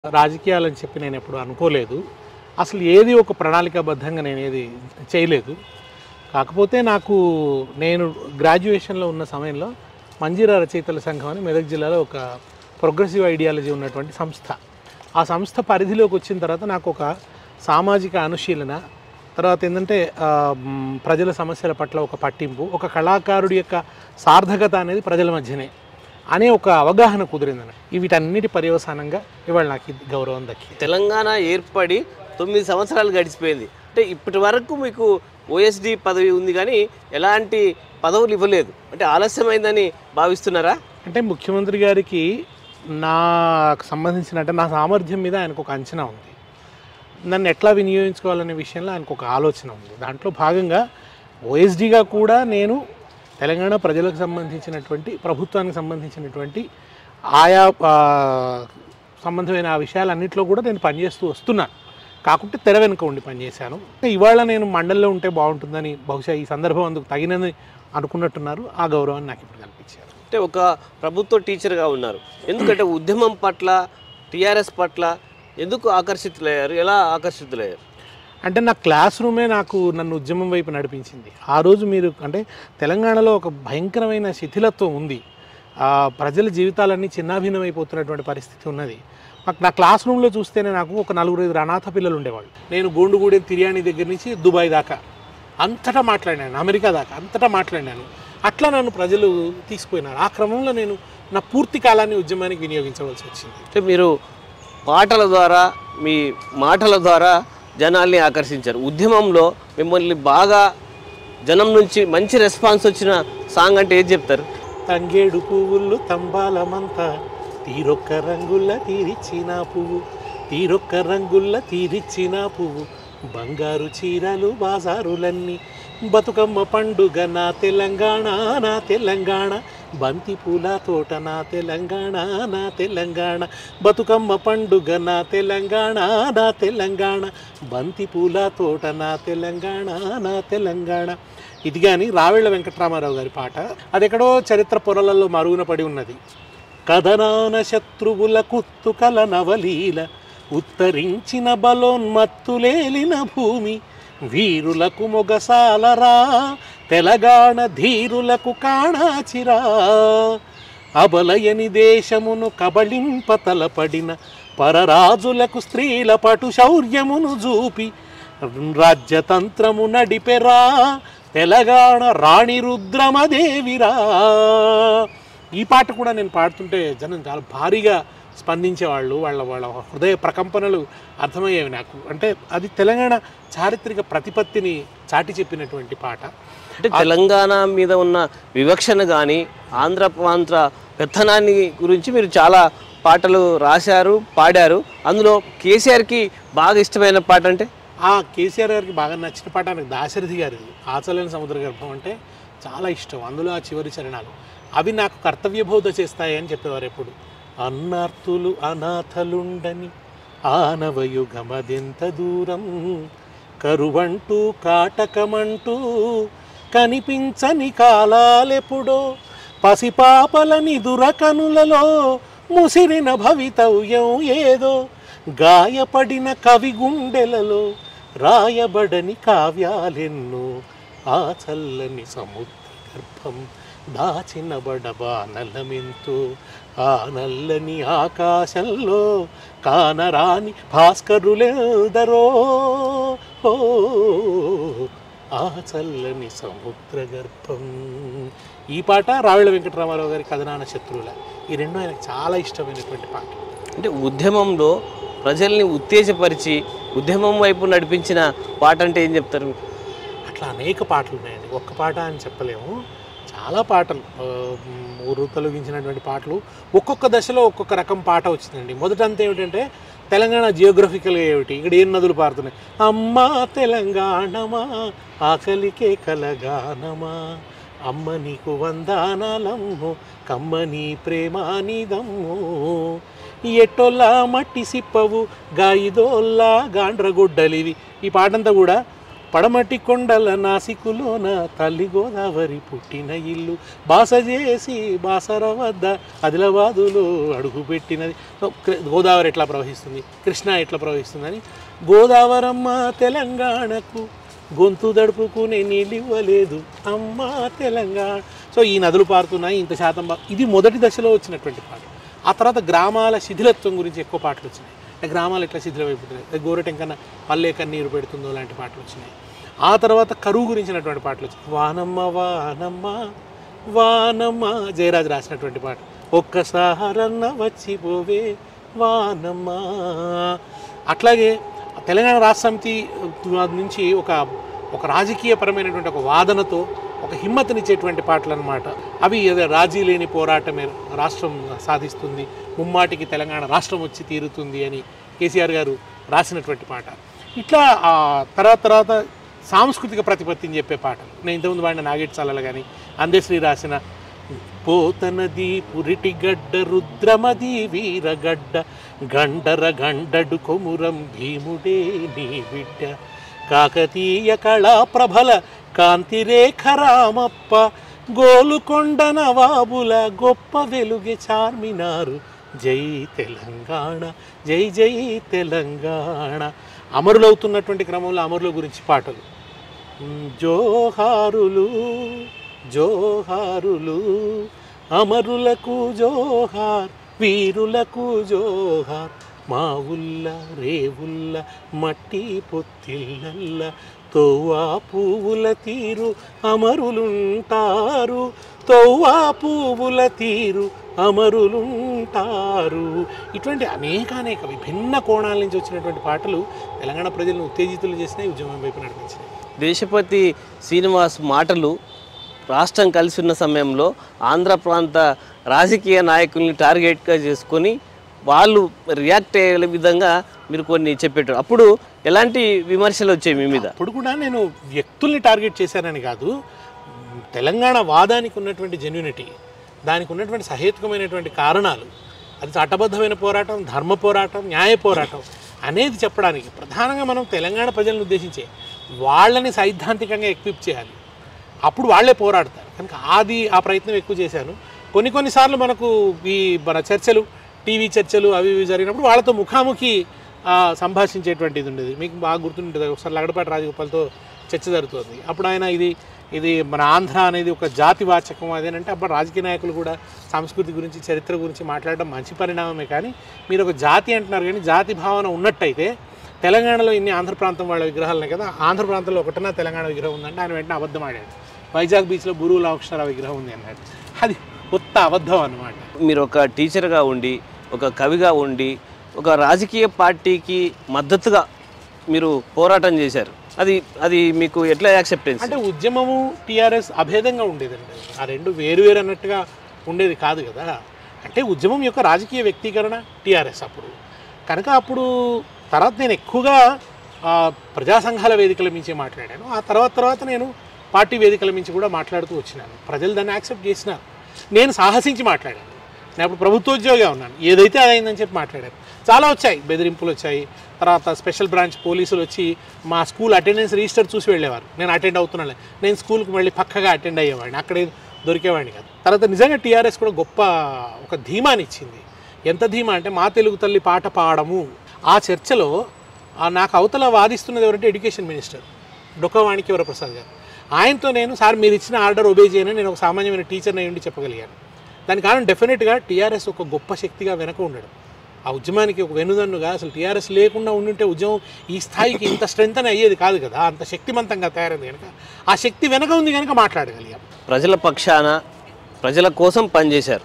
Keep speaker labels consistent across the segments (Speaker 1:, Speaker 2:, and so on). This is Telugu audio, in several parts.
Speaker 1: రాజకీయాలని చెప్పి నేను ఎప్పుడు అనుకోలేదు అసలు ఏది ఒక ప్రణాళికాబద్ధంగా నేను ఏది చేయలేదు కాకపోతే నాకు నేను గ్రాడ్యుయేషన్లో ఉన్న సమయంలో మంజీరా రచయితల సంఘం అని మెదక్ జిల్లాలో ఒక ప్రోగ్రెసివ్ ఐడియాలజీ ఉన్నటువంటి సంస్థ ఆ సంస్థ పరిధిలోకి వచ్చిన తర్వాత నాకు ఒక సామాజిక అనుశీలన తర్వాత ఏంటంటే ఆ, మ్, ప్రజల సమస్యల పట్ల ఒక పట్టింపు ఒక కళాకారుడి యొక్క సార్థకత అనేది ప్రజల మధ్యనే అనే ఒక అవగాహన కుదిరిందని వీటన్నిటి పర్యవసానంగా ఇవాళ నాకు ఈ గౌరవం దక్కింది
Speaker 2: తెలంగాణ ఏర్పడి తొమ్మిది సంవత్సరాలు గడిచిపోయింది అంటే ఇప్పటి వరకు మీకు ఓఎస్డి పదవి ఉంది కానీ ఎలాంటి పదవులు ఇవ్వలేదు అంటే ఆలస్యమైందని భావిస్తున్నారా
Speaker 1: అంటే ముఖ్యమంత్రి గారికి నాకు సంబంధించిన అంటే నా సామర్థ్యం మీద ఆయనకు ఒక అంచనా ఉంది నన్ను ఎట్లా వినియోగించుకోవాలనే విషయంలో ఆయనకు ఒక ఆలోచన ఉంది దాంట్లో భాగంగా ఓఎస్డీగా కూడా నేను తెలంగాణ ప్రజలకు సంబంధించినటువంటి ప్రభుత్వానికి సంబంధించినటువంటి ఆయా ఆ, సంబంధమైన ఆ విషయాలన్నింటిలో కూడా నేను పనిచేస్తూ వస్తున్నాను కాకుంటే తెర వెనుక ఉండి పనిచేశాను ఇవాళ నేను మండలిలో ఉంటే బాగుంటుందని బహుశా ఈ సందర్భం అందుకు తగినది అనుకున్నట్టున్నారు ఆ గౌరవాన్ని నాకు ఇప్పుడు కల్పించారు
Speaker 2: అంటే ఒక ప్రభుత్వ టీచర్గా ఉన్నారు ఎందుకంటే ఉద్యమం పట్ల టీఆర్ఎస్ పట్ల ఎందుకు ఆకర్షితులయ్యారు ఎలా ఆకర్షితులయ్యారు
Speaker 1: అంటే నా క్లాస్ రూమే నాకు నన్ను ఉద్యమం వైపు నడిపించింది ఆ రోజు మీరు అంటే తెలంగాణలో ఒక భయంకరమైన శిథిలత్వం ఉంది ఆ ప్రజల జీవితాలన్నీ చిన్నాభిన్నమైపోతున్నటువంటి పరిస్థితి ఉన్నది మాకు నా క్లాస్ రూమ్లో చూస్తేనే నాకు ఒక నలుగురు ఐదు అనాథ పిల్లలు ఉండేవాళ్ళు నేను గోండుగూడెం తిరియాని దగ్గర నుంచి దుబాయ్ దాకా అంతటా మాట్లాడినాను అమెరికా దాకా అంతటా మాట్లాడినాను అట్లా నన్ను ప్రజలు తీసుకుపోయినారు ఆ క్రమంలో నేను నా పూర్తి కాలాన్ని ఉద్యమానికి వినియోగించవలసి వచ్చింది
Speaker 2: అంటే మీరు పాటల ద్వారా మీ మాటల ద్వారా జనాల్ని ఆకర్షించారు ఉద్యమంలో మిమ్మల్ని బాగా జనం నుంచి మంచి రెస్పాన్స్ వచ్చిన సాంగ్ అంటే ఏది చెప్తారు
Speaker 1: తంగేడు పువ్వులు తంబాలమంతా తీరొక్క రంగుల్ల తీరిచ్చిన పువ్వు తీరొక్క రంగుల్ల తీరిచ్చిన పువ్వు బంగారు చీరలు బాజారులన్నీ బతుకమ్మ పండుగ నా తెలంగాణ నా తెలంగాణ బంతి పూల తోట నా తెలంగాణ నా తెలంగాణ బతుకమ్మ పండుగ నా తెలంగాణ నా తెలంగాణ బంతి పూల తోట నా తెలంగాణ నా తెలంగాణ ఇది కానీ రావెళ్ళ వెంకటరామారావు గారి పాట అది ఎక్కడో చరిత్ర పొరలలో మరుగున పడి ఉన్నది కథనాన శత్రువుల కుత్తుకల నవలీల ఉత్తరించిన బలోన్మత్తులేలిన భూమి వీరులకు మొగసాలరా తెలంగాణ ధీరులకు కాణాచిరా అబలయని దేశమును కబళింప తలపడిన పరరాజులకు స్త్రీల పటు శౌర్యమును చూపి రాజ్యతంత్రము నడిపెరా తెలంగాణ రాణి రుద్రమదేవిరా ఈ పాట కూడా నేను పాడుతుంటే జనం చాలా భారీగా స్పందించేవాళ్ళు వాళ్ళ వాళ్ళ హృదయ ప్రకంపనలు అర్థమయ్యేవి నాకు అంటే అది తెలంగాణ చారిత్రక ప్రతిపత్తిని చాటి చెప్పినటువంటి పాట
Speaker 2: అంటే తెలంగాణ మీద ఉన్న వివక్షను కానీ ఆంధ్ర ప్రాంత పెత్తనాన్ని గురించి మీరు చాలా పాటలు రాశారు పాడారు అందులో కేసీఆర్కి బాగా ఇష్టమైన పాట అంటే
Speaker 1: ఆ కేసీఆర్ గారికి బాగా నచ్చిన పాట నాకు దాశరథి గారిది ఆచలేని సముద్ర గర్భం అంటే చాలా ఇష్టం అందులో ఆ చివరి చరణాలు అవి నాకు కర్తవ్యబోధ చేస్తాయి అని చెప్పేవారు ఎప్పుడు అన్నార్తులు అనాథలుండని ఆనవయుగమదెంత దూరం కరువంటూ కాటకమంటూ కనిపించని కాలాలెప్పుడో పసిపాపలని దురకనులలో ముసిరిన భవితవ్యం ఏదో గాయపడిన కవి గుండెలలో రాయబడని కావ్యాలెన్నో ఆ చల్లని సముద్ర గర్భం దాచిన బడబానలమెంతో ఆ నల్లని ఆకాశంలో కానరాని భాస్కరులెందరో ఓ ఆ చల్లని సముద్ర గర్భం ఈ పాట రావిళ్ళ వెంకటరామారావు గారి కథనాన శత్రువుల ఈ రెండు ఆయనకు చాలా ఇష్టమైనటువంటి పాట
Speaker 2: అంటే ఉద్యమంలో ప్రజల్ని ఉత్తేజపరిచి ఉద్యమం వైపు నడిపించిన పాట అంటే ఏం చెప్తారు మీరు?
Speaker 1: అట్లా అనేక పాటలు ఉన్నాయండి ఒక్క పాట అని చెప్పలేము చాలా పాటలు ఆ, మ్, ఊరు తొలగించినటువంటి పాటలు ఒక్కొక్క దశలో ఒక్కొక్క రకం పాట వచ్చిందండి మొదట అంతా ఏమిటంటే తెలంగాణ జియోగ్రఫికల్గా ఏమిటి ఇక్కడ ఏం నదులు పారుతున్నాయి అమ్మా తెలంగాణమా ఆకలికే కలగానమా అమ్మ నీకు వందానాలమ్ము కమ్మని ప్రేమానిదమ్ము ఎట్టొల్లా మట్టి సిప్పవు గాయిదోల్లా గాండ్రగొడ్డలివి ఈ పాటంతా కూడా పడమటి కొండల నాసికులోన తల్లి గోదావరి పుట్టిన ఇల్లు బాస చేసి బాసర వద్ద ఆదిలాబాదులో అడుగు పెట్టినది సో, కృ- గోదావరి ఎట్లా ప్రవహిస్తుంది కృష్ణ ఎట్లా ప్రవహిస్తుందని గోదావరమ్మ తెలంగాణకు గొంతు దడుపుకునే నీళ్ళు ఇవ్వలేదు అమ్మ తెలంగాణ సో ఈ నదులు పారుతున్నాయి ఇంత శాతం బా- ఇది మొదటి దశలో వచ్చినటువంటి పాట ఆ తర్వాత గ్రామాల శిథిలత్వం గురించి ఎక్కువ పాటలు వచ్చినాయి అంటే గ్రామాలు ఎట్లా శిథిలమైపోతున్నాయి గోరటెంకన్న పల్లె కన్నీరు పెడుతుందో లాంటి పాటలు వచ్చినాయి ఆ తర్వాత కరువు గురించినటువంటి పాటలు వచ్చినాయి వానమ్మ వానమ్మ వానమ్మ జయరాజు రాసినటువంటి పాట ఒక్కసారన్న వచ్చిపోవే వానమ్మ అట్లాగే తెలంగాణ రాష్ట్ర సమితి నుంచి ఒక ఒక రాజకీయపరమైనటువంటి ఒక వాదనతో ఒక హిమ్మతినిచ్చేటువంటి పాటలు అనమాట అవి ఏదో రాజీ లేని పోరాటమే రాష్ట్రం సాధిస్తుంది ముమ్మాటికి తెలంగాణ రాష్ట్రం వచ్చి తీరుతుంది అని కేసీఆర్ గారు రాసినటువంటి పాట ఇట్లా ఆ తర్వాత తర్వాత సాంస్కృతిక ప్రతిపత్తిని చెప్పే పాటలు నేను ఇంతకుముందు వాడిన నాగేట్ చాలలు కానీ అందశ్రీ రాసిన పోతనది పురిటిగడ్డ రుద్రమది వీరగడ్డ గండర గండడు కొమురం భీముడే నీ బిడ్డ కాకతీయ కళా ప్రభల కాంతిరేఖ రామప్ప గోలుకొండ నవాబుల గొప్ప వెలుగే చార్మినారు జై తెలంగాణ జై జై తెలంగాణ అమరులవుతున్నటువంటి క్రమంలో అమరుల గురించి పాటలు మ్, జోహారులు జోహారులు అమరులకు జోహార్ వీరులకు జోహార్ మా ఉల్ల రేవుల్ల మట్టి పొత్తిళ్ళల్ల తోవా పువ్వుల తీరు అమరులుంటారు తోవా పువ్వుల తీరు అమరులుంటారు ఇటువంటి అనేక అనేక విభిన్న కోణాల నుంచి వచ్చినటువంటి పాటలు తెలంగాణ ప్రజలను ఉత్తేజితులు చేసినాయి ఉద్యమం వైపు నడిపించినాయి
Speaker 2: దేశపతి శ్రీనివాస్ మాటలు రాష్ట్రం కలిసి ఉన్న సమయంలో ఆంధ్ర ప్రాంత రాజకీయ నాయకుల్ని టార్గెట్గా చేసుకొని వాళ్ళు రియాక్ట్ అయ్యే విధంగా మీరు కొన్ని చెప్పేటారు అప్పుడు ఎలాంటి విమర్శలు వచ్చాయి మీ మీద
Speaker 1: అప్పుడు కూడా నేను వ్యక్తుల్ని టార్గెట్ చేశానని కాదు తెలంగాణ వాదానికి ఉన్నటువంటి జెన్యునిటీ దానికి ఉన్నటువంటి సహేతుకమైనటువంటి కారణాలు అది చట్టబద్ధమైన పోరాటం ధర్మ పోరాటం న్యాయ పోరాటం అనేది చెప్పడానికి ప్రధానంగా మనం తెలంగాణ ప్రజలను ఉద్దేశించే వాళ్ళని సైద్ధాంతికంగా ఎక్విప్ చేయాలి అప్పుడు వాళ్ళే పోరాడతారు కనుక అది ఆ ప్రయత్నం ఎక్కువ చేశాను కొన్ని కొన్నిసార్లు మనకు ఈ మన చర్చలు టీవీ చర్చలు అవి ఇవి జరిగినప్పుడు వాళ్ళతో ముఖాముఖి ఆ, సంభాషించేటువంటిది ఉండేది మీకు బాగా గుర్తుంటుంది ఒకసారి లగడపాటి రాజగోపాల్తో చర్చ జరుగుతుంది అప్పుడు ఆయన ఇది ఇది మన ఆంధ్ర అనేది ఒక జాతి వాచకం అదేనంటే అప్పుడు రాజకీయ నాయకులు కూడా సంస్కృతి గురించి చరిత్ర గురించి మాట్లాడడం మంచి పరిణామమే కానీ మీరు ఒక జాతి అంటున్నారు కానీ జాతి భావన ఉన్నట్టయితే తెలంగాణలో ఇన్ని ఆంధ్ర ప్రాంతం వాళ్ళ విగ్రహాలు ఉన్నాయి కదా ఆంధ్ర ప్రాంతంలో ఒకటన్నా తెలంగాణ విగ్రహం ఉందంటే ఆయన వెంటనే అబద్ధం ఆడాడు వైజాగ్ బీచ్లో గురువు రామకృష్ణరావు విగ్రహం ఉంది అన్నాడు అది కొత్త అబద్ధం అన్నమాట
Speaker 2: మీరు ఒక టీచర్గా ఉండి ఒక కవిగా ఉండి ఒక రాజకీయ పార్టీకి మద్దతుగా మీరు పోరాటం చేశారు అది అది మీకు ఎట్లా యాక్సెప్టెన్స్
Speaker 1: అంటే ఉద్యమము టీఆర్ఎస్ అభేదంగా ఉండేదండి ఆ రెండు వేరు వేరు అన్నట్టుగా ఉండేది కాదు కదా అంటే ఉద్యమం యొక్క రాజకీయ వ్యక్తీకరణ టీఆర్ఎస్ అప్పుడు కనుక అప్పుడు తర్వాత నేను ఎక్కువగా ఆ, ప్రజా సంఘాల వేదికల మించి మాట్లాడాను ఆ తర్వాత తర్వాత నేను పార్టీ వేదికల మించి కూడా మాట్లాడుతూ వచ్చినాను ప్రజలు దాన్ని యాక్సెప్ట్ చేసినారు నేను సాహసించి మాట్లాడాను నేను అప్పుడు ప్రభుత్వోద్యోగిగా ఉన్నాను ఏదైతే అదైందని చెప్పి మాట్లాడాను చాలా వచ్చాయి బెదిరింపులు వచ్చాయి తర్వాత స్పెషల్ బ్రాంచ్ పోలీసులు వచ్చి మా స్కూల్ అటెండెన్స్ రిజిస్టర్ చూసి వెళ్ళేవారు నేను అటెండ్ అవుతున్నాను నేను స్కూల్కి మళ్ళీ పక్కగా అటెండ్ అయ్యేవాడిని అక్కడే దొరికేవాడిని కాదు తర్వాత నిజంగా టీఆర్ఎస్ కూడా గొప్ప ఒక ధీమాని ఇచ్చింది ఎంత ధీమా అంటే మా తెలుగు తల్లి పాట పాడము ఆ చర్చలో ఆ నాకు అవతల వాదిస్తున్నది ఎవరంటే ఎడ్యుకేషన్ మినిస్టర్ డొక్కవాణికి వరప్రసాద్ గారు ఆయనతో నేను సార్ మీరు ఇచ్చిన ఆర్డర్ ఒబే చేయని నేను ఒక సామాన్యమైన టీచర్ని ఉండి చెప్పగలిగాను దాని కారణం డెఫినెట్గా టీఆర్ఎస్ ఒక గొప్ప శక్తిగా వెనక ఉండడం ఆ ఉద్యమానికి ఒక వెనుదన్నుగా అసలు టీఆర్ఎస్ లేకుండా ఉండుంటే ఉద్యమం ఈ స్థాయికి ఇంత స్ట్రెంత్ అని అయ్యేది కాదు కదా అంత శక్తివంతంగా తయారైంది కనుక ఆ శక్తి వెనక ఉంది కనుక మాట్లాడగలిగాం
Speaker 2: ప్రజల పక్షాన ప్రజల కోసం పనిచేశారు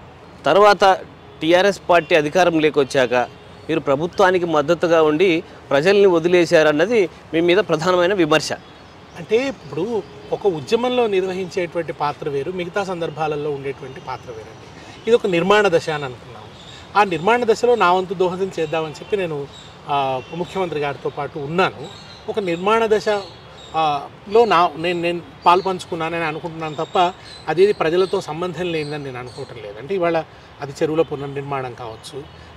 Speaker 2: తర్వాత టీఆర్ఎస్ పార్టీ అధికారం లేకొచ్చాక మీరు ప్రభుత్వానికి మద్దతుగా ఉండి ప్రజల్ని వదిలేశారన్నది మీ మీద ప్రధానమైన విమర్శ
Speaker 1: అంటే ఇప్పుడు ఒక ఉద్యమంలో నిర్వహించేటువంటి పాత్ర వేరు మిగతా సందర్భాలలో ఉండేటువంటి పాత్ర వేరండి ఇది ఒక నిర్మాణ దశ అని అనుకున్నాము ఆ నిర్మాణ దశలో నా వంతు దోహదం చేద్దామని చెప్పి నేను ఆ, ముఖ్యమంత్రి గారితో పాటు ఉన్నాను ఒక నిర్మాణ దశ ఆ, లో నా నేను నేను పాలు పంచుకున్నానని అనుకుంటున్నాను తప్ప అదేది ప్రజలతో సంబంధం లేనిదని నేను అనుకోవటం లేదు అంటే ఇవాళ అది చెరువుల పునర్నిర్మాణం కావచ్చు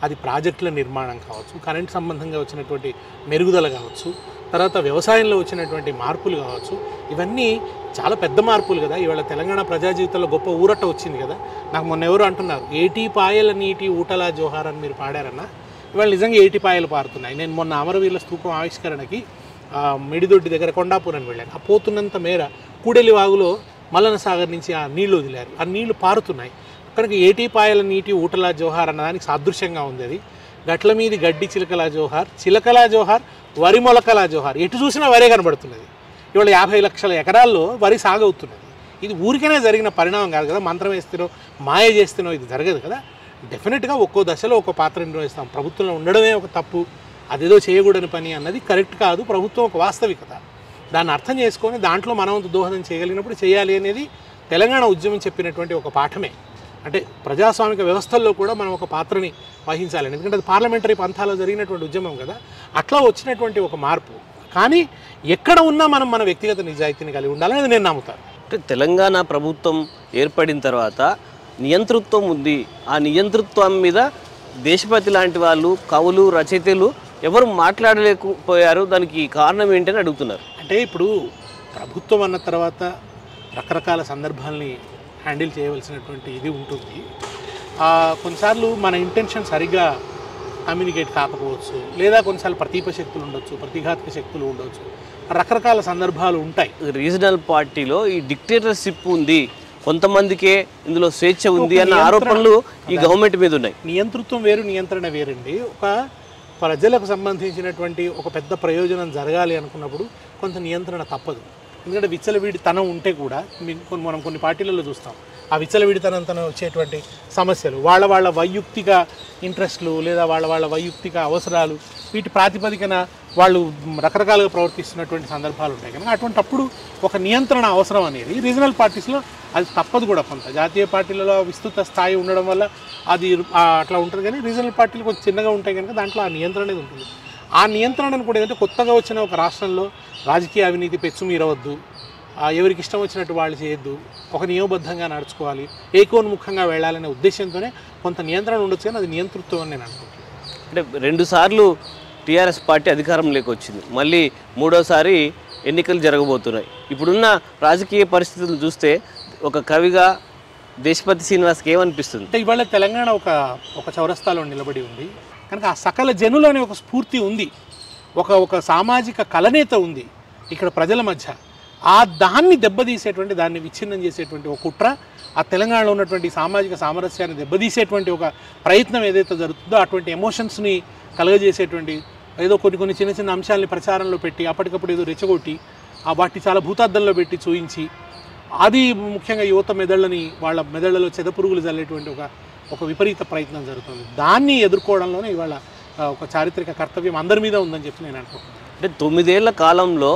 Speaker 1: అది ప్రాజెక్టుల నిర్మాణం కావచ్చు కరెంట్ సంబంధంగా వచ్చినటువంటి మెరుగుదల కావచ్చు తర్వాత వ్యవసాయంలో వచ్చినటువంటి మార్పులు కావచ్చు ఇవన్నీ చాలా పెద్ద మార్పులు కదా ఇవాళ తెలంగాణ ప్రజా జీవితంలో గొప్ప ఊరట వచ్చింది కదా నాకు మొన్న ఎవరు అంటున్నారు ఏటీ పాయల నీటి ఊటలా జోహార్ అని మీరు పాడారన్నా ఇవాళ నిజంగా ఏటి పాయలు పారుతున్నాయి నేను మొన్న అమరవీరుల స్తూపం ఆవిష్కరణకి ఆ, మిడిదొడ్డి దగ్గర కొండాపురం వెళ్ళాను ఆ పోతున్నంత మేర కూడెలి వాగులో మల్లన సాగర్ నుంచి ఆ నీళ్లు వదిలారు ఆ నీళ్లు పారుతున్నాయి కనుక ఏటీ పాయల నీటి ఊటలా జోహార్ అన్నదానికి సాదృశ్యంగా ఉంది అది గట్ల మీది గడ్డి చిలకలా జోహార్ చిలకలా జోహార్ వరి మొలకలా జోహార్ ఎటు చూసినా వరే కనబడుతున్నది ఇవాళ యాభై లక్షల ఎకరాల్లో వరి సాగు అవుతున్నది ఇది ఊరికనే జరిగిన పరిణామం కాదు కదా మంత్రం వేస్తేనో మాయ చేస్తేనో ఇది జరగదు కదా డెఫినెట్గా ఒక్కో దశలో ఒక్కో పాత్ర నిర్వహిస్తాం ప్రభుత్వంలో ఉండడమే ఒక తప్పు అదేదో చేయకూడని పని అన్నది కరెక్ట్ కాదు ప్రభుత్వం ఒక వాస్తవికత దాన్ని అర్థం చేసుకొని దాంట్లో మనం వంతు దోహదం చేయగలిగినప్పుడు చేయాలి అనేది తెలంగాణ ఉద్యమం చెప్పినటువంటి ఒక పాఠమే అంటే ప్రజాస్వామిక వ్యవస్థల్లో కూడా మనం ఒక పాత్రని వహించాలి ఎందుకంటే అది పార్లమెంటరీ పంథాలో జరిగినటువంటి ఉద్యమం కదా అట్లా వచ్చినటువంటి ఒక మార్పు కానీ ఎక్కడ ఉన్నా మనం మన వ్యక్తిగత నిజాయితీని కలిగి ఉండాలని నేను నమ్ముతాను
Speaker 2: అంటే తెలంగాణ ప్రభుత్వం ఏర్పడిన తర్వాత నియంతృత్వం ఉంది ఆ నియంతృత్వం మీద దేశపతి లాంటి వాళ్ళు కవులు రచయితలు ఎవరు మాట్లాడలేకపోయారు దానికి కారణం ఏంటని అడుగుతున్నారు
Speaker 1: అంటే ఇప్పుడు ప్రభుత్వం అన్న తర్వాత రకరకాల సందర్భాల్ని హ్యాండిల్ చేయవలసినటువంటి ఇది ఉంటుంది ఆ, కొన్నిసార్లు మన ఇంటెన్షన్ సరిగ్గా కమ్యూనికేట్ కాకపోవచ్చు లేదా కొన్నిసార్లు ప్రతీప శక్తులు ఉండొచ్చు ప్రతిఘాత్మక శక్తులు ఉండొచ్చు రకరకాల సందర్భాలు ఉంటాయి
Speaker 2: రీజనల్ పార్టీలో ఈ డిక్టేటర్షిప్ ఉంది కొంతమందికే ఇందులో స్వేచ్ఛ ఉంది అన్న
Speaker 1: నియంత్రణ-
Speaker 2: ఆరోపణలు ఈ గవర్నమెంట్ మీద ఉన్నాయి
Speaker 1: నియంతృత్వం వేరు నియంత్రణ వేరండి ఒక ప్రజలకు సంబంధించినటువంటి ఒక పెద్ద ప్రయోజనం జరగాలి అనుకున్నప్పుడు కొంత నియంత్రణ తప్పదు ఎందుకంటే విచ్చలవిడితనం ఉంటే కూడా మీ- కొన్ని మనం కొన్ని పార్టీలలో చూస్తాం ఆ విచ్చలవిడితనంతో వచ్చేటువంటి సమస్యలు వాళ్ళ వాళ్ళ వైయక్తిక ఇంట్రెస్ట్లు లేదా వాళ్ళ వాళ్ళ వైయక్తిక అవసరాలు వీటి ప్రాతిపదికన వాళ్ళు రకరకాలుగా ప్రవర్తిస్తున్నటువంటి సందర్భాలు ఉంటాయి కనుక అటువంటప్పుడు ఒక నియంత్రణ అవసరం అనేది రీజనల్ పార్టీస్లో అది తప్పదు కూడా కొంత జాతీయ పార్టీలలో విస్తృత స్థాయి ఉండడం వల్ల అది ఆ, అట్లా ఉంటుంది కానీ రీజనల్ పార్టీలు కొంచెం చిన్నగా ఉంటాయి కనుక దాంట్లో ఆ నియంత్రణ అనేది ఉంటుంది ఆ నియంత్రణను కూడా ఏంటంటే కొత్తగా వచ్చిన ఒక రాష్ట్రంలో రాజకీయ అవినీతి పెచ్చు మీరవద్దు ఆ, ఎవరికి ఇష్టం వచ్చినట్టు వాళ్ళు చేయొద్దు ఒక నియమబద్ధంగా నడుచుకోవాలి ఏకోన్ముఖంగా వెళ్ళాలనే ఉద్దేశంతోనే కొంత నియంత్రణ ఉండొచ్చు కానీ అది నియంతృత్వం అని నేను అనుకుంటున్నాను
Speaker 2: అంటే రెండు సార్లు టీఆర్ఎస్ పార్టీ అధికారంలోకి వచ్చింది మళ్ళీ మూడోసారి ఎన్నికలు జరగబోతున్నాయి ఇప్పుడున్న రాజకీయ పరిస్థితులు చూస్తే ఒక కవిగా దేశపతి శ్రీనివాస్కి ఏమనిపిస్తుంది
Speaker 1: అంటే ఇవాళ తెలంగాణ ఒక ఒక చౌరస్తాలో నిలబడి ఉంది కనుక ఆ సకల జనులు అనే ఒక స్ఫూర్తి ఉంది ఒక ఒక సామాజిక కలనేత ఉంది ఇక్కడ ప్రజల మధ్య ఆ దాన్ని దెబ్బతీసేటువంటి దాన్ని విచ్ఛిన్నం చేసేటువంటి ఒక కుట్ర ఆ తెలంగాణలో ఉన్నటువంటి సామాజిక సామరస్యాన్ని దెబ్బతీసేటువంటి ఒక ప్రయత్నం ఏదైతే జరుగుతుందో అటువంటి ఎమోషన్స్ని కలగజేసేటువంటి ఏదో కొన్ని కొన్ని చిన్న చిన్న అంశాలని ప్రచారంలో పెట్టి అప్పటికప్పుడు ఏదో రెచ్చగొట్టి ఆ వాటిని చాలా భూతార్థంలో పెట్టి చూయించి అది ముఖ్యంగా యువత మెదళ్ళని వాళ్ళ మెదళ్ళలో చెదపురుగులు చల్లేటువంటి ఒక ఒక విపరీత ప్రయత్నం జరుగుతుంది దాన్ని ఎదుర్కోవడంలోనే ఇవాళ ఆ, ఒక చారిత్రక కర్తవ్యం అందరి మీద ఉందని చెప్పి నేను అనుకుంటున్నాను
Speaker 2: అంటే తొమ్మిదేళ్ల కాలంలో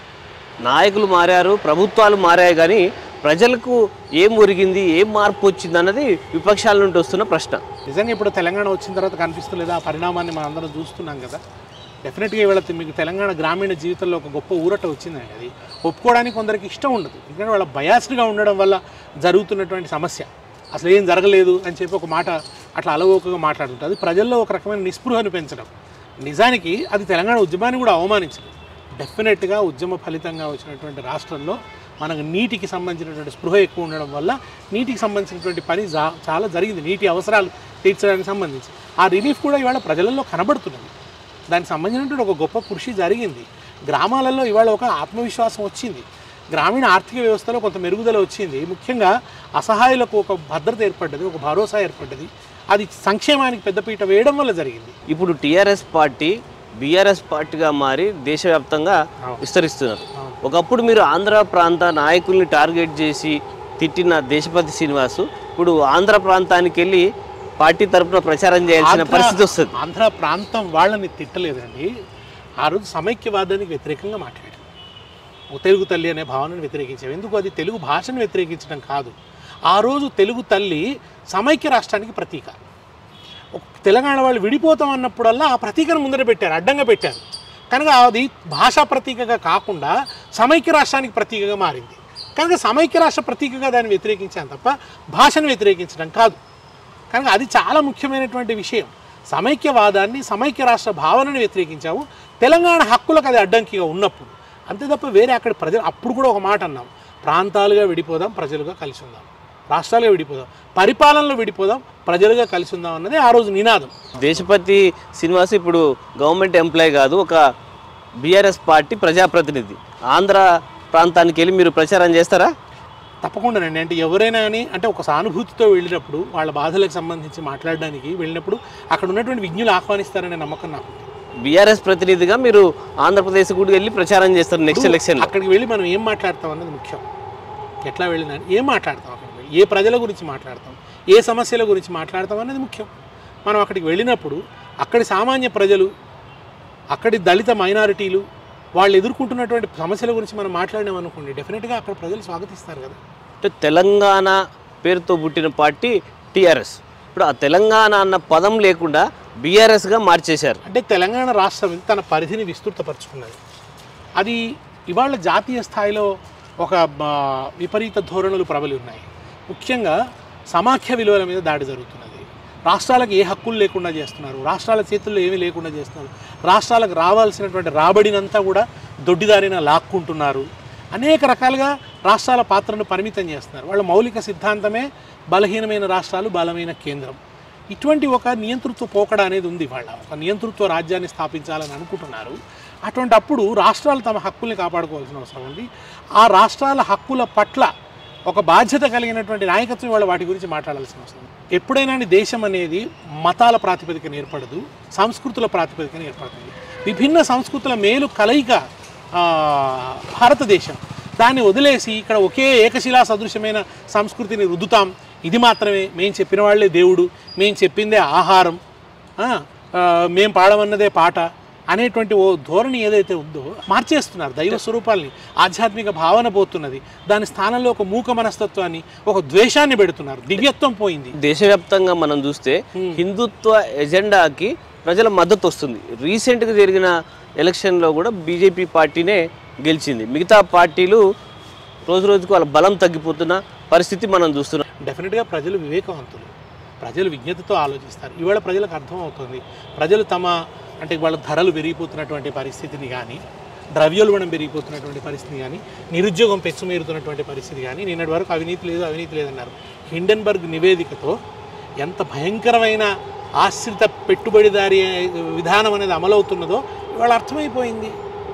Speaker 2: నాయకులు మారారు ప్రభుత్వాలు మారాయి కానీ ప్రజలకు ఏం ఒరిగింది ఏం మార్పు వచ్చింది అన్నది విపక్షాల నుండి వస్తున్న ప్రశ్న
Speaker 1: నిజంగా ఇప్పుడు తెలంగాణ వచ్చిన తర్వాత కనిపిస్తలేదా ఆ పరిణామాన్ని మనం అందరం చూస్తున్నాం కదా డెఫినెట్గా ఇవాళ మీకు తెలంగాణ గ్రామీణ జీవితంలో ఒక గొప్ప ఊరట వచ్చిందండి అది ఒప్పుకోవడానికి కొందరికి ఇష్టం ఉండదు ఎందుకంటే వాళ్ళ బయాస్డ్గా ఉండడం వల్ల జరుగుతున్నటువంటి సమస్య అసలు ఏం జరగలేదు అని చెప్పి ఒక మాట అట్లా అలవోకగా మాట్లాడుతుంటుంది అది ప్రజల్లో ఒక రకమైన నిస్పృహను పెంచడం నిజానికి అది తెలంగాణ ఉద్యమాన్ని కూడా అవమానించదు డెఫినెట్గా ఉద్యమ ఫలితంగా వచ్చినటువంటి రాష్ట్రంలో మనకు నీటికి సంబంధించినటువంటి స్పృహ ఎక్కువ ఉండడం వల్ల నీటికి సంబంధించినటువంటి పని జా- చాలా జరిగింది నీటి అవసరాలు తీర్చడానికి సంబంధించి ఆ రిలీఫ్ కూడా ఇవాళ ప్రజలలో కనబడుతున్నది దానికి సంబంధించినటువంటి ఒక గొప్ప కృషి జరిగింది గ్రామాలలో ఇవాళ ఒక ఆత్మవిశ్వాసం వచ్చింది గ్రామీణ ఆర్థిక వ్యవస్థలో కొంత మెరుగుదల వచ్చింది ముఖ్యంగా అసహాయులకు ఒక భద్రత ఏర్పడ్డది ఒక భరోసా ఏర్పడ్డది అది సంక్షేమానికి పెద్దపీట వేయడం వల్ల జరిగింది
Speaker 2: ఇప్పుడు టీఆర్ఎస్ పార్టీ బీఆర్ఎస్ పార్టీగా మారి దేశవ్యాప్తంగా
Speaker 1: అవును.
Speaker 2: విస్తరిస్తున్నారు
Speaker 1: అవును.
Speaker 2: ఒకప్పుడు మీరు ఆంధ్ర ప్రాంత నాయకుల్ని టార్గెట్ చేసి తిట్టిన దేశపతి శ్రీనివాసు ఇప్పుడు ఆంధ్ర ప్రాంతానికి వెళ్ళి పార్టీ తరపున ప్రచారం చేయాల్సిన
Speaker 1: ఆంధ్ర-
Speaker 2: పరిస్థితి వస్తుంది
Speaker 1: ఆంధ్ర ప్రాంతం వాళ్ళని తిట్టలేదండి ఆ రోజు సమైక్యవాదానికి వ్యతిరేకంగా మాట్లాడారు ఓ తెలుగు తల్లి అనే భావనను వ్యతిరేకించారు ఎందుకు అది తెలుగు భాషను వ్యతిరేకించడం కాదు ఆ రోజు తెలుగు తల్లి సమైక్య రాష్ట్రానికి ప్రతీక ఒక తెలంగాణ వాళ్ళు విడిపోతాం అన్నప్పుడల్లా ఆ ప్రతీకను ముందర పెట్టారు అడ్డంగా పెట్టారు కనుక అది భాషా ప్రతీకగా కాకుండా సమైక్య రాష్ట్రానికి ప్రతీకగా మారింది కనుక సమైక్య రాష్ట్ర ప్రతీకగా దాన్ని వ్యతిరేకించాను తప్ప భాషను వ్యతిరేకించడం కాదు కనుక అది చాలా ముఖ్యమైనటువంటి విషయం సమైక్యవాదాన్ని సమైక్య రాష్ట్ర భావనని వ్యతిరేకించాము తెలంగాణ హక్కులకు అది అడ్డంకిగా ఉన్నప్పుడు అంతే తప్ప వేరే అక్కడ ప్రజలు అప్పుడు కూడా ఒక మాట అన్నాం ప్రాంతాలుగా విడిపోదాం ప్రజలుగా కలిసి ఉందాం రాష్ట్రాలుగా విడిపోదాం పరిపాలనలో విడిపోదాం ప్రజలుగా కలిసి ఉందాం అన్నది ఆ రోజు నినాదం
Speaker 2: దేశపతి శ్రీనివాస్ ఇప్పుడు గవర్నమెంట్ ఎంప్లాయ్ కాదు ఒక బీఆర్ఎస్ పార్టీ ప్రజాప్రతినిధి ఆంధ్ర ప్రాంతానికి వెళ్ళి మీరు ప్రచారం చేస్తారా
Speaker 1: తప్పకుండానండి అంటే ఎవరైనా అని అంటే ఒక సానుభూతితో వెళ్ళినప్పుడు వాళ్ళ బాధలకు సంబంధించి మాట్లాడడానికి వెళ్ళినప్పుడు అక్కడ ఉన్నటువంటి విజ్ఞులు ఆహ్వానిస్తారనే నమ్మకం నాకు ఉంది.
Speaker 2: బీఆర్ఎస్ ప్రతినిధిగా మీరు ఆంధ్రప్రదేశ్ కూడా వెళ్ళి ప్రచారం చేస్తారు నెక్స్ట్ ఎలక్షన్
Speaker 1: అక్కడికి వెళ్ళి మనం ఏం మాట్లాడతాం అన్నది ముఖ్యం ఎట్లా వెళ్ళిందని ఏం మాట్లాడతాం అక్కడికి వెళ్ళి ఏ ప్రజల గురించి మాట్లాడతాం ఏ సమస్యల గురించి మాట్లాడతాం అన్నది ముఖ్యం మనం అక్కడికి వెళ్ళినప్పుడు అక్కడి సామాన్య ప్రజలు అక్కడి దళిత మైనారిటీలు వాళ్ళు ఎదుర్కొంటున్నటువంటి సమస్యల గురించి మనం మాట్లాడినాం అనుకోండి డెఫినెట్గా అక్కడ ప్రజలు స్వాగతిస్తారు కదా
Speaker 2: అంటే తెలంగాణ పేరుతో పుట్టిన పార్టీ టీఆర్ఎస్ ఇప్పుడు ఆ తెలంగాణ అన్న పదం లేకుండా బీఆర్ఎస్గా మార్చేశారు
Speaker 1: అంటే తెలంగాణ రాష్ట్రం తన పరిధిని విస్తృతపరుచుకున్నది అది ఇవాళ జాతీయ స్థాయిలో ఒక ఆ, విపరీత ధోరణులు ప్రబలి ఉన్నాయి ముఖ్యంగా సమాఖ్య విలువల మీద దాడి జరుగుతున్నది రాష్ట్రాలకు ఏ హక్కులు లేకుండా చేస్తున్నారు రాష్ట్రాల చేతుల్లో ఏమీ లేకుండా చేస్తున్నారు రాష్ట్రాలకు రావాల్సినటువంటి రాబడినంతా కూడా దొడ్డిదారిన లాక్కుంటున్నారు అనేక రకాలుగా రాష్ట్రాల పాత్రను పరిమితం చేస్తున్నారు వాళ్ళ మౌలిక సిద్ధాంతమే బలహీనమైన రాష్ట్రాలు బలమైన కేంద్రం ఇటువంటి ఒక నియంతృత్వ పోకడ అనేది ఉంది వాళ్ళ ఒక నియంతృత్వ రాజ్యాన్ని స్థాపించాలని అనుకుంటున్నారు అటువంటి అప్పుడు రాష్ట్రాలు తమ హక్కుల్ని కాపాడుకోవాల్సిన అవసరం ఉంది ఆ రాష్ట్రాల హక్కుల పట్ల ఒక బాధ్యత కలిగినటువంటి నాయకత్వం వాళ్ళ వాటి గురించి మాట్లాడాల్సిన అవసరం ఉంది. ఎప్పుడైనా నీ దేశం అనేది మతాల ప్రాతిపదికన ఏర్పడదు సంస్కృతుల ప్రాతిపదికన ఏర్పడుతుంది విభిన్న సంస్కృతుల మేలు కలయిక ఆ, భారతదేశం దాన్ని వదిలేసి ఇక్కడ ఒకే ఏకశిలా సదృశ్యమైన సంస్కృతిని రుద్దుతాం ఇది మాత్రమే మేము చెప్పిన వాళ్ళే దేవుడు మేము చెప్పిందే ఆహారం ఆ, ఆ, మేము పాడమన్నదే పాట అనేటువంటి ఓ ధోరణి ఏదైతే ఉందో మార్చేస్తున్నారు దైవ స్వరూపాల్ని ఆధ్యాత్మిక భావన పోతున్నది దాని స్థానంలో ఒక మూక మనస్తత్వాన్ని ఒక ద్వేషాన్ని పెడుతున్నారు దివ్యత్వం పోయింది
Speaker 2: దేశవ్యాప్తంగా మనం చూస్తే హిందుత్వ ఎజెండాకి ప్రజల మద్దతు వస్తుంది రీసెంట్గా జరిగిన ఎలక్షన్లో కూడా బీజేపీ పార్టీనే గెలిచింది మిగతా పార్టీలు రోజు రోజుకు వాళ్ళ బలం తగ్గిపోతున్న పరిస్థితి మనం చూస్తున్నాం
Speaker 1: డెఫినెట్గా ప్రజలు వివేకవంతులు ప్రజలు విజ్ఞతతో ఆలోచిస్తారు ఇవాళ ప్రజలకు అర్థమవుతుంది ప్రజలు తమ అంటే వాళ్ళ ధరలు పెరిగిపోతున్నటువంటి పరిస్థితిని కానీ ద్రవ్యోల్బణం పెరిగిపోతున్నటువంటి పరిస్థితి కానీ నిరుద్యోగం పెచ్చుమీరుతున్నటువంటి పరిస్థితి కానీ నిన్నటి వరకు అవినీతి లేదు అవినీతి లేదన్నారు హిండెన్బర్గ్ నివేదికతో ఎంత భయంకరమైన ఆశ్రిత పెట్టుబడిదారి విధానం అనేది అమలవుతున్నదో ఇవాళ అర్థమైపోయింది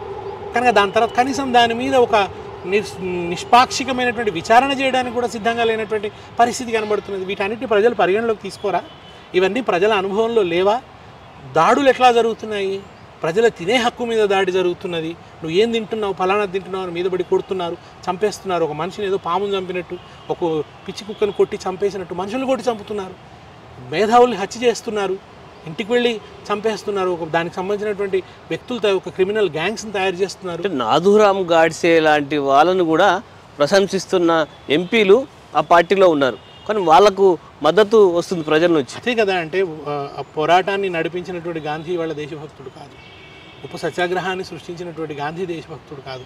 Speaker 1: కనుక దాని తర్వాత కనీసం దాని మీద ఒక నిస్ నిష్పాక్షికమైనటువంటి విచారణ చేయడానికి కూడా సిద్ధంగా లేనటువంటి పరిస్థితి కనబడుతున్నది వీటన్నిటిని ప్రజలు పరిగణలోకి తీసుకోరా ఇవన్నీ ప్రజల అనుభవంలో లేవా దాడులు ఎట్లా జరుగుతున్నాయి ప్రజల తినే హక్కు మీద దాడి జరుగుతున్నది నువ్వు ఏం తింటున్నావు ఫలానా తింటున్నావు అని మీద పడి కొడుతున్నారు చంపేస్తున్నారు ఒక మనిషిని ఏదో పాముని చంపినట్టు ఒక పిచ్చి కుక్కను కొట్టి చంపేసినట్టు మనుషులు కొట్టి చంపుతున్నారు మేధావుల్ని హత్య చేస్తున్నారు ఇంటికి వెళ్ళి చంపేస్తున్నారు ఒక దానికి సంబంధించినటువంటి వ్యక్తులతో ఒక క్రిమినల్ గ్యాంగ్స్ని తయారు చేస్తున్నారు
Speaker 2: అంటే నాథురామ్ గాడ్సే లాంటి వాళ్ళను కూడా ప్రశంసిస్తున్న ఎంపీలు ఆ పార్టీలో ఉన్నారు కానీ వాళ్ళకు మద్దతు వస్తుంది ప్రజల నుంచి
Speaker 1: అదే కదా అంటే ఆ, ఆ పోరాటాన్ని నడిపించినటువంటి గాంధీ వాళ్ళ దేశభక్తుడు కాదు ఉప సత్యాగ్రహాన్ని సృష్టించినటువంటి గాంధీ దేశభక్తుడు కాదు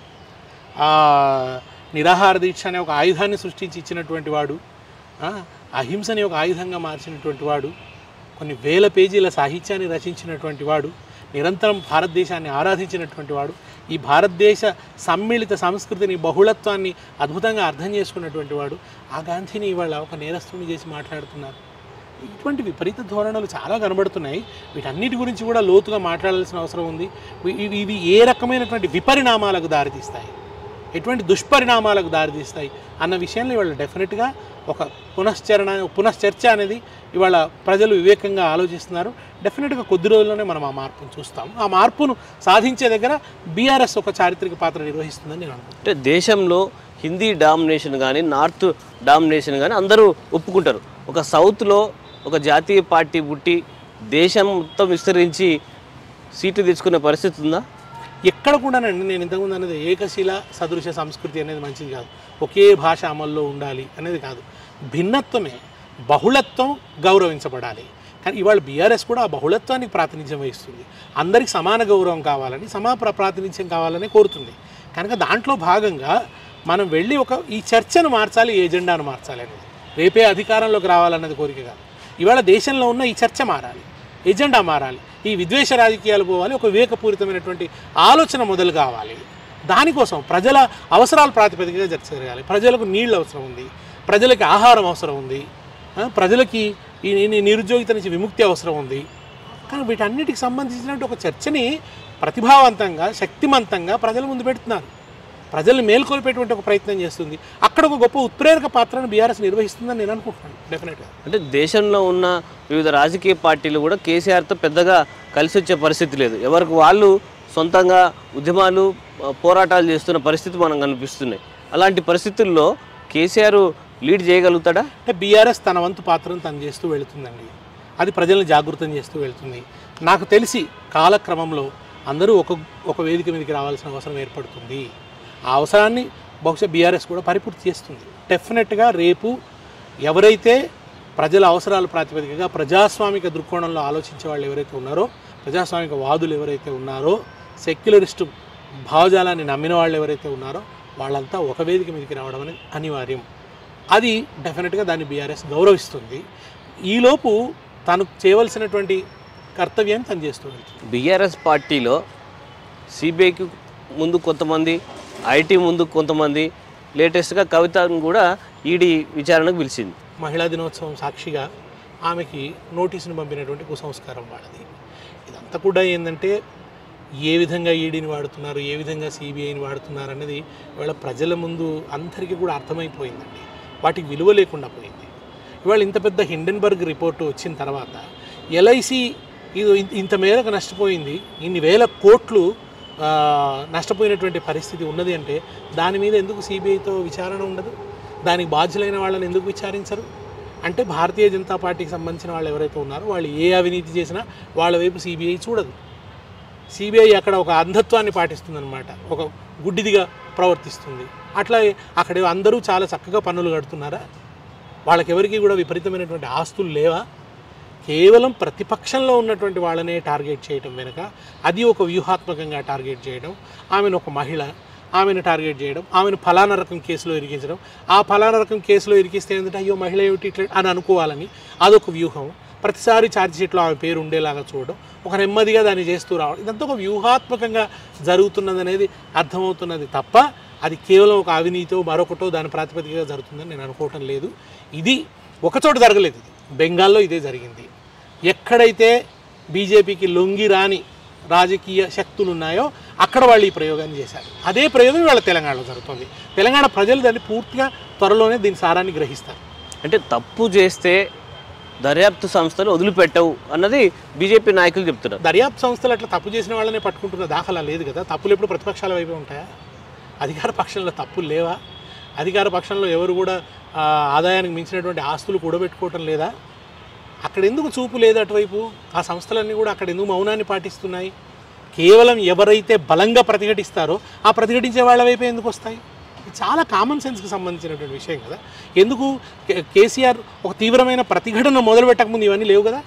Speaker 1: ఆ నిరాహార దీక్ష అనే ఒక ఆయుధాన్ని సృష్టించి ఇచ్చినటువంటి వాడు ఆ, అహింసని ఒక ఆయుధంగా మార్చినటువంటి వాడు కొన్ని వేల పేజీల సాహిత్యాన్ని రచించినటువంటి వాడు నిరంతరం భారతదేశాన్ని ఆరాధించినటువంటి వాడు ఈ భారతదేశ సమ్మిళిత సంస్కృతిని బహుళత్వాన్ని అద్భుతంగా అర్థం చేసుకున్నటువంటి వాడు ఆ గాంధీని ఇవాళ ఒక నేరస్తుని చేసి మాట్లాడుతున్నారు ఇటువంటి విపరీత ధోరణులు చాలా కనబడుతున్నాయి వీటన్నిటి గురించి కూడా లోతుగా మాట్లాడాల్సిన అవసరం ఉంది ఇవి- ఇవి ఇవి ఏ రకమైనటువంటి విపరిణామాలకు దారితీస్తాయి ఎటువంటి దుష్పరిణామాలకు దారితీస్తాయి అన్న విషయంలో ఇవాళ డెఫినెట్గా ఒక పునశ్చరణ పునశ్చర్చ అనేది ఇవాళ ప్రజలు వివేకంగా ఆలోచిస్తున్నారు డెఫినెట్గా కొద్ది రోజుల్లోనే మనం ఆ మార్పును చూస్తాం ఆ మార్పును సాధించే దగ్గర బీఆర్ఎస్ ఒక చారిత్రక పాత్ర నిర్వహిస్తుందని నేను అనుకుంటున్నాను
Speaker 2: అంటే దేశంలో హిందీ డామినేషన్ కానీ నార్త్ డామినేషన్ కానీ అందరూ ఒప్పుకుంటారు ఒక సౌత్లో ఒక జాతీయ పార్టీ పుట్టి దేశం మొత్తం విస్తరించి సీట్లు తెచ్చుకునే పరిస్థితి ఉందా
Speaker 1: ఎక్కడ కూడా నేను ఇంతకుముందు అనేది ఏకశిల సదృశ సంస్కృతి అనేది మంచిది కాదు ఒకే భాష అమల్లో ఉండాలి అనేది కాదు భిన్నత్వమే బహుళత్వం గౌరవించబడాలి కానీ ఇవాళ బీఆర్ఎస్ కూడా ఆ బహుళత్వానికి ప్రాతినిధ్యం వహిస్తుంది అందరికి సమాన గౌరవం కావాలని సమా ప్ర- ప్రాతినిధ్యం కావాలని కోరుతుంది కనుక దాంట్లో భాగంగా మనం వెళ్ళి ఒక ఈ చర్చను మార్చాలి ఈ ఎజెండాను మార్చాలి అనేది రేపే అధికారంలోకి రావాలన్నది కోరిక కాదు ఇవాళ దేశంలో ఉన్న ఈ చర్చ మారాలి ఎజెండా మారాలి ఈ విద్వేష రాజకీయాలు పోవాలి ఒక వివేకపూరితమైనటువంటి ఆలోచన మొదలు కావాలి దానికోసం ప్రజల అవసరాల ప్రాతిపదికగా చర్చ జరగాలి ప్రజలకు నీళ్ళు అవసరం ఉంది ప్రజలకి ఆహారం అవసరం ఉంది ఆ, ప్రజలకి ఈ ఈ నిరుద్యోగిత నుంచి విముక్తి అవసరం ఉంది కానీ వీటన్నిటికి సంబంధించినటువంటి ఒక చర్చని ప్రతిభావంతంగా శక్తిమంతంగా ప్రజల ముందు పెడుతున్నారు ప్రజల్ని మేల్కొల్పేటువంటి ఒక ప్రయత్నం చేస్తుంది అక్కడ ఒక గొప్ప ఉత్ప్రేరక పాత్రను బీఆర్ఎస్ నిర్వహిస్తుందని నేను అనుకుంటున్నాను డెఫినెట్గా
Speaker 2: అంటే దేశంలో ఉన్న వివిధ రాజకీయ పార్టీలు కూడా కేసీఆర్తో పెద్దగా కలిసి వచ్చే పరిస్థితి లేదు ఎవరికి వాళ్ళు సొంతంగా ఉద్యమాలు ఆ, పోరాటాలు చేస్తున్న పరిస్థితి మనం కనిపిస్తున్నాయి అలాంటి పరిస్థితుల్లో కేసీఆర్ లీడ్ చేయగలుగుతాడా
Speaker 1: అంటే బీఆర్ఎస్ తన వంతు పాత్రను తను చేస్తూ వెళుతుందండి అది ప్రజలను జాగృతం చేస్తూ వెళ్తుంది నాకు తెలిసి కాలక్రమంలో అందరూ ఒక ఒక వేదిక మీదకి రావాల్సిన అవసరం ఏర్పడుతుంది ఆ అవసరాన్ని బహుశా బీఆర్ఎస్ కూడా పరిపూర్తి చేస్తుంది డెఫినెట్గా రేపు ఎవరైతే ప్రజల అవసరాల ప్రాతిపదికగా ప్రజాస్వామిక దృక్కోణంలో ఆలోచించే వాళ్ళు ఎవరైతే ఉన్నారో ప్రజాస్వామిక వాదులు ఎవరైతే ఉన్నారో సెక్యులరిస్టు భావజాలాన్ని నమ్మిన వాళ్ళు ఎవరైతే ఉన్నారో వాళ్ళంతా ఒక వేదిక మీదకి రావడం అనేది అనివార్యం అది డెఫినెట్గా దాన్ని బీఆర్ఎస్ గౌరవిస్తుంది ఈలోపు తను చేయవలసినటువంటి కర్తవ్యాన్ని తను చేస్తూ వెళ్తుంది
Speaker 2: బీఆర్ఎస్ పార్టీలో సిబిఐకి ముందు కొంతమంది ఐటీ ముందు కొంతమంది లేటెస్ట్గా కవితను కూడా ఈడీ విచారణకు పిలిచింది
Speaker 1: మహిళా దినోత్సవం సాక్షిగా ఆమెకి నోటీసును పంపినటువంటి కుసంస్కారం వాళ్ళది ఇదంతా కూడా ఏంటంటే ఏ విధంగా ఈడీని వాడుతున్నారు ఏ విధంగా సిబిఐని వాడుతున్నారు అనేది ఇవాళ ప్రజల ముందు అందరికీ కూడా అర్థమైపోయిందండి వాటికి విలువ లేకుండా పోయింది ఇవాళ ఇంత పెద్ద హిండెన్బర్గ్ రిపోర్టు వచ్చిన తర్వాత ఎల్ఐసి ఇది ఇంత- ఇంత మేరకు నష్టపోయింది ఇన్ని వేల కోట్లు ఆ, నష్టపోయినటువంటి పరిస్థితి ఉన్నది అంటే దాని మీద ఎందుకు సిబిఐతో విచారణ ఉండదు దానికి బాధ్యులైన వాళ్ళని ఎందుకు విచారించరు అంటే భారతీయ జనతా పార్టీకి సంబంధించిన వాళ్ళు ఎవరైతే ఉన్నారో వాళ్ళు ఏ అవినీతి చేసినా వాళ్ళ వైపు సిబిఐ చూడదు సిబిఐ అక్కడ ఒక అంధత్వాన్ని పాటిస్తుందన్నమాట ఒక గుడ్డిదిగా ప్రవర్తిస్తుంది అట్లా అక్కడ అందరూ చాలా చక్కగా పన్నులు కడుతున్నారా వాళ్ళకి ఎవరికి కూడా విపరీతమైనటువంటి ఆస్తులు లేవా కేవలం ప్రతిపక్షంలో ఉన్నటువంటి వాళ్ళనే టార్గెట్ చేయడం వెనుక అది ఒక వ్యూహాత్మకంగా టార్గెట్ చేయడం ఆమెను ఒక మహిళ ఆమెను టార్గెట్ చేయడం ఆమెను ఫలానా రకం కేసులో ఇరికించడం ఆ ఫలానా రకం కేసులో ఇరికిస్తే ఏంటంటే అయ్యో మహిళ ఏమిటి ఇట్లా అని అనుకోవాలని అదొక వ్యూహం ప్రతిసారి ఛార్జ్ షీట్లో ఆమె పేరు ఉండేలాగా చూడడం ఒక నెమ్మదిగా దాన్ని చేస్తూ రావడం ఇదంతా ఒక వ్యూహాత్మకంగా జరుగుతున్నది అనేది అర్థమవుతున్నది తప్ప అది కేవలం ఒక అవినీతో మరొకటో దాని ప్రాతిపదికగా జరుగుతుందని నేను అనుకోవటం లేదు ఇది ఒకచోట జరగలేదు ఇది బెంగాల్లో ఇదే జరిగింది ఎక్కడైతే బీజేపీకి లొంగి రాని రాజకీయ శక్తులు ఉన్నాయో అక్కడ వాళ్ళు ఈ ప్రయోగాన్ని చేశారు అదే ప్రయోగం ఇవాళ తెలంగాణలో జరుగుతుంది తెలంగాణ ప్రజలు దాన్ని పూర్తిగా త్వరలోనే దీని సారాన్ని గ్రహిస్తారు
Speaker 2: అంటే తప్పు చేస్తే దర్యాప్తు సంస్థలు వదిలిపెట్టవు అన్నది బీజేపీ నాయకులు చెప్తున్నారు
Speaker 1: దర్యాప్తు సంస్థలు అట్లా తప్పు చేసిన వాళ్ళనే పట్టుకుంటున్న దాఖలా లేదు కదా తప్పులు ఎప్పుడు ప్రతిపక్షాల వైపే ఉంటాయా అధికార పక్షంలో తప్పులు లేవా అధికార పక్షంలో ఎవరు కూడా ఆ, ఆదాయానికి మించినటువంటి ఆస్తులు కూడబెట్టుకోవటం లేదా అక్కడ ఎందుకు చూపు లేదు అటువైపు ఆ సంస్థలన్నీ కూడా అక్కడ ఎందుకు మౌనాన్ని పాటిస్తున్నాయి కేవలం ఎవరైతే బలంగా ప్రతిఘటిస్తారో ఆ ప్రతిఘటించే వాళ్ళ వైపే ఎందుకు వస్తాయి ఇది చాలా కామన్ సెన్స్కి సంబంధించినటువంటి విషయం కదా ఎందుకు కే- కేసీఆర్ ఒక తీవ్రమైన ప్రతిఘటన మొదలు పెట్టకముందు ఇవన్నీ లేవు కదా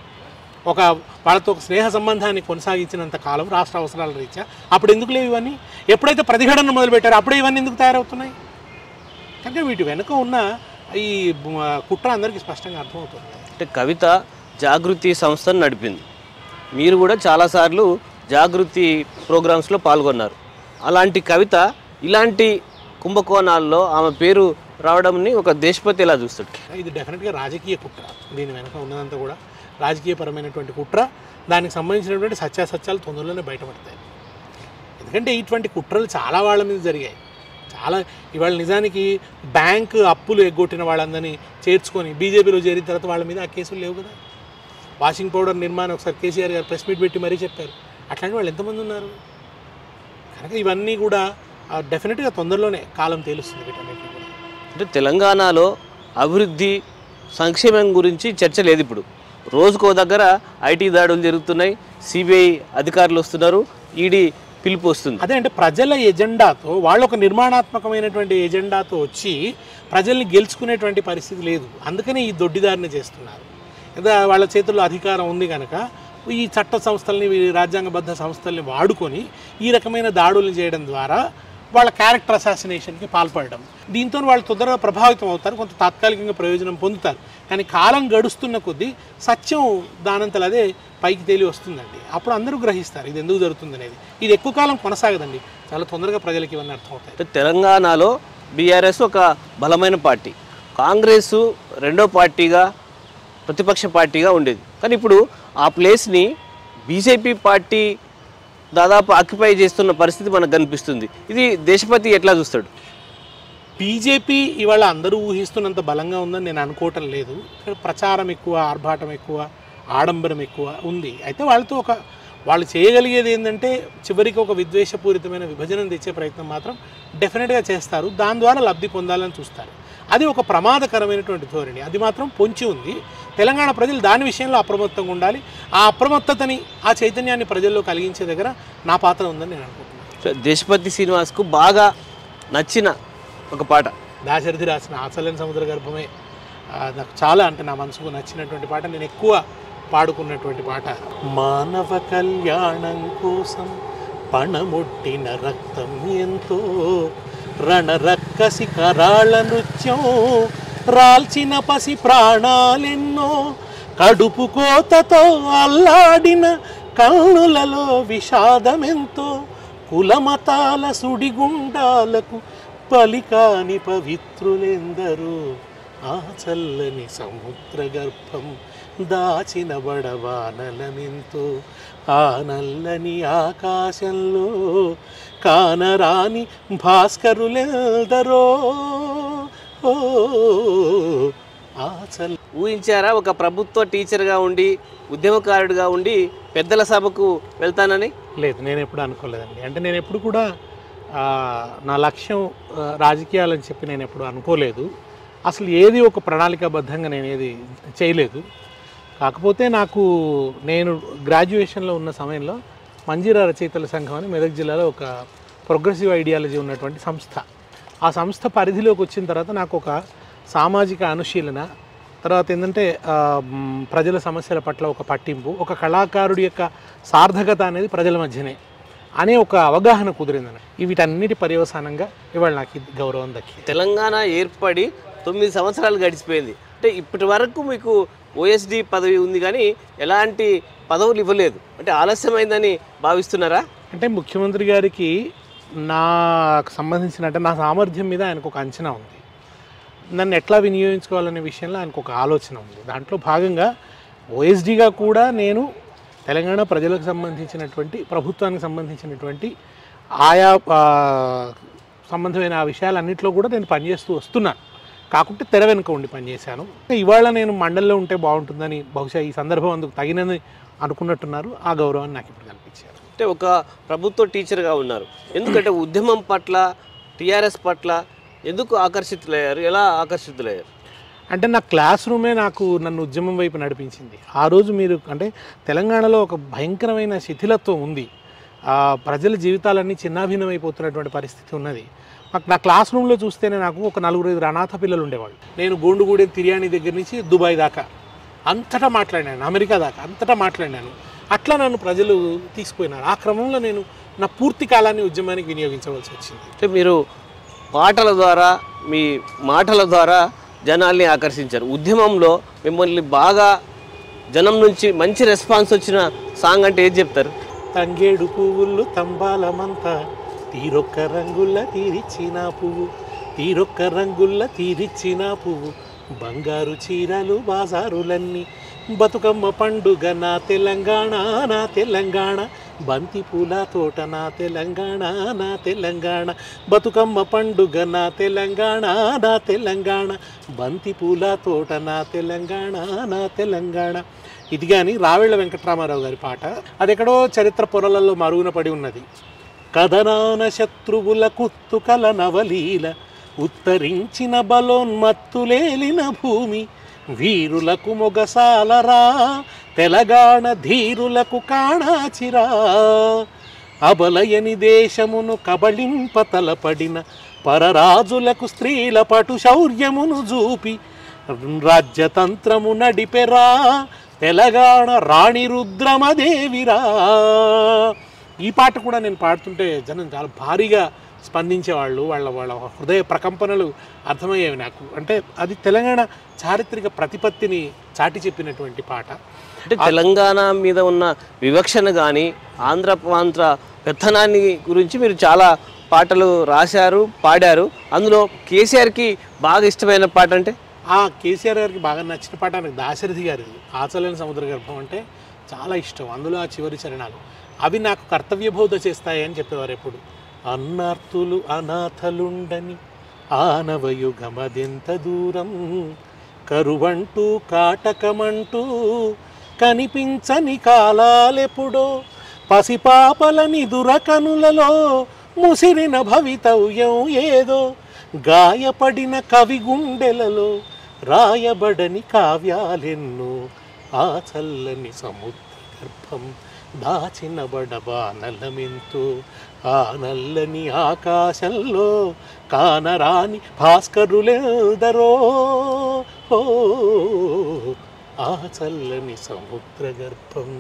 Speaker 1: ఒక వాళ్ళతో ఒక స్నేహ సంబంధాన్ని కొనసాగించినంత కాలం రాష్ట్ర అవసరాల రీత్యా అప్పుడు ఎందుకు లేవు ఇవన్నీ ఎప్పుడైతే ప్రతిఘటన మొదలుపెట్టారో అప్పుడే ఇవన్నీ ఎందుకు తయారవుతున్నాయి కనుక వీటి వెనుక ఉన్న ఈ బ- కుట్ర అందరికీ స్పష్టంగా అర్థమవుతుంది
Speaker 2: అంటే కవిత జాగృతి సంస్థను నడిపింది మీరు కూడా చాలాసార్లు జాగృతి ప్రోగ్రామ్స్లో పాల్గొన్నారు అలాంటి కవిత ఇలాంటి కుంభకోణాల్లో ఆమె పేరు రావడంని ఒక దేశపతి ఎలా చూస్తాడు
Speaker 1: ఇది డెఫినెట్గా రాజకీయ కుట్ర దీని వెనక ఉన్నదంతా కూడా రాజకీయపరమైనటువంటి కుట్ర దానికి సంబంధించినటువంటి సత్యాసత్యాలు తొందరలోనే బయటపడతాయి ఎందుకంటే ఇటువంటి కుట్రలు చాలా వాళ్ళ మీద జరిగాయి చాలా ఇవాళ నిజానికి బ్యాంక్ అప్పులు ఎగ్గొట్టిన వాళ్ళందరినీ చేర్చుకొని బీజేపీలో చేరిన తర్వాత వాళ్ళ మీద ఆ కేసులు లేవు కదా వాషింగ్ పౌడర్ నిర్మాణం ఒకసారి కేసీఆర్ గారు ప్రెస్ మీట్ పెట్టి మరీ చెప్పారు అట్లాంటి వాళ్ళు ఎంతమంది ఉన్నారు కనుక ఇవన్నీ కూడా డెఫినెట్గా తొందరలోనే కాలం తేలుస్తుంది వీటన్నిటిని కూడా
Speaker 2: అంటే తెలంగాణలో అభివృద్ధి సంక్షేమం గురించి చర్చ లేదు ఇప్పుడు రోజుకో దగ్గర ఐటీ దాడులు జరుగుతున్నాయి సిబిఐ అధికారులు వస్తున్నారు ఈడీ పిలుపు వస్తుంది
Speaker 1: అదే అంటే ప్రజల ఎజెండాతో వాళ్ళు ఒక నిర్మాణాత్మకమైనటువంటి ఎజెండాతో వచ్చి ప్రజల్ని గెలుచుకునేటువంటి పరిస్థితి లేదు అందుకనే ఈ దొడ్డిదారిని చేస్తున్నారు లేదా వాళ్ళ చేతుల్లో అధికారం ఉంది కనుక ఈ చట్ట సంస్థల్ని ఈ రాజ్యాంగబద్ధ సంస్థల్ని వాడుకొని ఈ రకమైన దాడులు చేయడం ద్వారా వాళ్ళ క్యారెక్టర్ అసాసినేషన్కి పాల్పడడం దీంతో వాళ్ళు తొందరగా ప్రభావితం అవుతారు కొంత తాత్కాలికంగా ప్రయోజనం పొందుతారు కానీ కాలం గడుస్తున్న కొద్దీ సత్యం దానంతలు అదే పైకి తేలి వస్తుందండి అప్పుడు అందరూ గ్రహిస్తారు ఇది ఎందుకు జరుగుతుంది అనేది ఇది ఎక్కువ కాలం కొనసాగదండి చాలా తొందరగా ప్రజలకి ఇవన్నీ అర్థమవుతాయి
Speaker 2: అంటే తెలంగాణలో బీఆర్ఎస్ ఒక బలమైన పార్టీ కాంగ్రెస్ రెండో పార్టీగా ప్రతిపక్ష పార్టీగా ఉండేది కానీ ఇప్పుడు ఆ ప్లేస్ని బీజేపీ పార్టీ దాదాపు ఆక్యుపై చేస్తున్న పరిస్థితి మనకు కనిపిస్తుంది ఇది దేశపతి ఎట్లా చూస్తాడు
Speaker 1: బీజేపీ ఇవాళ అందరూ ఊహిస్తున్నంత బలంగా ఉందని నేను అనుకోవటం లేదు ఇక్కడ ప్రచారం ఎక్కువ ఆర్భాటం ఎక్కువ ఆడంబరం ఎక్కువ ఉంది అయితే వాళ్ళతో ఒక వాళ్ళు చేయగలిగేది ఏంటంటే చివరికి ఒక విద్వేషపూరితమైన విభజన తెచ్చే ప్రయత్నం మాత్రం డెఫినెట్గా చేస్తారు దాని ద్వారా లబ్ధి పొందాలని చూస్తారు అది ఒక ప్రమాదకరమైనటువంటి ధోరణి అది మాత్రం పొంచి ఉంది తెలంగాణ ప్రజలు దాని విషయంలో అప్రమత్తంగా ఉండాలి ఆ అప్రమత్తతని ఆ చైతన్యాన్ని ప్రజల్లో కలిగించే దగ్గర నా పాత్ర ఉందని నేను అనుకుంటున్నాను
Speaker 2: సో దేశపతి శ్రీనివాస్కు బాగా నచ్చిన ఒక పాట
Speaker 1: దాశరథి రాసిన ఆచలని సముద్ర గర్భమే ఆ, నాకు చాలా అంటే నా మనసుకు నచ్చినటువంటి పాట నేను ఎక్కువ పాడుకున్నటువంటి పాట మానవ కళ్యాణం కోసం పణముట్టిన రక్తం ఎంతో రణరక్కసి కరాళ నృత్యం రాల్చిన పసి ప్రాణాలెన్నో కడుపు కోతతో అల్లాడిన కన్నులలో విషాదమెంతో కులమతాల సుడిగుండాలకు పలికాని పవిత్రులెందరూ ఆ చల్లని సముద్ర గర్భం దాచిన బడవానలమెంతో ఆ నల్లని ఆకాశంలో కానరాని భాస్కరులెందరో ఓ ఆ చల్ల
Speaker 2: ఊహించారా ఒక ప్రభుత్వ టీచర్గా ఉండి ఉద్యమకారుడిగా ఉండి పెద్దల సభకు వెళ్తానని
Speaker 1: లేదు నేను ఎప్పుడు అనుకోలేదండి అంటే నేను ఎప్పుడు కూడా ఆ, నా లక్ష్యం ఆ, రాజకీయాలని చెప్పి నేను ఎప్పుడు అనుకోలేదు అసలు ఏది ఒక ప్రణాళికాబద్ధంగా నేను ఏది చేయలేదు కాకపోతే నాకు నేను గ్రాడ్యుయేషన్లో ఉన్న సమయంలో మంజీరా రచయితల సంఘం అని మెదక్ జిల్లాలో ఒక ప్రోగ్రెసివ్ ఐడియాలజీ ఉన్నటువంటి సంస్థ ఆ సంస్థ పరిధిలోకి వచ్చిన తర్వాత నాకు ఒక సామాజిక అనుశీలన తర్వాత ఏంటంటే ఆ, మ్, ప్రజల సమస్యల పట్ల ఒక పట్టింపు ఒక కళాకారుడి యొక్క సార్థకత అనేది ప్రజల మధ్యనే అనే ఒక అవగాహన కుదిరిందని వీటన్నిటి పర్యవసానంగా ఇవాళ నాకు ఈ గౌరవం దక్కింది
Speaker 2: తెలంగాణ ఏర్పడి తొమ్మిది సంవత్సరాలు గడిచిపోయింది అంటే ఇప్పటి వరకు మీకు ఓఎస్డి పదవి ఉంది కానీ ఎలాంటి పదవులు ఇవ్వలేదు అంటే ఆలస్యమైందని భావిస్తున్నారా
Speaker 1: అంటే ముఖ్యమంత్రి గారికి నాకు సంబంధించిన అంటే నా సామర్థ్యం మీద ఆయనకు ఒక అంచనా ఉంది నన్ను ఎట్లా వినియోగించుకోవాలనే విషయంలో ఆయనకు ఒక ఆలోచన ఉంది దాంట్లో భాగంగా ఓఎస్డీగా కూడా నేను తెలంగాణ ప్రజలకు సంబంధించినటువంటి ప్రభుత్వానికి సంబంధించినటువంటి ఆయా ఆ, సంబంధమైన ఆ విషయాలన్నింటిలో కూడా నేను పనిచేస్తూ వస్తున్నాను కాకుంటే తెర వెనుక ఉండి పనిచేశాను ఇవాళ నేను మండలిలో ఉంటే బాగుంటుందని బహుశా ఈ సందర్భం అందుకు తగినది అనుకున్నట్టున్నారు ఆ గౌరవాన్ని నాకు ఇప్పుడు కల్పించారు
Speaker 2: అంటే ఒక ప్రభుత్వ టీచర్గా ఉన్నారు ఎందుకంటే ఉద్యమం పట్ల టీఆర్ఎస్ పట్ల ఎందుకు ఆకర్షితులయ్యారు ఎలా ఆకర్షితులయ్యారు
Speaker 1: అంటే నా క్లాస్ రూమే నాకు నన్ను ఉద్యమం వైపు నడిపించింది ఆ రోజు మీరు అంటే తెలంగాణలో ఒక భయంకరమైన శిథిలత్వం ఉంది ఆ ప్రజల జీవితాలన్నీ చిన్నాభిన్నమైపోతున్నటువంటి పరిస్థితి ఉన్నది మాకు నా క్లాస్ రూమ్లో చూస్తేనే నాకు ఒక నలుగురు ఐదు అనాథ పిల్లలు ఉండేవాళ్ళు నేను గోండుగూడెం తిరియాని దగ్గర నుంచి దుబాయ్ దాకా అంతటా మాట్లాడినాను అమెరికా దాకా అంతటా మాట్లాడినాను అట్లా నన్ను ప్రజలు తీసుకుపోయినారు ఆ క్రమంలో నేను నా పూర్తి కాలాన్ని ఉద్యమానికి వినియోగించవలసి వచ్చింది
Speaker 2: అంటే మీరు పాటల ద్వారా మీ మాటల ద్వారా జనాల్ని ఆకర్షించారు ఉద్యమంలో మిమ్మల్ని బాగా జనం నుంచి మంచి రెస్పాన్స్ వచ్చిన సాంగ్ అంటే ఏది చెప్తారు
Speaker 1: తంగేడు పువ్వులు తంబాలమంతా తీరొక్క రంగుల్ల తీరిచ్చిన పువ్వు తీరొక్క రంగుల్ల తీరిచ్చిన పువ్వు బంగారు చీరలు బాజారులన్నీ బతుకమ్మ పండుగ నా తెలంగాణ నా తెలంగాణ బంతి పూల తోట నా తెలంగాణ నా తెలంగాణ బతుకమ్మ పండుగ నా తెలంగాణ నా తెలంగాణ బంతి పూల తోట నా తెలంగాణ నా తెలంగాణ ఇది కానీ రావెళ్ళ వెంకటరామారావు గారి పాట అది ఎక్కడో చరిత్ర పొరలలో మరుగున పడి ఉన్నది కథనాన శత్రువుల కుత్తుకల నవలీల ఉత్తరించిన బలోన్మత్తులేలిన భూమి వీరులకు మొగసాలరా తెలంగాణ ధీరులకు కాణాచిరా అబలయని దేశమును కబళింప తలపడిన పరరాజులకు స్త్రీల పటు శౌర్యమును చూపి రాజ్యతంత్రము నడిపెరా తెలంగాణ రాణి రుద్రమదేవిరా ఈ పాట కూడా నేను పాడుతుంటే జనం చాలా భారీగా స్పందించేవాళ్ళు వాళ్ళ వాళ్ళ హృదయ ప్రకంపనలు అర్థమయ్యేవి నాకు అంటే అది తెలంగాణ చారిత్రక ప్రతిపత్తిని చాటి చెప్పినటువంటి పాట
Speaker 2: అంటే తెలంగాణ మీద ఉన్న వివక్షణ కానీ ఆంధ్ర ప్రాంత పెత్తనాన్ని గురించి మీరు చాలా పాటలు రాశారు పాడారు అందులో కేసీఆర్కి బాగా ఇష్టమైన పాట అంటే
Speaker 1: ఆ కేసీఆర్ గారికి బాగా నచ్చిన పాట నాకు దాశరథి గారిది ఆచలేని సముద్ర గర్భం అంటే చాలా ఇష్టం అందులో ఆ చివరి చరణాలు అవి నాకు కర్తవ్యబోధ చేస్తాయి అని చెప్పేవారు ఎప్పుడు అన్నార్తులు అనాథలుండని ఆనవయుగమదెంత దూరం కరువంటూ కాటకమంటూ కనిపించని కాలాలెప్పుడో పసిపాపలని దురకనులలో ముసిరిన భవితవ్యం ఏదో గాయపడిన కవి గుండెలలో రాయబడని కావ్యాలెన్నో ఆ చల్లని సముద్ర గర్భం దాచిన బడబానలమెంతో ఆ నల్లని ఆకాశంలో కానరాని భాస్కరులెందరో ఓ ఆ చల్లని సముద్ర గర్భం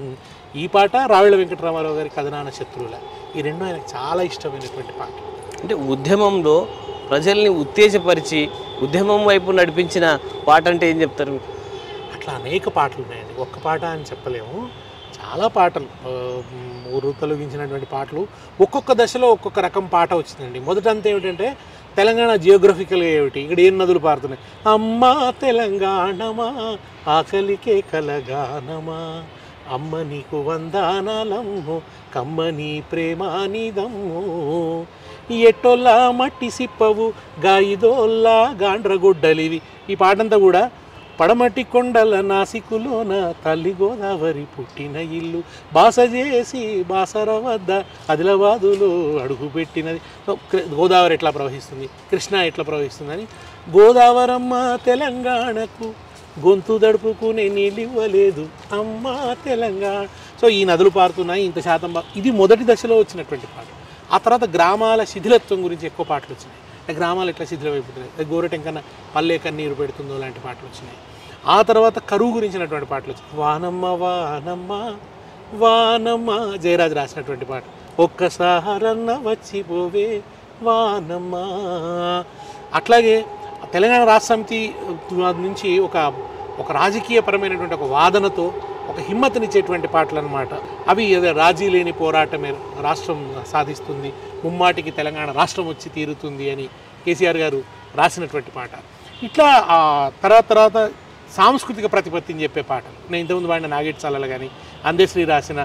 Speaker 1: ఈ పాట రావిళ్ళ వెంకటరామారావు గారి కథనాన శత్రువుల ఈ రెండు ఆయనకు చాలా ఇష్టమైనటువంటి పాట
Speaker 2: అంటే ఉద్యమంలో ప్రజల్ని ఉత్తేజపరిచి ఉద్యమం వైపు నడిపించిన పాట అంటే ఏం చెప్తారు మీరు?
Speaker 1: అట్లా అనేక పాటలు ఉన్నాయండి ఒక్క పాట అని చెప్పలేము చాలా పాటలు ఆ, ఊరు తొలగించినటువంటి పాటలు ఒక్కొక్క దశలో ఒక్కొక్క రకం పాట వచ్చిందండి మొదటంతా ఏమిటంటే తెలంగాణ జియోగ్రఫికల్గా ఏమిటి ఇక్కడ ఏం నదులు పారుతున్నాయి అమ్మా తెలంగాణమా ఆకలికే కలగానమా అమ్మ నీకు వందానాలమ్ము కమ్మని ప్రేమానిదమ్ము ఎట్టొల్లా మట్టి సిప్పవు గాయిదోల్లా గాండ్రగొడ్డలివి ఈ పాటంతా కూడా పడమటి కొండల నాసికులోన తల్లి గోదావరి పుట్టిన ఇల్లు బాస చేసి బాసర వద్ద ఆదిలాబాదులో అడుగు పెట్టినది సో, కృ- గోదావరి ఎట్లా ప్రవహిస్తుంది కృష్ణ ఎట్లా ప్రవహిస్తుందని గోదావరమ్మ తెలంగాణకు గొంతు దడుపుకునే నీళ్ళు ఇవ్వలేదు అమ్మ తెలంగాణ సో ఈ నదులు పారుతున్నాయి ఇంత శాతం బా- ఇది మొదటి దశలో వచ్చినటువంటి పాట ఆ తర్వాత గ్రామాల శిథిలత్వం గురించి ఎక్కువ పాటలు వచ్చినాయి అంటే గ్రామాలు ఎట్లా శిథిలమైపోతున్నాయి అది గోరటెంకన్న పల్లె కన్నీరు పెడుతుందో లాంటి పాటలు వచ్చినాయి ఆ తర్వాత కరువు గురించినటువంటి పాటలు వచ్చాయి వానమ్మ వానమ్మ వానమ్మ జయరాజ్ రాసినటువంటి పాట ఒక్కసారన్న వచ్చిపోవే వానమ్మ అట్లాగే తెలంగాణ రాష్ట్ర సమితి నుంచి ఒక ఒక రాజకీయపరమైనటువంటి ఒక వాదనతో ఒక హిమ్మతినిచ్చేటువంటి పాటలు అనమాట అవి ఏదో రాజీ లేని పోరాటమే రాష్ట్రం సాధిస్తుంది ముమ్మాటికి తెలంగాణ రాష్ట్రం వచ్చి తీరుతుంది అని కేసీఆర్ గారు రాసినటువంటి పాట ఇట్లా ఆ తర్వాత తర్వాత సాంస్కృతిక ప్రతిపత్తిని చెప్పే పాటలు నేను ఇంతకుముందు వాడిన నాగేట్ చాలల కానీ అందశ్రీ రాసిన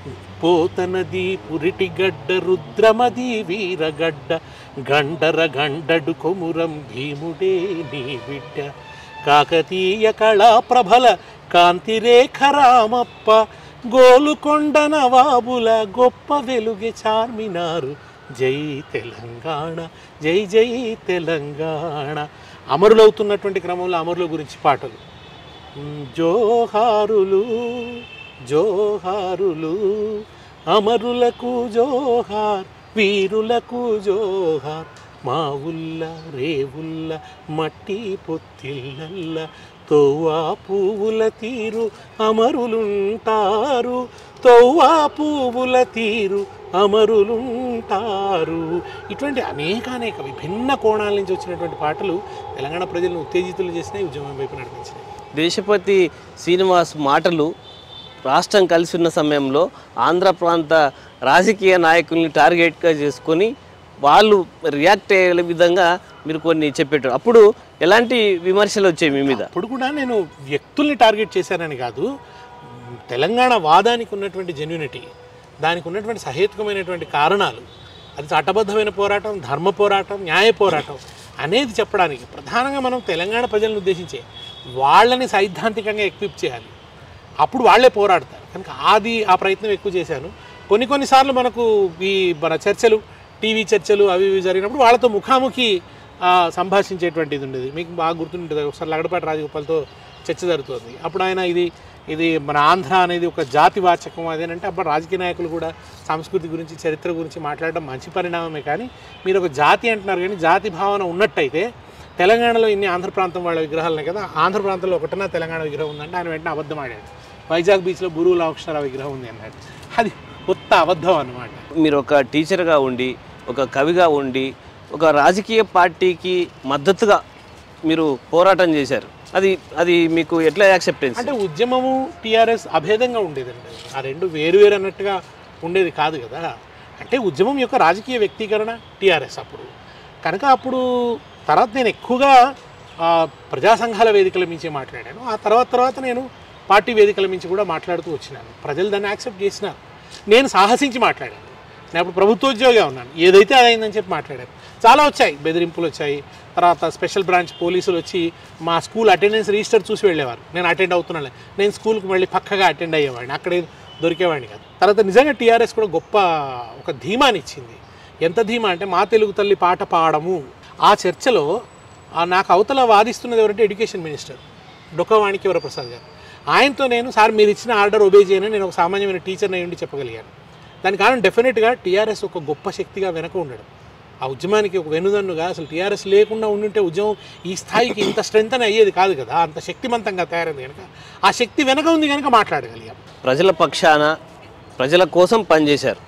Speaker 1: పోతనది పురిటిగడ్డ రుద్రమది వీరగడ్డ గండర గండడు కొమురం భీముడే నీ బిడ్డ కాకతీయ కళా ప్రభల కాంతిరేఖ రామప్ప గోలుకొండ నవాబుల గొప్ప వెలుగే చార్మినారు జై తెలంగాణ జై జై తెలంగాణ అమరులవుతున్నటువంటి క్రమంలో అమరుల గురించి పాటలు మ్, జోహారులు జోహారులు అమరులకు జోహార్ వీరులకు జోహార్ మా ఉల్ల రేవుల్ల మట్టి పొత్తిళ్ళల్ల తోవా పువ్వుల తీరు అమరులుంటారు తోవా పువ్వుల తీరు అమరులుంటారు ఇటువంటి అనేక అనేక విభిన్న కోణాల నుంచి వచ్చినటువంటి పాటలు తెలంగాణ ప్రజలను ఉత్తేజితులు చేసినాయి ఉద్యమం వైపు నడిపించినాయి
Speaker 2: దేశపతి శ్రీనివాస్ మాటలు రాష్ట్రం కలిసి ఉన్న సమయంలో ఆంధ్ర ప్రాంత రాజకీయ నాయకుల్ని టార్గెట్గా చేసుకొని వాళ్ళు రియాక్ట్ అయ్యే విధంగా మీరు కొన్ని చెప్పేటారు అప్పుడు ఎలాంటి విమర్శలు వచ్చాయి మీ మీద
Speaker 1: అప్పుడు కూడా నేను వ్యక్తుల్ని టార్గెట్ చేశానని కాదు తెలంగాణ వాదానికి ఉన్నటువంటి జెన్యునిటీ దానికి ఉన్నటువంటి సహేతుకమైనటువంటి కారణాలు అది చట్టబద్ధమైన పోరాటం ధర్మ పోరాటం న్యాయ పోరాటం అనేది చెప్పడానికి ప్రధానంగా మనం తెలంగాణ ప్రజలను ఉద్దేశించే వాళ్ళని సైద్ధాంతికంగా ఎక్విప్ చేయాలి అప్పుడు వాళ్ళే పోరాడతారు కనుక అది ఆ ప్రయత్నం ఎక్కువ చేశాను కొన్ని కొన్నిసార్లు మనకు ఈ మన చర్చలు టీవీ చర్చలు అవి ఇవి జరిగినప్పుడు వాళ్ళతో ముఖాముఖి ఆ, సంభాషించేటువంటిది ఉండేది మీకు బాగా గుర్తుంటుంది ఒకసారి లగడపాటి రాజగోపాల్తో చర్చ జరుగుతుంది అప్పుడు ఆయన ఇది ఇది మన ఆంధ్ర అనేది ఒక జాతి వాచకం అదేనంటే అప్పుడు రాజకీయ నాయకులు కూడా సంస్కృతి గురించి చరిత్ర గురించి మాట్లాడడం మంచి పరిణామమే కానీ మీరు ఒక జాతి అంటున్నారు కానీ జాతి భావన ఉన్నట్టయితే తెలంగాణలో ఇన్ని ఆంధ్ర ప్రాంతం వాళ్ళ విగ్రహాలు ఉన్నాయి కదా ఆంధ్ర ప్రాంతంలో ఒకటన్నా తెలంగాణ విగ్రహం ఉందంటే ఆయన వెంటనే అబద్ధం ఆడాడు వైజాగ్ బీచ్లో గురువు రామకృష్ణరావు విగ్రహం ఉంది అన్నాడు అది కొత్త అబద్ధం అన్నమాట
Speaker 2: మీరు ఒక టీచర్గా ఉండి ఒక కవిగా ఉండి ఒక రాజకీయ పార్టీకి మద్దతుగా మీరు పోరాటం చేశారు అది అది మీకు ఎట్లా యాక్సెప్టెన్స్
Speaker 1: అంటే ఉద్యమము టీఆర్ఎస్ అభేదంగా ఉండేదండి ఆ రెండు వేరు వేరు అన్నట్టుగా ఉండేది కాదు కదా అంటే ఉద్యమం యొక్క రాజకీయ వ్యక్తీకరణ టీఆర్ఎస్ అప్పుడు కనుక అప్పుడు తర్వాత నేను ఎక్కువగా ఆ, ప్రజా సంఘాల వేదికల మించి మాట్లాడాను ఆ తర్వాత తర్వాత నేను పార్టీ వేదికల మించి కూడా మాట్లాడుతూ వచ్చినాను ప్రజలు దాన్ని యాక్సెప్ట్ చేసినారు నేను సాహసించి మాట్లాడాను నేను అప్పుడు ప్రభుత్వోద్యోగిగా ఉన్నాను ఏదైతే అదైందని చెప్పి మాట్లాడాను చాలా వచ్చాయి బెదిరింపులు వచ్చాయి తర్వాత స్పెషల్ బ్రాంచ్ పోలీసులు వచ్చి మా స్కూల్ అటెండెన్స్ రిజిస్టర్ చూసి వెళ్ళేవారు నేను అటెండ్ అవుతున్నాను నేను స్కూల్కి మళ్ళీ పక్కగా అటెండ్ అయ్యేవాడిని అక్కడే దొరికేవాడిని కాదు తర్వాత నిజంగా టీఆర్ఎస్ కూడా గొప్ప ఒక ధీమాని ఇచ్చింది ఎంత ధీమా అంటే మా తెలుగు తల్లి పాట పాడము ఆ చర్చలో ఆ నాకు అవతల వాదిస్తున్నది ఎవరంటే ఎడ్యుకేషన్ మినిస్టర్ డొక్కవాణికి వరప్రసాద్ గారు ఆయనతో నేను సార్ మీరు ఇచ్చిన ఆర్డర్ ఒబే చేయని నేను ఒక సామాన్యమైన టీచర్ని అయ్యి ఉండి చెప్పగలిగాను దానికి కారణం డెఫినెట్గా టీఆర్ఎస్ ఒక గొప్ప శక్తిగా వెనక ఉండడం ఆ ఉద్యమానికి ఒక వెనుదన్నుగా అసలు టీఆర్ఎస్ లేకుండా ఉండుంటే ఉద్యమం ఈ స్థాయికి ఇంత స్ట్రెంత్ అని అయ్యేది కాదు కదా అంత శక్తివంతంగా తయారైంది కనుక ఆ శక్తి వెనక ఉంది కనుక మాట్లాడగలిగాం
Speaker 2: ప్రజల పక్షాన ప్రజల కోసం పనిచేశారు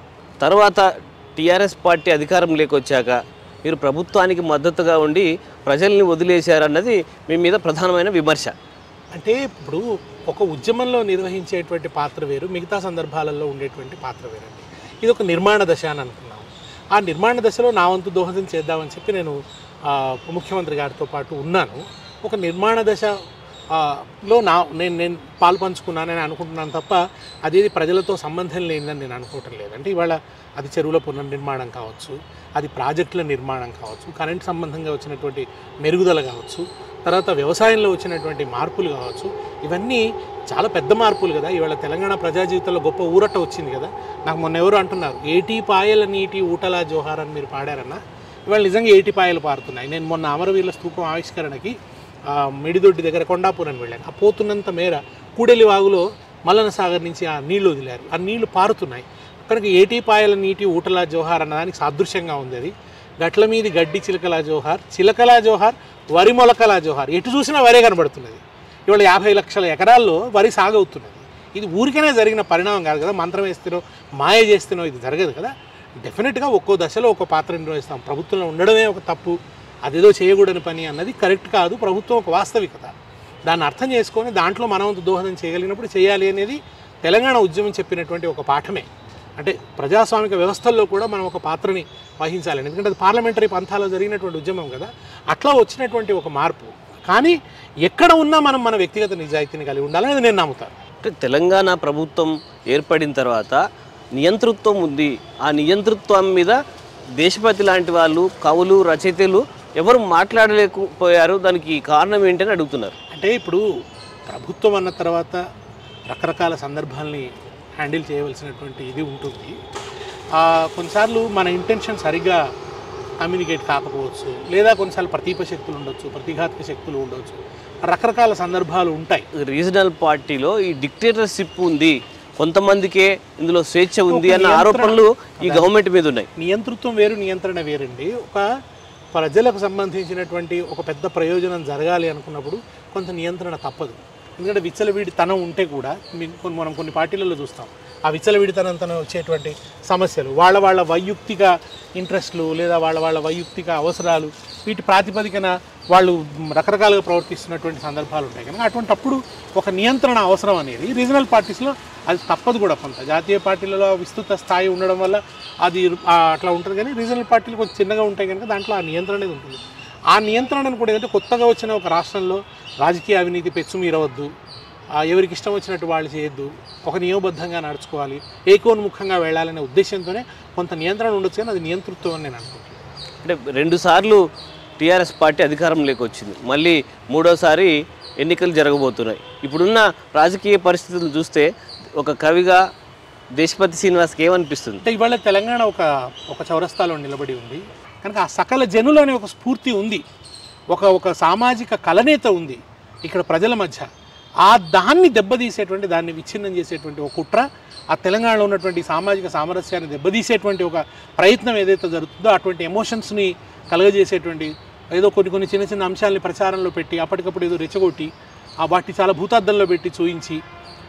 Speaker 2: తర్వాత టీఆర్ఎస్ పార్టీ అధికారం లేకొచ్చాక మీరు ప్రభుత్వానికి మద్దతుగా ఉండి ప్రజల్ని వదిలేశారన్నది మీ మీద ప్రధానమైన విమర్శ
Speaker 1: అంటే ఇప్పుడు ఒక ఉద్యమంలో నిర్వహించేటువంటి పాత్ర వేరు మిగతా సందర్భాలలో ఉండేటువంటి పాత్ర వేరండి ఇది ఒక నిర్మాణ దశ అని అనుకున్నాము ఆ నిర్మాణ దశలో నా వంతు దోహదం చేద్దామని చెప్పి నేను ఆ, ముఖ్యమంత్రి గారితో పాటు ఉన్నాను ఒక నిర్మాణ దశ ఆ, లో నా నేను నేను పాలు పంచుకున్నానని అనుకుంటున్నాను తప్ప అదేది ప్రజలతో సంబంధం లేనిదని నేను అనుకోవటం లేదు అంటే ఇవాళ అది చెరువుల పునర్నిర్మాణం కావచ్చు అది ప్రాజెక్టుల నిర్మాణం కావచ్చు కరెంట్ సంబంధంగా వచ్చినటువంటి మెరుగుదల కావచ్చు తర్వాత వ్యవసాయంలో వచ్చినటువంటి మార్పులు కావచ్చు ఇవన్నీ చాలా పెద్ద మార్పులు కదా ఇవాళ తెలంగాణ ప్రజా జీవితంలో గొప్ప ఊరట వచ్చింది కదా నాకు మొన్న ఎవరు అంటున్నారు ఏటీ పాయల నీటి ఊటలా జోహార్ అని మీరు పాడారన్నా ఇవాళ నిజంగా ఏటి పాయలు పారుతున్నాయి నేను మొన్న అమరవీరుల స్తూపం ఆవిష్కరణకి ఆ, మిడిదొడ్డి దగ్గర కొండాపురం వెళ్ళాను ఆ పోతున్నంత మేర కూడెలి వాగులో మల్లన సాగర్ నుంచి ఆ నీళ్లు వదిలారు ఆ నీళ్లు పారుతున్నాయి కనుక ఏటీ పాయల నీటి ఊటలా జోహార్ అన్నదానికి సాదృశ్యంగా ఉంది అది గట్ల మీది గడ్డి చిలకలా జోహార్ చిలకలా జోహార్ వరి మొలకలా జోహార్ ఎటు చూసినా వరే కనబడుతున్నది ఇవాళ యాభై లక్షల ఎకరాల్లో వరి సాగవుతున్నది ఇది ఊరికనే జరిగిన పరిణామం కాదు కదా మంత్రం వేస్తేనో మాయ చేస్తేనో ఇది జరగదు కదా డెఫినెట్గా ఒక్కో దశలో ఒక్కో పాత్ర నిర్వహిస్తాం ప్రభుత్వంలో ఉండడమే ఒక తప్పు అదేదో చేయకూడని పని అన్నది కరెక్ట్ కాదు ప్రభుత్వం ఒక వాస్తవికత దాన్ని అర్థం చేసుకొని దాంట్లో మనం వంతు దోహదం చేయగలిగినప్పుడు చేయాలి అనేది తెలంగాణ ఉద్యమం చెప్పినటువంటి ఒక పాఠమే అంటే ప్రజాస్వామిక వ్యవస్థల్లో కూడా మనం ఒక పాత్రని వహించాలి ఎందుకంటే అది పార్లమెంటరీ పంథాలో జరిగినటువంటి ఉద్యమం కదా అట్లా వచ్చినటువంటి ఒక మార్పు కానీ ఎక్కడ ఉన్నా మనం మన వ్యక్తిగత నిజాయితీని కలిగి ఉండాలని నేను నమ్ముతాను
Speaker 2: అంటే తెలంగాణ ప్రభుత్వం ఏర్పడిన తర్వాత నియంతృత్వం ఉంది ఆ నియంతృత్వం మీద దేశపతి లాంటి వాళ్ళు కవులు రచయితలు ఎవరు మాట్లాడలేకపోయారు దానికి కారణం ఏంటని అడుగుతున్నారు
Speaker 1: అంటే ఇప్పుడు ప్రభుత్వం అన్న తర్వాత రకరకాల సందర్భాల్ని హ్యాండిల్ చేయవలసినటువంటి ఇది ఉంటుంది ఆ, కొన్నిసార్లు మన ఇంటెన్షన్ సరిగ్గా కమ్యూనికేట్ కాకపోవచ్చు లేదా కొన్నిసార్లు ప్రతీప శక్తులు ఉండొచ్చు ప్రతిఘాతక శక్తులు ఉండొచ్చు రకరకాల సందర్భాలు ఉంటాయి
Speaker 2: రీజనల్ పార్టీలో ఈ డిక్టేటర్షిప్ ఉంది కొంతమందికే ఇందులో స్వేచ్ఛ ఉంది అన్న
Speaker 1: నియంత్రణ-
Speaker 2: ఆరోపణలు ఈ గవర్నమెంట్ మీద ఉన్నాయి
Speaker 1: నియంతృత్వం వేరు నియంత్రణ వేరండి ఒక ప్రజలకు సంబంధించినటువంటి ఒక పెద్ద ప్రయోజనం జరగాలి అనుకున్నప్పుడు కొంత నియంత్రణ తప్పదు ఎందుకంటే విచ్చలవిడితనం ఉంటే కూడా మీ- కొన్ని మనం కొన్ని పార్టీలలో చూస్తాం ఆ విచ్చలవిడితనంతో వచ్చేటువంటి సమస్యలు వాళ్ళ వాళ్ళ వైయక్తిక ఇంట్రెస్ట్లు లేదా వాళ్ళ వాళ్ళ వైయక్తిక అవసరాలు వీటి ప్రాతిపదికన వాళ్ళు రకరకాలుగా ప్రవర్తిస్తున్నటువంటి సందర్భాలు ఉంటాయి కనుక అటువంటి అప్పుడు ఒక నియంత్రణ అవసరం అనేది రీజనల్ పార్టీస్లో అది తప్పదు కూడా కొంత జాతీయ పార్టీలలో విస్తృత స్థాయి ఉండడం వల్ల అది ఆ, అట్లా ఉంటుంది కానీ రీజనల్ పార్టీలు కొంచెం చిన్నగా ఉంటాయి కనుక దాంట్లో ఆ నియంత్రణ అనేది ఉంటుంది ఆ నియంత్రణను కూడా ఏంటంటే కొత్తగా వచ్చిన ఒక రాష్ట్రంలో రాజకీయ అవినీతి పెచ్చు మీరవద్దు ఆ, ఎవరికి ఇష్టం వచ్చినట్టు వాళ్ళు చేయొద్దు ఒక నియమబద్ధంగా నడుచుకోవాలి ఏకోన్ముఖంగా వెళ్ళాలనే ఉద్దేశంతోనే కొంత నియంత్రణ ఉండొచ్చు కానీ అది నియంతృత్వం అని నేను అనుకుంటున్నాను
Speaker 2: అంటే రెండు సార్లు టీఆర్ఎస్ పార్టీ అధికారంలోకి వచ్చింది మళ్ళీ మూడోసారి ఎన్నికలు జరగబోతున్నాయి ఇప్పుడున్న రాజకీయ పరిస్థితులను చూస్తే ఒక కవిగా దేశపతి శ్రీనివాస్కి ఏమనిపిస్తుంది
Speaker 1: అంటే ఇవాళ తెలంగాణ ఒక ఒక చౌరస్తాలో నిలబడి ఉంది కనుక ఆ సకల జనులు ఒక స్ఫూర్తి ఉంది ఒక ఒక సామాజిక కలనేత ఉంది ఇక్కడ ప్రజల మధ్య ఆ దాన్ని దెబ్బతీసేటువంటి దాన్ని విచ్ఛిన్నం చేసేటువంటి ఒక కుట్ర ఆ తెలంగాణలో ఉన్నటువంటి సామాజిక సామరస్యాన్ని దెబ్బతీసేటువంటి ఒక ప్రయత్నం ఏదైతే జరుగుతుందో అటువంటి ఎమోషన్స్ని కలగజేసేటువంటి ఏదో కొన్ని కొన్ని చిన్న చిన్న అంశాలని ప్రచారంలో పెట్టి అప్పటికప్పుడు ఏదో రెచ్చగొట్టి ఆ వాటిని చాలా భూతార్థంలో పెట్టి చూయించి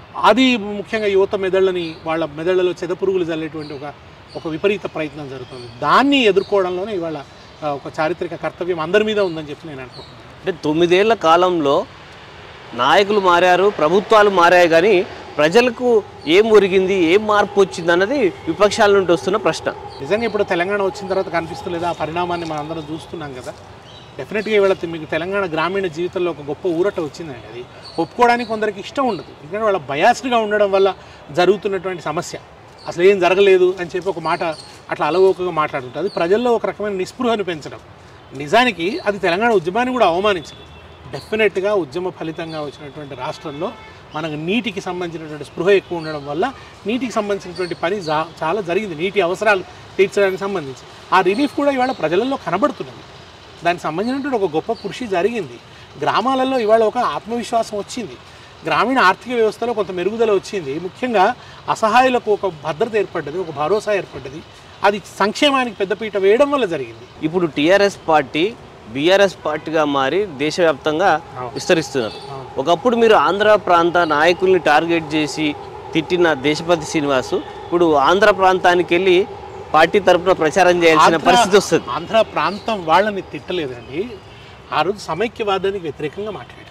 Speaker 1: అది ముఖ్యంగా యువత మెదళ్ళని వాళ్ళ మెదళ్ళలో చెదపురుగులు చల్లేటువంటి ఒక ఒక విపరీత ప్రయత్నం జరుగుతుంది దాన్ని ఎదుర్కోవడంలోనే ఇవాళ ఆ, ఒక చారిత్రక కర్తవ్యం అందరి మీద ఉందని చెప్పి నేను అనుకుంటున్నాను
Speaker 2: అంటే తొమ్మిదేళ్ల కాలంలో నాయకులు మారారు ప్రభుత్వాలు మారాయి కానీ ప్రజలకు ఏం ఒరిగింది ఏం మార్పు వచ్చింది అన్నది విపక్షాల నుండి వస్తున్న ప్రశ్న
Speaker 1: నిజంగా ఇప్పుడు తెలంగాణ వచ్చిన తర్వాత కనిపిస్తలేదా ఆ పరిణామాన్ని మనం అందరం చూస్తున్నాం కదా డెఫినెట్గా ఇవాళ మీకు తెలంగాణ గ్రామీణ జీవితంలో ఒక గొప్ప ఊరట వచ్చిందండి అది ఒప్పుకోవడానికి కొందరికి ఇష్టం ఉండదు ఎందుకంటే వాళ్ళ బయాస్డ్గా ఉండడం వల్ల జరుగుతున్నటువంటి సమస్య అసలు ఏం జరగలేదు అని చెప్పి ఒక మాట అట్లా అలవోకగా మాట్లాడుతుంటుంది అది ప్రజల్లో ఒక రకమైన నిస్పృహను పెంచడం నిజానికి అది తెలంగాణ ఉద్యమాన్ని కూడా అవమానించదు డెఫినెట్గా ఉద్యమ ఫలితంగా వచ్చినటువంటి రాష్ట్రంలో మనకు నీటికి సంబంధించినటువంటి స్పృహ ఎక్కువ ఉండడం వల్ల నీటికి సంబంధించినటువంటి పని జా- చాలా జరిగింది నీటి అవసరాలు తీర్చడానికి సంబంధించి ఆ రిలీఫ్ కూడా ఇవాళ ప్రజలలో కనబడుతున్నది దానికి సంబంధించినటువంటి ఒక గొప్ప కృషి జరిగింది గ్రామాలలో ఇవాళ ఒక ఆత్మవిశ్వాసం వచ్చింది గ్రామీణ ఆర్థిక వ్యవస్థలో కొంత మెరుగుదల వచ్చింది ముఖ్యంగా అసహాయులకు ఒక భద్రత ఏర్పడ్డది ఒక భరోసా ఏర్పడ్డది అది సంక్షేమానికి పెద్దపీట వేయడం వల్ల జరిగింది
Speaker 2: ఇప్పుడు టీఆర్ఎస్ పార్టీ బీఆర్ఎస్ పార్టీగా మారి దేశవ్యాప్తంగా
Speaker 1: అవును.
Speaker 2: విస్తరిస్తున్నారు
Speaker 1: అవును.
Speaker 2: ఒకప్పుడు మీరు ఆంధ్ర ప్రాంత నాయకుల్ని టార్గెట్ చేసి తిట్టిన దేశపతి శ్రీనివాసు ఇప్పుడు ఆంధ్ర ప్రాంతానికి వెళ్ళి పార్టీ తరపున ప్రచారం చేయాల్సిన
Speaker 1: ఆంధ్ర-
Speaker 2: పరిస్థితి వస్తుంది
Speaker 1: ఆంధ్ర ప్రాంతం వాళ్ళని తిట్టలేదండి ఆ రోజు సమైక్యవాదానికి వ్యతిరేకంగా మాట్లాడారు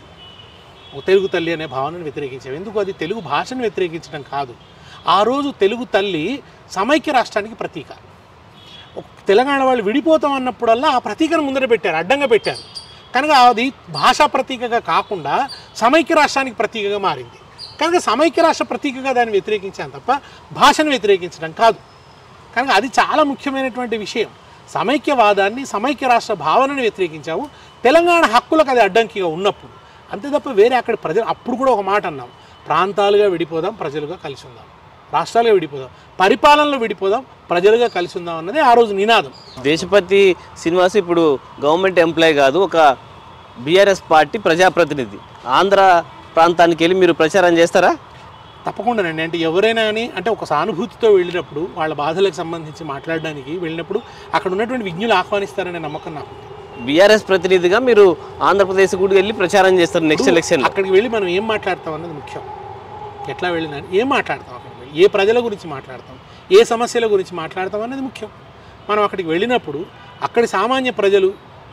Speaker 1: ఓ తెలుగు తల్లి అనే భావనను వ్యతిరేకించారు ఎందుకు అది తెలుగు భాషను వ్యతిరేకించడం కాదు ఆ రోజు తెలుగు తల్లి సమైక్య రాష్ట్రానికి ప్రతీక ఒక తెలంగాణ వాళ్ళు విడిపోతాం అన్నప్పుడల్లా ఆ ప్రతీకను ముందర పెట్టారు అడ్డంగా పెట్టారు కనుక అది భాషా ప్రతీకగా కాకుండా సమైక్య రాష్ట్రానికి ప్రతీకగా మారింది కనుక సమైక్య రాష్ట్ర ప్రతీకగా దాన్ని వ్యతిరేకించాను తప్ప భాషను వ్యతిరేకించడం కాదు కనుక అది చాలా ముఖ్యమైనటువంటి విషయం సమైక్యవాదాన్ని సమైక్య రాష్ట్ర భావనను వ్యతిరేకించావు తెలంగాణ హక్కులకు అది అడ్డంకిగా ఉన్నప్పుడు అంతే తప్ప వేరే అక్కడ ప్రజలు అప్పుడు కూడా ఒక మాట అన్నాం ప్రాంతాలుగా విడిపోదాం ప్రజలుగా కలిసి ఉందాం రాష్ట్రాలుగా విడిపోదాం పరిపాలనలో విడిపోదాం ప్రజలుగా కలిసి ఉందాం అన్నది ఆ రోజు నినాదం
Speaker 2: దేశపతి శ్రీనివాస్ ఇప్పుడు గవర్నమెంట్ ఎంప్లాయ్ కాదు ఒక బీఆర్ఎస్ పార్టీ ప్రజాప్రతినిధి ఆంధ్ర ప్రాంతానికి వెళ్ళి మీరు ప్రచారం చేస్తారా
Speaker 1: తప్పకుండానండి అంటే ఎవరైనా కానీ అంటే ఒక సానుభూతితో వెళ్ళినప్పుడు వాళ్ళ బాధలకు సంబంధించి మాట్లాడడానికి వెళ్ళినప్పుడు అక్కడ ఉన్నటువంటి విజ్ఞులు ఆహ్వానిస్తారనే నమ్మకం నాకు ఉంది.
Speaker 2: బీఆర్ఎస్ ప్రతినిధిగా మీరు ఆంధ్రప్రదేశ్ కూడా వెళ్ళి ప్రచారం చేస్తారు నెక్స్ట్ ఎలక్షన్
Speaker 1: అక్కడికి వెళ్ళి మనం ఏం మాట్లాడతాం అన్నది ముఖ్యం ఎట్లా వెళ్ళినా ఏం మాట్లాడతాం అక్కడికి వెళ్ళి ఏ ప్రజల గురించి మాట్లాడతాం ఏ సమస్యల గురించి మాట్లాడతాం అన్నది ముఖ్యం మనం అక్కడికి వెళ్ళినప్పుడు అక్కడి సామాన్య ప్రజలు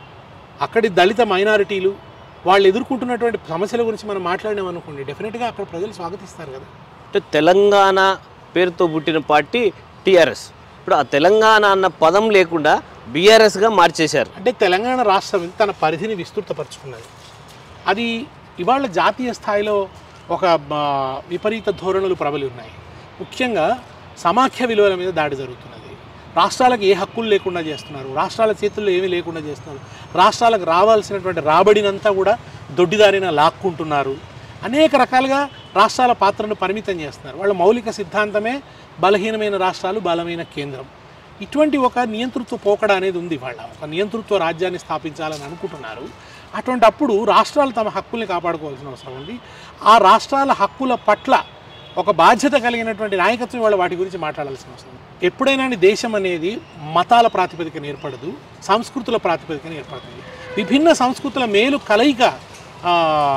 Speaker 1: అక్కడి దళిత మైనారిటీలు వాళ్ళు ఎదుర్కొంటున్నటువంటి సమస్యల గురించి మనం మాట్లాడినాం అనుకోండి డెఫినెట్గా అక్కడ ప్రజలు స్వాగతిస్తారు కదా
Speaker 2: అంటే తెలంగాణ పేరుతో పుట్టిన పార్టీ టీఆర్ఎస్ ఇప్పుడు ఆ తెలంగాణ అన్న పదం లేకుండా బీఆర్ఎస్గా మార్చేశారు
Speaker 1: అంటే తెలంగాణ రాష్ట్రం ఇది తన పరిధిని విస్తృతపరుచుకున్నది అది ఇవాళ జాతీయ స్థాయిలో ఒక ఆ, విపరీత ధోరణులు ప్రబలి ఉన్నాయి ముఖ్యంగా సమాఖ్య విలువల మీద దాడి జరుగుతున్నది రాష్ట్రాలకు ఏ హక్కులు లేకుండా చేస్తున్నారు రాష్ట్రాల చేతుల్లో ఏమీ లేకుండా చేస్తున్నారు రాష్ట్రాలకు రావాల్సినటువంటి రాబడినంతా కూడా దొడ్డిదారిన లాక్కుంటున్నారు అనేక రకాలుగా రాష్ట్రాల పాత్రను పరిమితం చేస్తున్నారు వాళ్ళ మౌలిక సిద్ధాంతమే బలహీనమైన రాష్ట్రాలు బలమైన కేంద్రం ఇటువంటి ఒక నియంతృత్వ పోకడ అనేది ఉంది వాళ్ళ ఒక నియంతృత్వ రాజ్యాన్ని స్థాపించాలని అనుకుంటున్నారు అటువంటి అప్పుడు రాష్ట్రాలు తమ హక్కుల్ని కాపాడుకోవాల్సిన అవసరం ఉంది ఆ రాష్ట్రాల హక్కుల పట్ల ఒక బాధ్యత కలిగినటువంటి నాయకత్వం వాళ్ళ వాటి గురించి మాట్లాడాల్సిన అవసరం ఉంది. ఎప్పుడైనా నీ దేశం అనేది మతాల ప్రాతిపదికన ఏర్పడదు సంస్కృతుల ప్రాతిపదికన ఏర్పడుతుంది విభిన్న సంస్కృతుల మేలు కలయిక ఆ,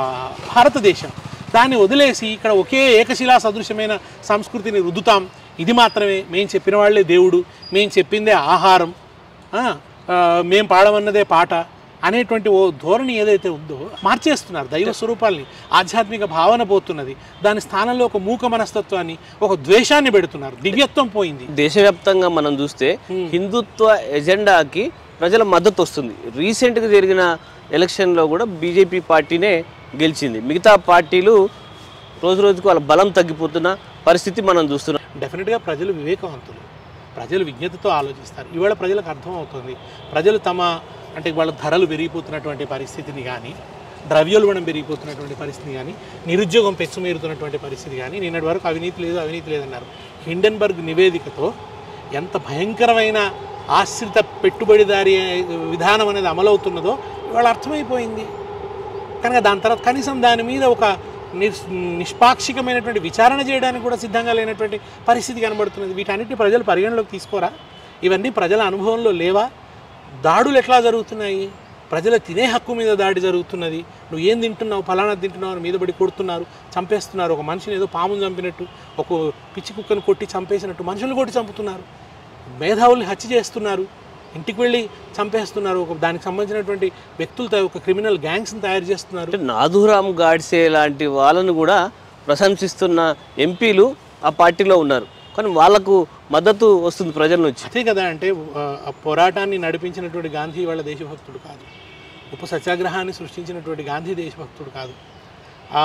Speaker 1: భారతదేశం దాన్ని వదిలేసి ఇక్కడ ఒకే ఏకశిలా సదృశ్యమైన సంస్కృతిని రుద్దుతాం ఇది మాత్రమే మేము చెప్పిన వాళ్ళే దేవుడు మేము చెప్పిందే ఆహారం ఆ, ఆ, మేము పాడమన్నదే పాట అనేటువంటి ఓ ధోరణి ఏదైతే ఉందో మార్చేస్తున్నారు దైవ స్వరూపాల్ని ఆధ్యాత్మిక భావన పోతున్నది దాని స్థానంలో ఒక మూక మనస్తత్వాన్ని ఒక ద్వేషాన్ని పెడుతున్నారు దివ్యత్వం పోయింది
Speaker 2: దేశవ్యాప్తంగా మనం చూస్తే హిందుత్వ ఎజెండాకి ప్రజల మద్దతు వస్తుంది రీసెంట్గా జరిగిన ఎలక్షన్లో కూడా బీజేపీ పార్టీనే గెలిచింది మిగతా పార్టీలు రోజు రోజుకు వాళ్ళ బలం తగ్గిపోతున్న పరిస్థితి మనం చూస్తున్నాం
Speaker 1: డెఫినెట్గా ప్రజలు వివేకవంతులు ప్రజలు విజ్ఞతతో ఆలోచిస్తారు ఇవాళ ప్రజలకు అర్థమవుతుంది ప్రజలు తమ అంటే వాళ్ళ ధరలు పెరిగిపోతున్నటువంటి పరిస్థితిని కానీ ద్రవ్యోల్బణం పెరిగిపోతున్నటువంటి పరిస్థితి కానీ నిరుద్యోగం పెచ్చుమీరుతున్నటువంటి పరిస్థితి కానీ నిన్నటి వరకు అవినీతి లేదు అవినీతి లేదన్నారు హిండెన్బర్గ్ నివేదికతో ఎంత భయంకరమైన ఆశ్రిత పెట్టుబడిదారి విధానం అనేది అమలవుతున్నదో ఇవాళ అర్థమైపోయింది కనుక దాని తర్వాత కనీసం దాని మీద ఒక నిస్ నిష్పాక్షికమైనటువంటి విచారణ చేయడానికి కూడా సిద్ధంగా లేనటువంటి పరిస్థితి కనబడుతున్నది వీటన్నిటిని ప్రజలు పరిగణలోకి తీసుకోరా ఇవన్నీ ప్రజల అనుభవంలో లేవా దాడులు ఎట్లా జరుగుతున్నాయి ప్రజల తినే హక్కు మీద దాడి జరుగుతున్నది నువ్వు ఏం తింటున్నావు ఫలానా తింటున్నావు అని మీద పడి కొడుతున్నారు చంపేస్తున్నారు ఒక మనిషిని ఏదో పాముని చంపినట్టు ఒక పిచ్చి కుక్కను కొట్టి చంపేసినట్టు మనుషులు కొట్టి చంపుతున్నారు మేధావుల్ని హత్య చేస్తున్నారు ఇంటికి వెళ్ళి చంపేస్తున్నారు ఒక దానికి సంబంధించినటువంటి వ్యక్తులతో ఒక క్రిమినల్ గ్యాంగ్స్ని తయారు చేస్తున్నారు
Speaker 2: అంటే నాథురామ్ గాడ్సే లాంటి వాళ్ళను కూడా ప్రశంసిస్తున్న ఎంపీలు ఆ పార్టీలో ఉన్నారు కానీ వాళ్ళకు మద్దతు వస్తుంది ప్రజల నుంచి
Speaker 1: అదే కదా అంటే ఆ, ఆ పోరాటాన్ని నడిపించినటువంటి గాంధీ వాళ్ళ దేశభక్తుడు కాదు ఉప సత్యాగ్రహాన్ని సృష్టించినటువంటి గాంధీ దేశభక్తుడు కాదు ఆ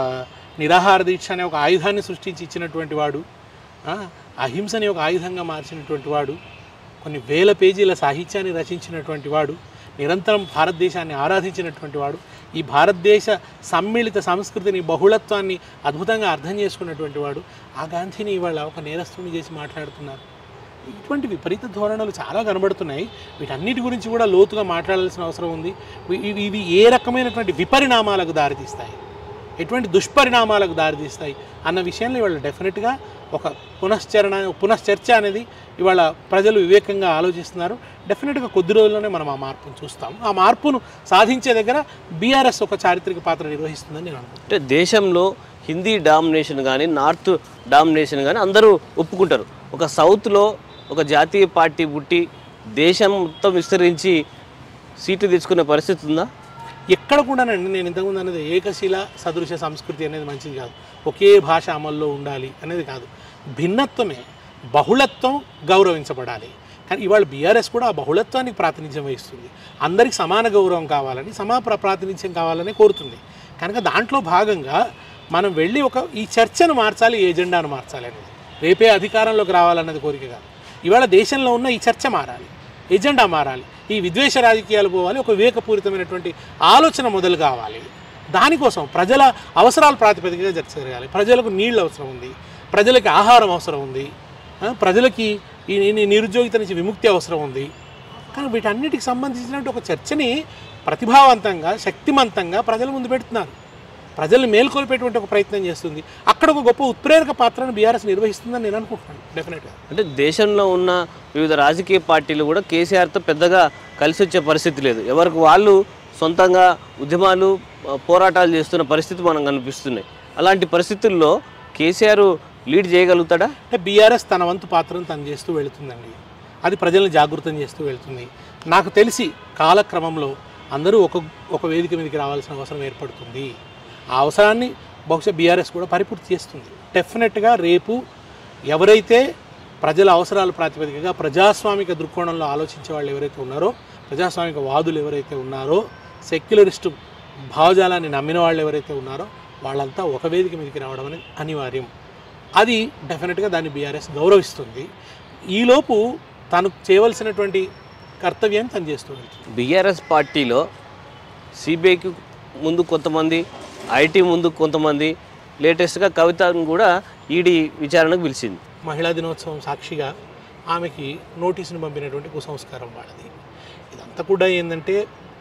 Speaker 1: నిరాహార దీక్ష అనే ఒక ఆయుధాన్ని సృష్టించి ఇచ్చినటువంటి వాడు ఆ, అహింసని ఒక ఆయుధంగా మార్చినటువంటి వాడు కొన్ని వేల పేజీల సాహిత్యాన్ని రచించినటువంటి వాడు నిరంతరం భారతదేశాన్ని ఆరాధించినటువంటి వాడు ఈ భారతదేశ సమ్మిళిత సంస్కృతిని బహుళత్వాన్ని అద్భుతంగా అర్థం చేసుకున్నటువంటి వాడు ఆ గాంధీని ఇవాళ ఒక నేరస్తుని చేసి మాట్లాడుతున్నారు ఇటువంటి విపరీత ధోరణులు చాలా కనబడుతున్నాయి వీటన్నిటి గురించి కూడా లోతుగా మాట్లాడాల్సిన అవసరం ఉంది ఇవి- ఇవి ఇవి ఏ రకమైనటువంటి విపరిణామాలకు దారితీస్తాయి ఎటువంటి దుష్పరిణామాలకు దారితీస్తాయి అన్న విషయంలో ఇవాళ డెఫినెట్గా ఒక పునశ్చరణ పునశ్చర్చ అనేది ఇవాళ ప్రజలు వివేకంగా ఆలోచిస్తున్నారు డెఫినెట్గా కొద్ది రోజుల్లోనే మనం ఆ మార్పును చూస్తాం ఆ మార్పును సాధించే దగ్గర బీఆర్ఎస్ ఒక చారిత్రక పాత్ర నిర్వహిస్తుందని నేను అనుకుంటున్నాను
Speaker 2: అంటే దేశంలో హిందీ డామినేషన్ కానీ నార్త్ డామినేషన్ కానీ అందరూ ఒప్పుకుంటారు ఒక సౌత్లో ఒక జాతీయ పార్టీ పుట్టి దేశం మొత్తం విస్తరించి సీట్లు తెచ్చుకునే పరిస్థితి ఉందా
Speaker 1: ఎక్కడ కూడానండి నేను ఇంతకుముందు అనేది ఏకశిల సదృశ సంస్కృతి అనేది మంచిది కాదు ఒకే భాష అమల్లో ఉండాలి అనేది కాదు భిన్నత్వమే బహుళత్వం గౌరవించబడాలి కానీ ఇవాళ బీఆర్ఎస్ కూడా ఆ బహుళత్వానికి ప్రాతినిధ్యం వహిస్తుంది అందరికి సమాన గౌరవం కావాలని సమా ప్ర- ప్రాతినిధ్యం కావాలని కోరుతుంది కనుక దాంట్లో భాగంగా మనం వెళ్ళి ఒక ఈ చర్చను మార్చాలి ఈ ఎజెండాను మార్చాలి అనేది రేపే అధికారంలోకి రావాలన్నది కోరిక కాదు ఇవాళ దేశంలో ఉన్న ఈ చర్చ మారాలి ఎజెండా మారాలి ఈ విద్వేష రాజకీయాలు పోవాలి ఒక వివేకపూరితమైనటువంటి ఆలోచన మొదలు కావాలి దానికోసం ప్రజల అవసరాల ప్రాతిపదికగా చర్చ జరగాలి ప్రజలకు నీళ్ళు అవసరం ఉంది ప్రజలకి ఆహారం అవసరం ఉంది ఆ, ప్రజలకి ఈ ఈ నిరుద్యోగిత నుంచి విముక్తి అవసరం ఉంది కానీ వీటన్నిటికి సంబంధించినటువంటి ఒక చర్చని ప్రతిభావంతంగా శక్తిమంతంగా ప్రజల ముందు పెడుతున్నారు ప్రజల్ని మేల్కొల్పేటువంటి ఒక ప్రయత్నం చేస్తుంది అక్కడ ఒక గొప్ప ఉత్ప్రేరక పాత్రను బీఆర్ఎస్ నిర్వహిస్తుందని నేను అనుకుంటున్నాను డెఫినెట్గా
Speaker 2: అంటే దేశంలో ఉన్న వివిధ రాజకీయ పార్టీలు కూడా కేసీఆర్తో పెద్దగా కలిసి వచ్చే పరిస్థితి లేదు ఎవరికి వాళ్ళు సొంతంగా ఉద్యమాలు ఆ, పోరాటాలు చేస్తున్న పరిస్థితి మనం కనిపిస్తున్నాయి అలాంటి పరిస్థితుల్లో కేసీఆర్ లీడ్ చేయగలుగుతాడా
Speaker 1: అంటే బీఆర్ఎస్ తన వంతు పాత్రను తను చేస్తూ వెళుతుందండి అది ప్రజలను జాగృతం చేస్తూ వెళ్తుంది నాకు తెలిసి కాలక్రమంలో అందరూ ఒక ఒక వేదిక మీదకి రావాల్సిన అవసరం ఏర్పడుతుంది ఆ అవసరాన్ని బహుశా బీఆర్ఎస్ కూడా పరిపూర్తి చేస్తుంది డెఫినెట్గా రేపు ఎవరైతే ప్రజల అవసరాల ప్రాతిపదికగా ప్రజాస్వామిక దృక్కోణంలో ఆలోచించే వాళ్ళు ఎవరైతే ఉన్నారో ప్రజాస్వామిక వాదులు ఎవరైతే ఉన్నారో సెక్యులరిస్టు భావజాలాన్ని నమ్మిన వాళ్ళు ఎవరైతే ఉన్నారో వాళ్ళంతా ఒక వేదిక మీదకి రావడం అనేది అనివార్యం అది డెఫినెట్గా దాన్ని బీఆర్ఎస్ గౌరవిస్తుంది ఈలోపు తను చేయవలసినటువంటి కర్తవ్యాన్ని తను చేస్తూ వెళ్తుంది
Speaker 2: బీఆర్ఎస్ పార్టీలో సిబిఐకి ముందు కొంతమంది ఐటీ ముందు కొంతమంది లేటెస్ట్గా కవితను కూడా ఈడీ విచారణకు పిలిచింది
Speaker 1: మహిళా దినోత్సవం సాక్షిగా ఆమెకి నోటీసును పంపినటువంటి కుసంస్కారం వాళ్ళది ఇదంతా కూడా ఏంటంటే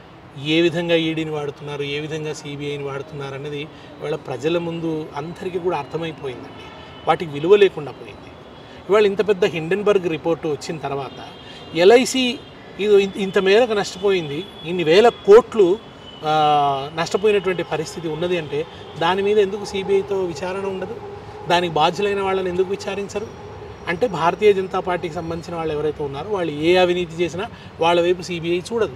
Speaker 1: ఏ విధంగా ఈడీని వాడుతున్నారు ఏ విధంగా సిబిఐని వాడుతున్నారు అనేది ఇవాళ ప్రజల ముందు అందరికీ కూడా అర్థమైపోయిందండి వాటికి విలువ లేకుండా పోయింది ఇవాళ ఇంత పెద్ద హిండెన్బర్గ్ రిపోర్టు వచ్చిన తర్వాత ఎల్ఐసి ఇది ఇంత- ఇంత మేరకు నష్టపోయింది ఇన్ని వేల కోట్లు ఆ, నష్టపోయినటువంటి పరిస్థితి ఉన్నది అంటే దాని మీద ఎందుకు సిబిఐతో విచారణ ఉండదు దానికి బాధ్యులైన వాళ్ళని ఎందుకు విచారించరు అంటే భారతీయ జనతా పార్టీకి సంబంధించిన వాళ్ళు ఎవరైతే ఉన్నారో వాళ్ళు ఏ అవినీతి చేసినా వాళ్ళ వైపు సిబిఐ చూడదు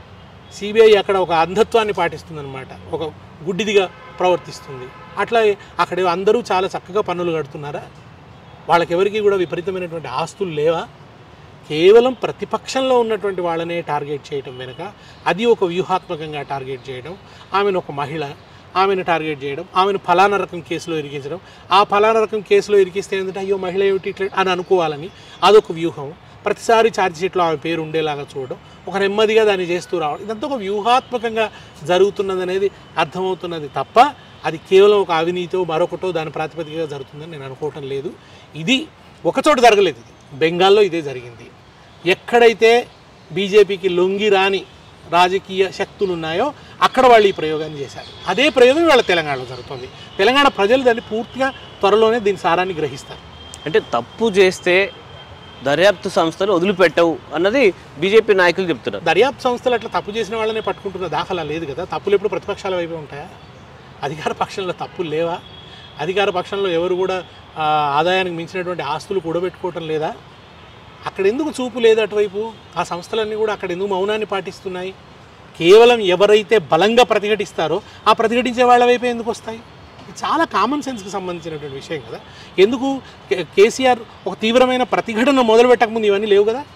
Speaker 1: సిబిఐ అక్కడ ఒక అంధత్వాన్ని పాటిస్తుందన్నమాట ఒక గుడ్డిదిగా ప్రవర్తిస్తుంది అట్లా అక్కడ అందరూ చాలా చక్కగా పన్నులు కడుతున్నారా వాళ్ళకి ఎవరికి కూడా విపరీతమైనటువంటి ఆస్తులు లేవా కేవలం ప్రతిపక్షంలో ఉన్నటువంటి వాళ్ళనే టార్గెట్ చేయడం వెనుక అది ఒక వ్యూహాత్మకంగా టార్గెట్ చేయడం ఆమెను ఒక మహిళ ఆమెను టార్గెట్ చేయడం ఆమెను ఫలానా రకం కేసులో ఇరికించడం ఆ ఫలానా రకం కేసులో ఇరికిస్తే ఏంటంటే అయ్యో మహిళ ఏమిటి ఇట్లా అని అనుకోవాలని అదొక వ్యూహం ప్రతిసారి ఛార్జ్ షీట్లో ఆమె పేరు ఉండేలాగా చూడడం ఒక నెమ్మదిగా దాన్ని చేస్తూ రావడం ఇదంతా ఒక వ్యూహాత్మకంగా జరుగుతున్నది అనేది అర్థమవుతున్నది తప్ప అది కేవలం ఒక అవినీతో మరొకటో దాని ప్రాతిపదికగా జరుగుతుందని నేను అనుకోవటం లేదు ఇది ఒకచోట జరగలేదు ఇది బెంగాల్లో ఇదే జరిగింది ఎక్కడైతే బీజేపీకి లొంగి రాని రాజకీయ శక్తులు ఉన్నాయో అక్కడ వాళ్ళు ఈ ప్రయోగాన్ని చేశారు అదే ప్రయోగం ఇవాళ తెలంగాణలో జరుగుతుంది తెలంగాణ ప్రజలు దాన్ని పూర్తిగా త్వరలోనే దీని సారాన్ని గ్రహిస్తారు
Speaker 2: అంటే తప్పు చేస్తే దర్యాప్తు సంస్థలు వదిలిపెట్టవు అన్నది బీజేపీ నాయకులు చెప్తున్నారు
Speaker 1: దర్యాప్తు సంస్థలు అట్లా తప్పు చేసిన వాళ్ళనే పట్టుకుంటున్న దాఖలా లేదు కదా తప్పులు ఎప్పుడు ప్రతిపక్షాల వైపే ఉంటాయా అధికార పక్షంలో తప్పులు లేవా అధికార పక్షంలో ఎవరు కూడా ఆ, ఆదాయానికి మించినటువంటి ఆస్తులు కూడబెట్టుకోవటం లేదా అక్కడ ఎందుకు చూపు లేదు అటువైపు ఆ సంస్థలన్నీ కూడా అక్కడ ఎందుకు మౌనాన్ని పాటిస్తున్నాయి కేవలం ఎవరైతే బలంగా ప్రతిఘటిస్తారో ఆ ప్రతిఘటించే వాళ్ళ వైపే ఎందుకు వస్తాయి ఇది చాలా కామన్ సెన్స్కి సంబంధించినటువంటి విషయం కదా ఎందుకు కే- కేసీఆర్ ఒక తీవ్రమైన ప్రతిఘటన మొదలు పెట్టకముందు ఇవన్నీ లేవు కదా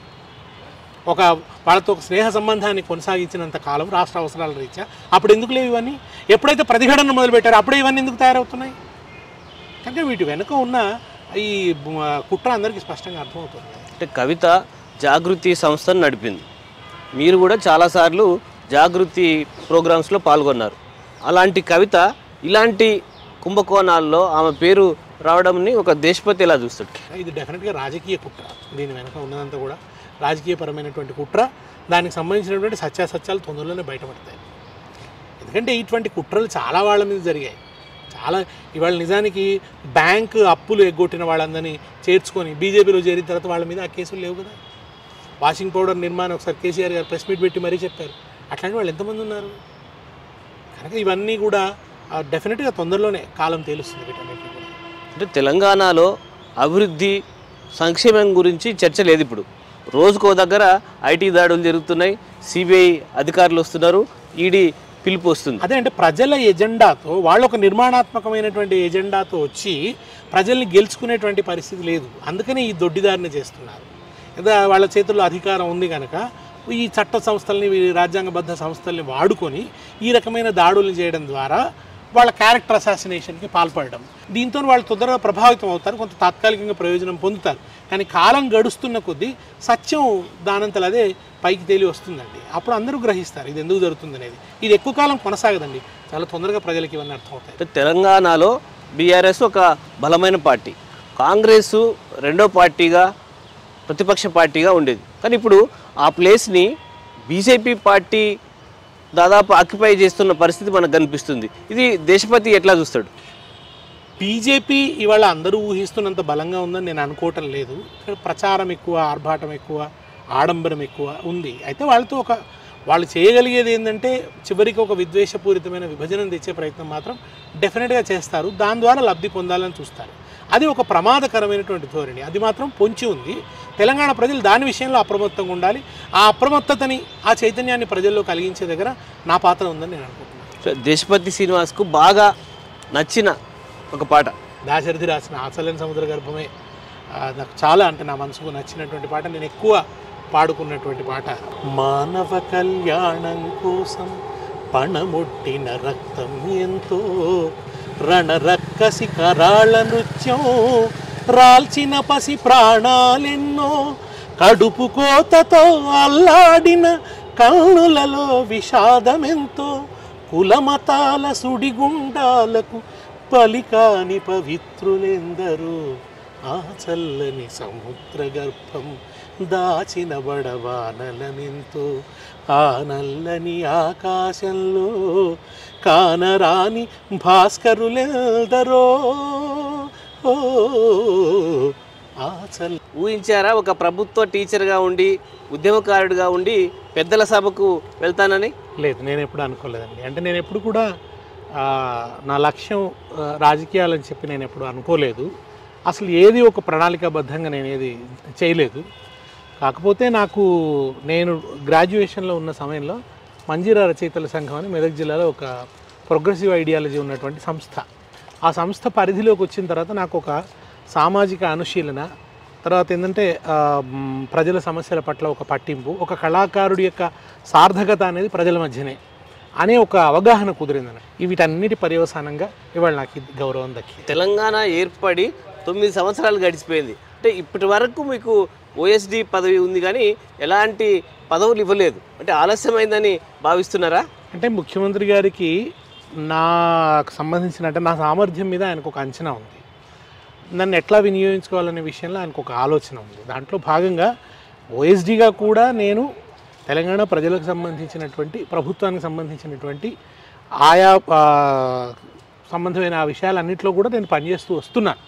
Speaker 1: ఒక వాళ్ళతో ఒక స్నేహ సంబంధాన్ని కొనసాగించినంత కాలం రాష్ట్ర అవసరాల రీత్యా అప్పుడు ఎందుకు లేవు ఇవన్నీ ఎప్పుడైతే ప్రతిఘటన మొదలుపెట్టారో అప్పుడే ఇవన్నీ ఎందుకు తయారవుతున్నాయి కనుక వీటి వెనుక ఉన్న ఈ బ- కుట్ర అందరికీ స్పష్టంగా అర్థమవుతుంది
Speaker 2: అంటే కవిత జాగృతి సంస్థను నడిపింది మీరు కూడా చాలాసార్లు జాగృతి ప్రోగ్రామ్స్లో పాల్గొన్నారు అలాంటి కవిత ఇలాంటి కుంభకోణాల్లో ఆమె పేరు రావడంని ఒక దేశపతి ఎలా చూస్తాడు
Speaker 1: ఇది డెఫినెట్గా రాజకీయ కుట్ర దీని వెనక ఉన్నదంతా కూడా రాజకీయపరమైనటువంటి కుట్ర దానికి సంబంధించినటువంటి సత్యాసత్యాలు తొందరలోనే బయటపడతాయి ఎందుకంటే ఇటువంటి కుట్రలు చాలా వాళ్ళ మీద జరిగాయి చాలా ఇవాళ నిజానికి బ్యాంక్ అప్పులు ఎగ్గొట్టిన వాళ్ళందరినీ చేర్చుకొని బీజేపీలో చేరిన తర్వాత వాళ్ళ మీద ఆ కేసులు లేవు కదా వాషింగ్ పౌడర్ నిర్మాణం ఒకసారి కేసీఆర్ గారు ప్రెస్ మీట్ పెట్టి మరీ చెప్పారు అట్లాంటి వాళ్ళు ఎంతమంది ఉన్నారు కనుక ఇవన్నీ కూడా డెఫినెట్గా తొందరలోనే కాలం తేలుస్తుంది వీటన్నిటిని కూడా
Speaker 2: అంటే తెలంగాణలో అభివృద్ధి సంక్షేమం గురించి చర్చ లేదు ఇప్పుడు రోజుకో దగ్గర ఐటీ దాడులు జరుగుతున్నాయి సిబిఐ అధికారులు వస్తున్నారు ఈడీ పిలుపు వస్తుంది
Speaker 1: అదే అంటే ప్రజల ఎజెండాతో వాళ్ళు ఒక నిర్మాణాత్మకమైనటువంటి ఎజెండాతో వచ్చి ప్రజల్ని గెలుచుకునేటువంటి పరిస్థితి లేదు అందుకనే ఈ దొడ్డిదారిని చేస్తున్నారు లేదా వాళ్ళ చేతుల్లో అధికారం ఉంది కనుక ఈ చట్ట సంస్థల్ని ఈ రాజ్యాంగబద్ధ సంస్థల్ని వాడుకొని ఈ రకమైన దాడులు చేయడం ద్వారా వాళ్ళ క్యారెక్టర్ అసాసినేషన్కి పాల్పడడం దీంతో వాళ్ళు తొందరగా ప్రభావితం అవుతారు కొంత తాత్కాలికంగా ప్రయోజనం పొందుతారు కానీ కాలం గడుస్తున్న కొద్దీ సత్యం దానంతలు అదే పైకి తేలి వస్తుందండి అప్పుడు అందరూ గ్రహిస్తారు ఇది ఎందుకు జరుగుతుంది అనేది ఇది ఎక్కువ కాలం కొనసాగదండి చాలా తొందరగా ప్రజలకి ఇవన్నీ అర్థమవుతాయి
Speaker 2: అంటే తెలంగాణలో బీఆర్ఎస్ ఒక బలమైన పార్టీ కాంగ్రెస్ రెండో పార్టీగా ప్రతిపక్ష పార్టీగా ఉండేది కానీ ఇప్పుడు ఆ ప్లేస్ని బీజేపీ పార్టీ దాదాపు ఆక్యుపై చేస్తున్న పరిస్థితి మనకు కనిపిస్తుంది ఇది దేశపతి ఎట్లా చూస్తాడు
Speaker 1: బీజేపీ ఇవాళ అందరూ ఊహిస్తున్నంత బలంగా ఉందని నేను అనుకోవటం లేదు ఇక్కడ ప్రచారం ఎక్కువ ఆర్భాటం ఎక్కువ ఆడంబరం ఎక్కువ ఉంది అయితే వాళ్ళతో ఒక వాళ్ళు చేయగలిగేది ఏంటంటే చివరికి ఒక విద్వేషపూరితమైన విభజన తెచ్చే ప్రయత్నం మాత్రం డెఫినెట్గా చేస్తారు దాని ద్వారా లబ్ధి పొందాలని చూస్తారు అది ఒక ప్రమాదకరమైనటువంటి ధోరణి అది మాత్రం పొంచి ఉంది తెలంగాణ ప్రజలు దాని విషయంలో అప్రమత్తంగా ఉండాలి ఆ అప్రమత్తతని ఆ చైతన్యాన్ని ప్రజల్లో కలిగించే దగ్గర నా పాత్ర ఉందని నేను అనుకుంటున్నాను
Speaker 2: సో దేశపతి శ్రీనివాస్కు బాగా నచ్చిన ఒక పాట
Speaker 1: దాశరథి రాసిన ఆచలేని సముద్ర గర్భమే ఆ, నాకు చాలా అంటే నా మనసుకు నచ్చినటువంటి పాట నేను ఎక్కువ పాడుకున్నటువంటి పాట మానవ కళ్యాణం కోసం పణముట్టిన రక్తం ఎంతో రణరక్కసి కరాళ నృత్యం రాల్చిన పసి ప్రాణాలెన్నో కడుపు కోతతో అల్లాడిన కన్నులలో విషాదమెంతో కులమతాల సుడిగుండాలకు పలికాని పవిత్రులెందరూ ఆ చల్లని సముద్ర గర్భం దాచిన బడవానలమెంతో ఆ నల్లని ఆకాశంలో కానరాని భాస్కరులెందరో ఓ ఆ చల్ల
Speaker 2: ఊహించారా ఒక ప్రభుత్వ టీచర్గా ఉండి ఉద్యమకారుడిగా ఉండి పెద్దల సభకు వెళ్తానని
Speaker 1: లేదు నేను ఎప్పుడు అనుకోలేదండి అంటే నేను ఎప్పుడు కూడా ఆ, నా లక్ష్యం ఆ, రాజకీయాలని చెప్పి నేను ఎప్పుడు అనుకోలేదు అసలు ఏది ఒక ప్రణాళికాబద్ధంగా నేను ఏది చేయలేదు కాకపోతే నాకు నేను గ్రాడ్యుయేషన్లో ఉన్న సమయంలో మంజీరా రచయితల సంఘం అని మెదక్ జిల్లాలో ఒక ప్రోగ్రెసివ్ ఐడియాలజీ ఉన్నటువంటి సంస్థ ఆ సంస్థ పరిధిలోకి వచ్చిన తర్వాత నాకు ఒక సామాజిక అనుశీలన తర్వాత ఏంటంటే ఆ, మ్, ప్రజల సమస్యల పట్ల ఒక పట్టింపు ఒక కళాకారుడి యొక్క సార్థకత అనేది ప్రజల మధ్యనే అనే ఒక అవగాహన కుదిరిందని వీటన్నిటి పర్యవసానంగా ఇవాళ నాకు ఈ గౌరవం దక్కింది
Speaker 2: తెలంగాణ ఏర్పడి తొమ్మిది సంవత్సరాలు గడిచిపోయింది అంటే ఇప్పటి వరకు మీకు ఓఎస్డి పదవి ఉంది కానీ ఎలాంటి పదవులు ఇవ్వలేదు అంటే ఆలస్యమైందని భావిస్తున్నారా
Speaker 1: అంటే ముఖ్యమంత్రి గారికి నాకు సంబంధించిన అంటే నా సామర్థ్యం మీద ఆయనకు ఒక అంచనా ఉంది నన్ను ఎట్లా వినియోగించుకోవాలనే విషయంలో ఆయనకు ఒక ఆలోచన ఉంది దాంట్లో భాగంగా ఓఎస్డీగా కూడా నేను తెలంగాణ ప్రజలకు సంబంధించినటువంటి ప్రభుత్వానికి సంబంధించినటువంటి ఆయా ఆ, సంబంధమైన ఆ విషయాలన్నింటిలో కూడా నేను పనిచేస్తూ వస్తున్నాను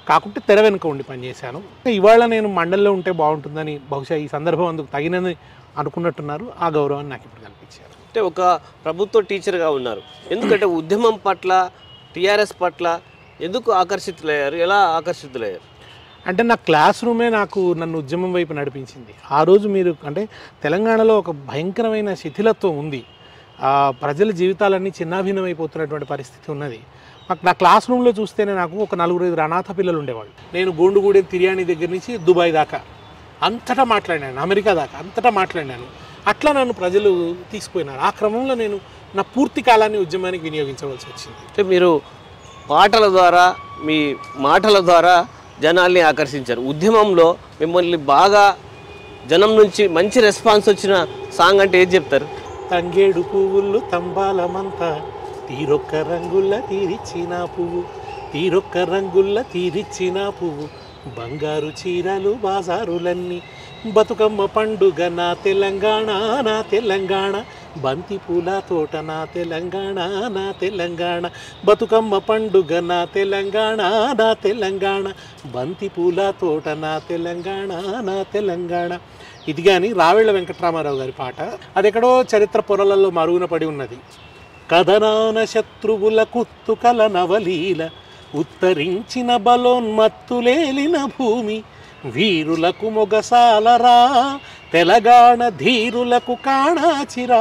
Speaker 1: కాకుంటే తెర వెనుక ఉండి పనిచేశాను ఇవాళ నేను మండలిలో ఉంటే బాగుంటుందని బహుశా ఈ సందర్భం అందుకు తగినది అనుకున్నట్టున్నారు ఆ గౌరవాన్ని నాకు ఇప్పుడు కల్పించారు
Speaker 2: అంటే ఒక ప్రభుత్వ టీచర్గా ఉన్నారు ఎందుకంటే ఉద్యమం పట్ల టీఆర్ఎస్ పట్ల ఎందుకు ఆకర్షితులయ్యారు ఎలా ఆకర్షితులయ్యారు
Speaker 1: అంటే నా క్లాస్ రూమే నాకు నన్ను ఉద్యమం వైపు నడిపించింది ఆ రోజు మీరు అంటే తెలంగాణలో ఒక భయంకరమైన శిథిలత్వం ఉంది ఆ ప్రజల జీవితాలన్నీ చిన్నాభిన్నమైపోతున్నటువంటి పరిస్థితి ఉన్నది మాకు నా క్లాస్ రూమ్లో చూస్తేనే నాకు ఒక నలుగురు ఐదు అనాథ పిల్లలు ఉండేవాళ్ళు నేను గోండుగూడెం తిరియాని దగ్గర నుంచి దుబాయ్ దాకా అంతటా మాట్లాడినాను అమెరికా దాకా అంతటా మాట్లాడినాను అట్లా నన్ను ప్రజలు తీసుకుపోయినారు ఆ క్రమంలో నేను నా పూర్తి కాలాన్ని ఉద్యమానికి వినియోగించవలసి వచ్చింది
Speaker 2: అంటే మీరు పాటల ద్వారా మీ మాటల ద్వారా జనాల్ని ఆకర్షించారు ఉద్యమంలో మిమ్మల్ని బాగా జనం నుంచి మంచి రెస్పాన్స్ వచ్చిన సాంగ్ అంటే ఏది చెప్తారు
Speaker 1: తంగేడు పువ్వులు తంబాలమంతా తీరొక్క రంగుల్ల తీరిచ్చిన పువ్వు తీరొక్క రంగుల్ల తీరిచ్చిన పువ్వు బంగారు చీరలు బాజారులన్నీ బతుకమ్మ పండుగ నా తెలంగాణ నా తెలంగాణ బంతి పూల తోట నా తెలంగాణ నా తెలంగాణ బతుకమ్మ పండుగ నా తెలంగాణ నా తెలంగాణ బంతి పూల తోట నా తెలంగాణ నా తెలంగాణ ఇది కానీ రావేళ్ల వెంకట్రామారావు గారి పాట అది ఎక్కడో చరిత్ర పొరలలో మరుగున పడి ఉన్నది కథనాన శత్రువుల కుత్తుకల నవలీల ఉత్తరించిన బలోన్మత్తులేలిన భూమి వీరులకు మొగసాలరా తెలంగాణ ధీరులకు కాణాచిరా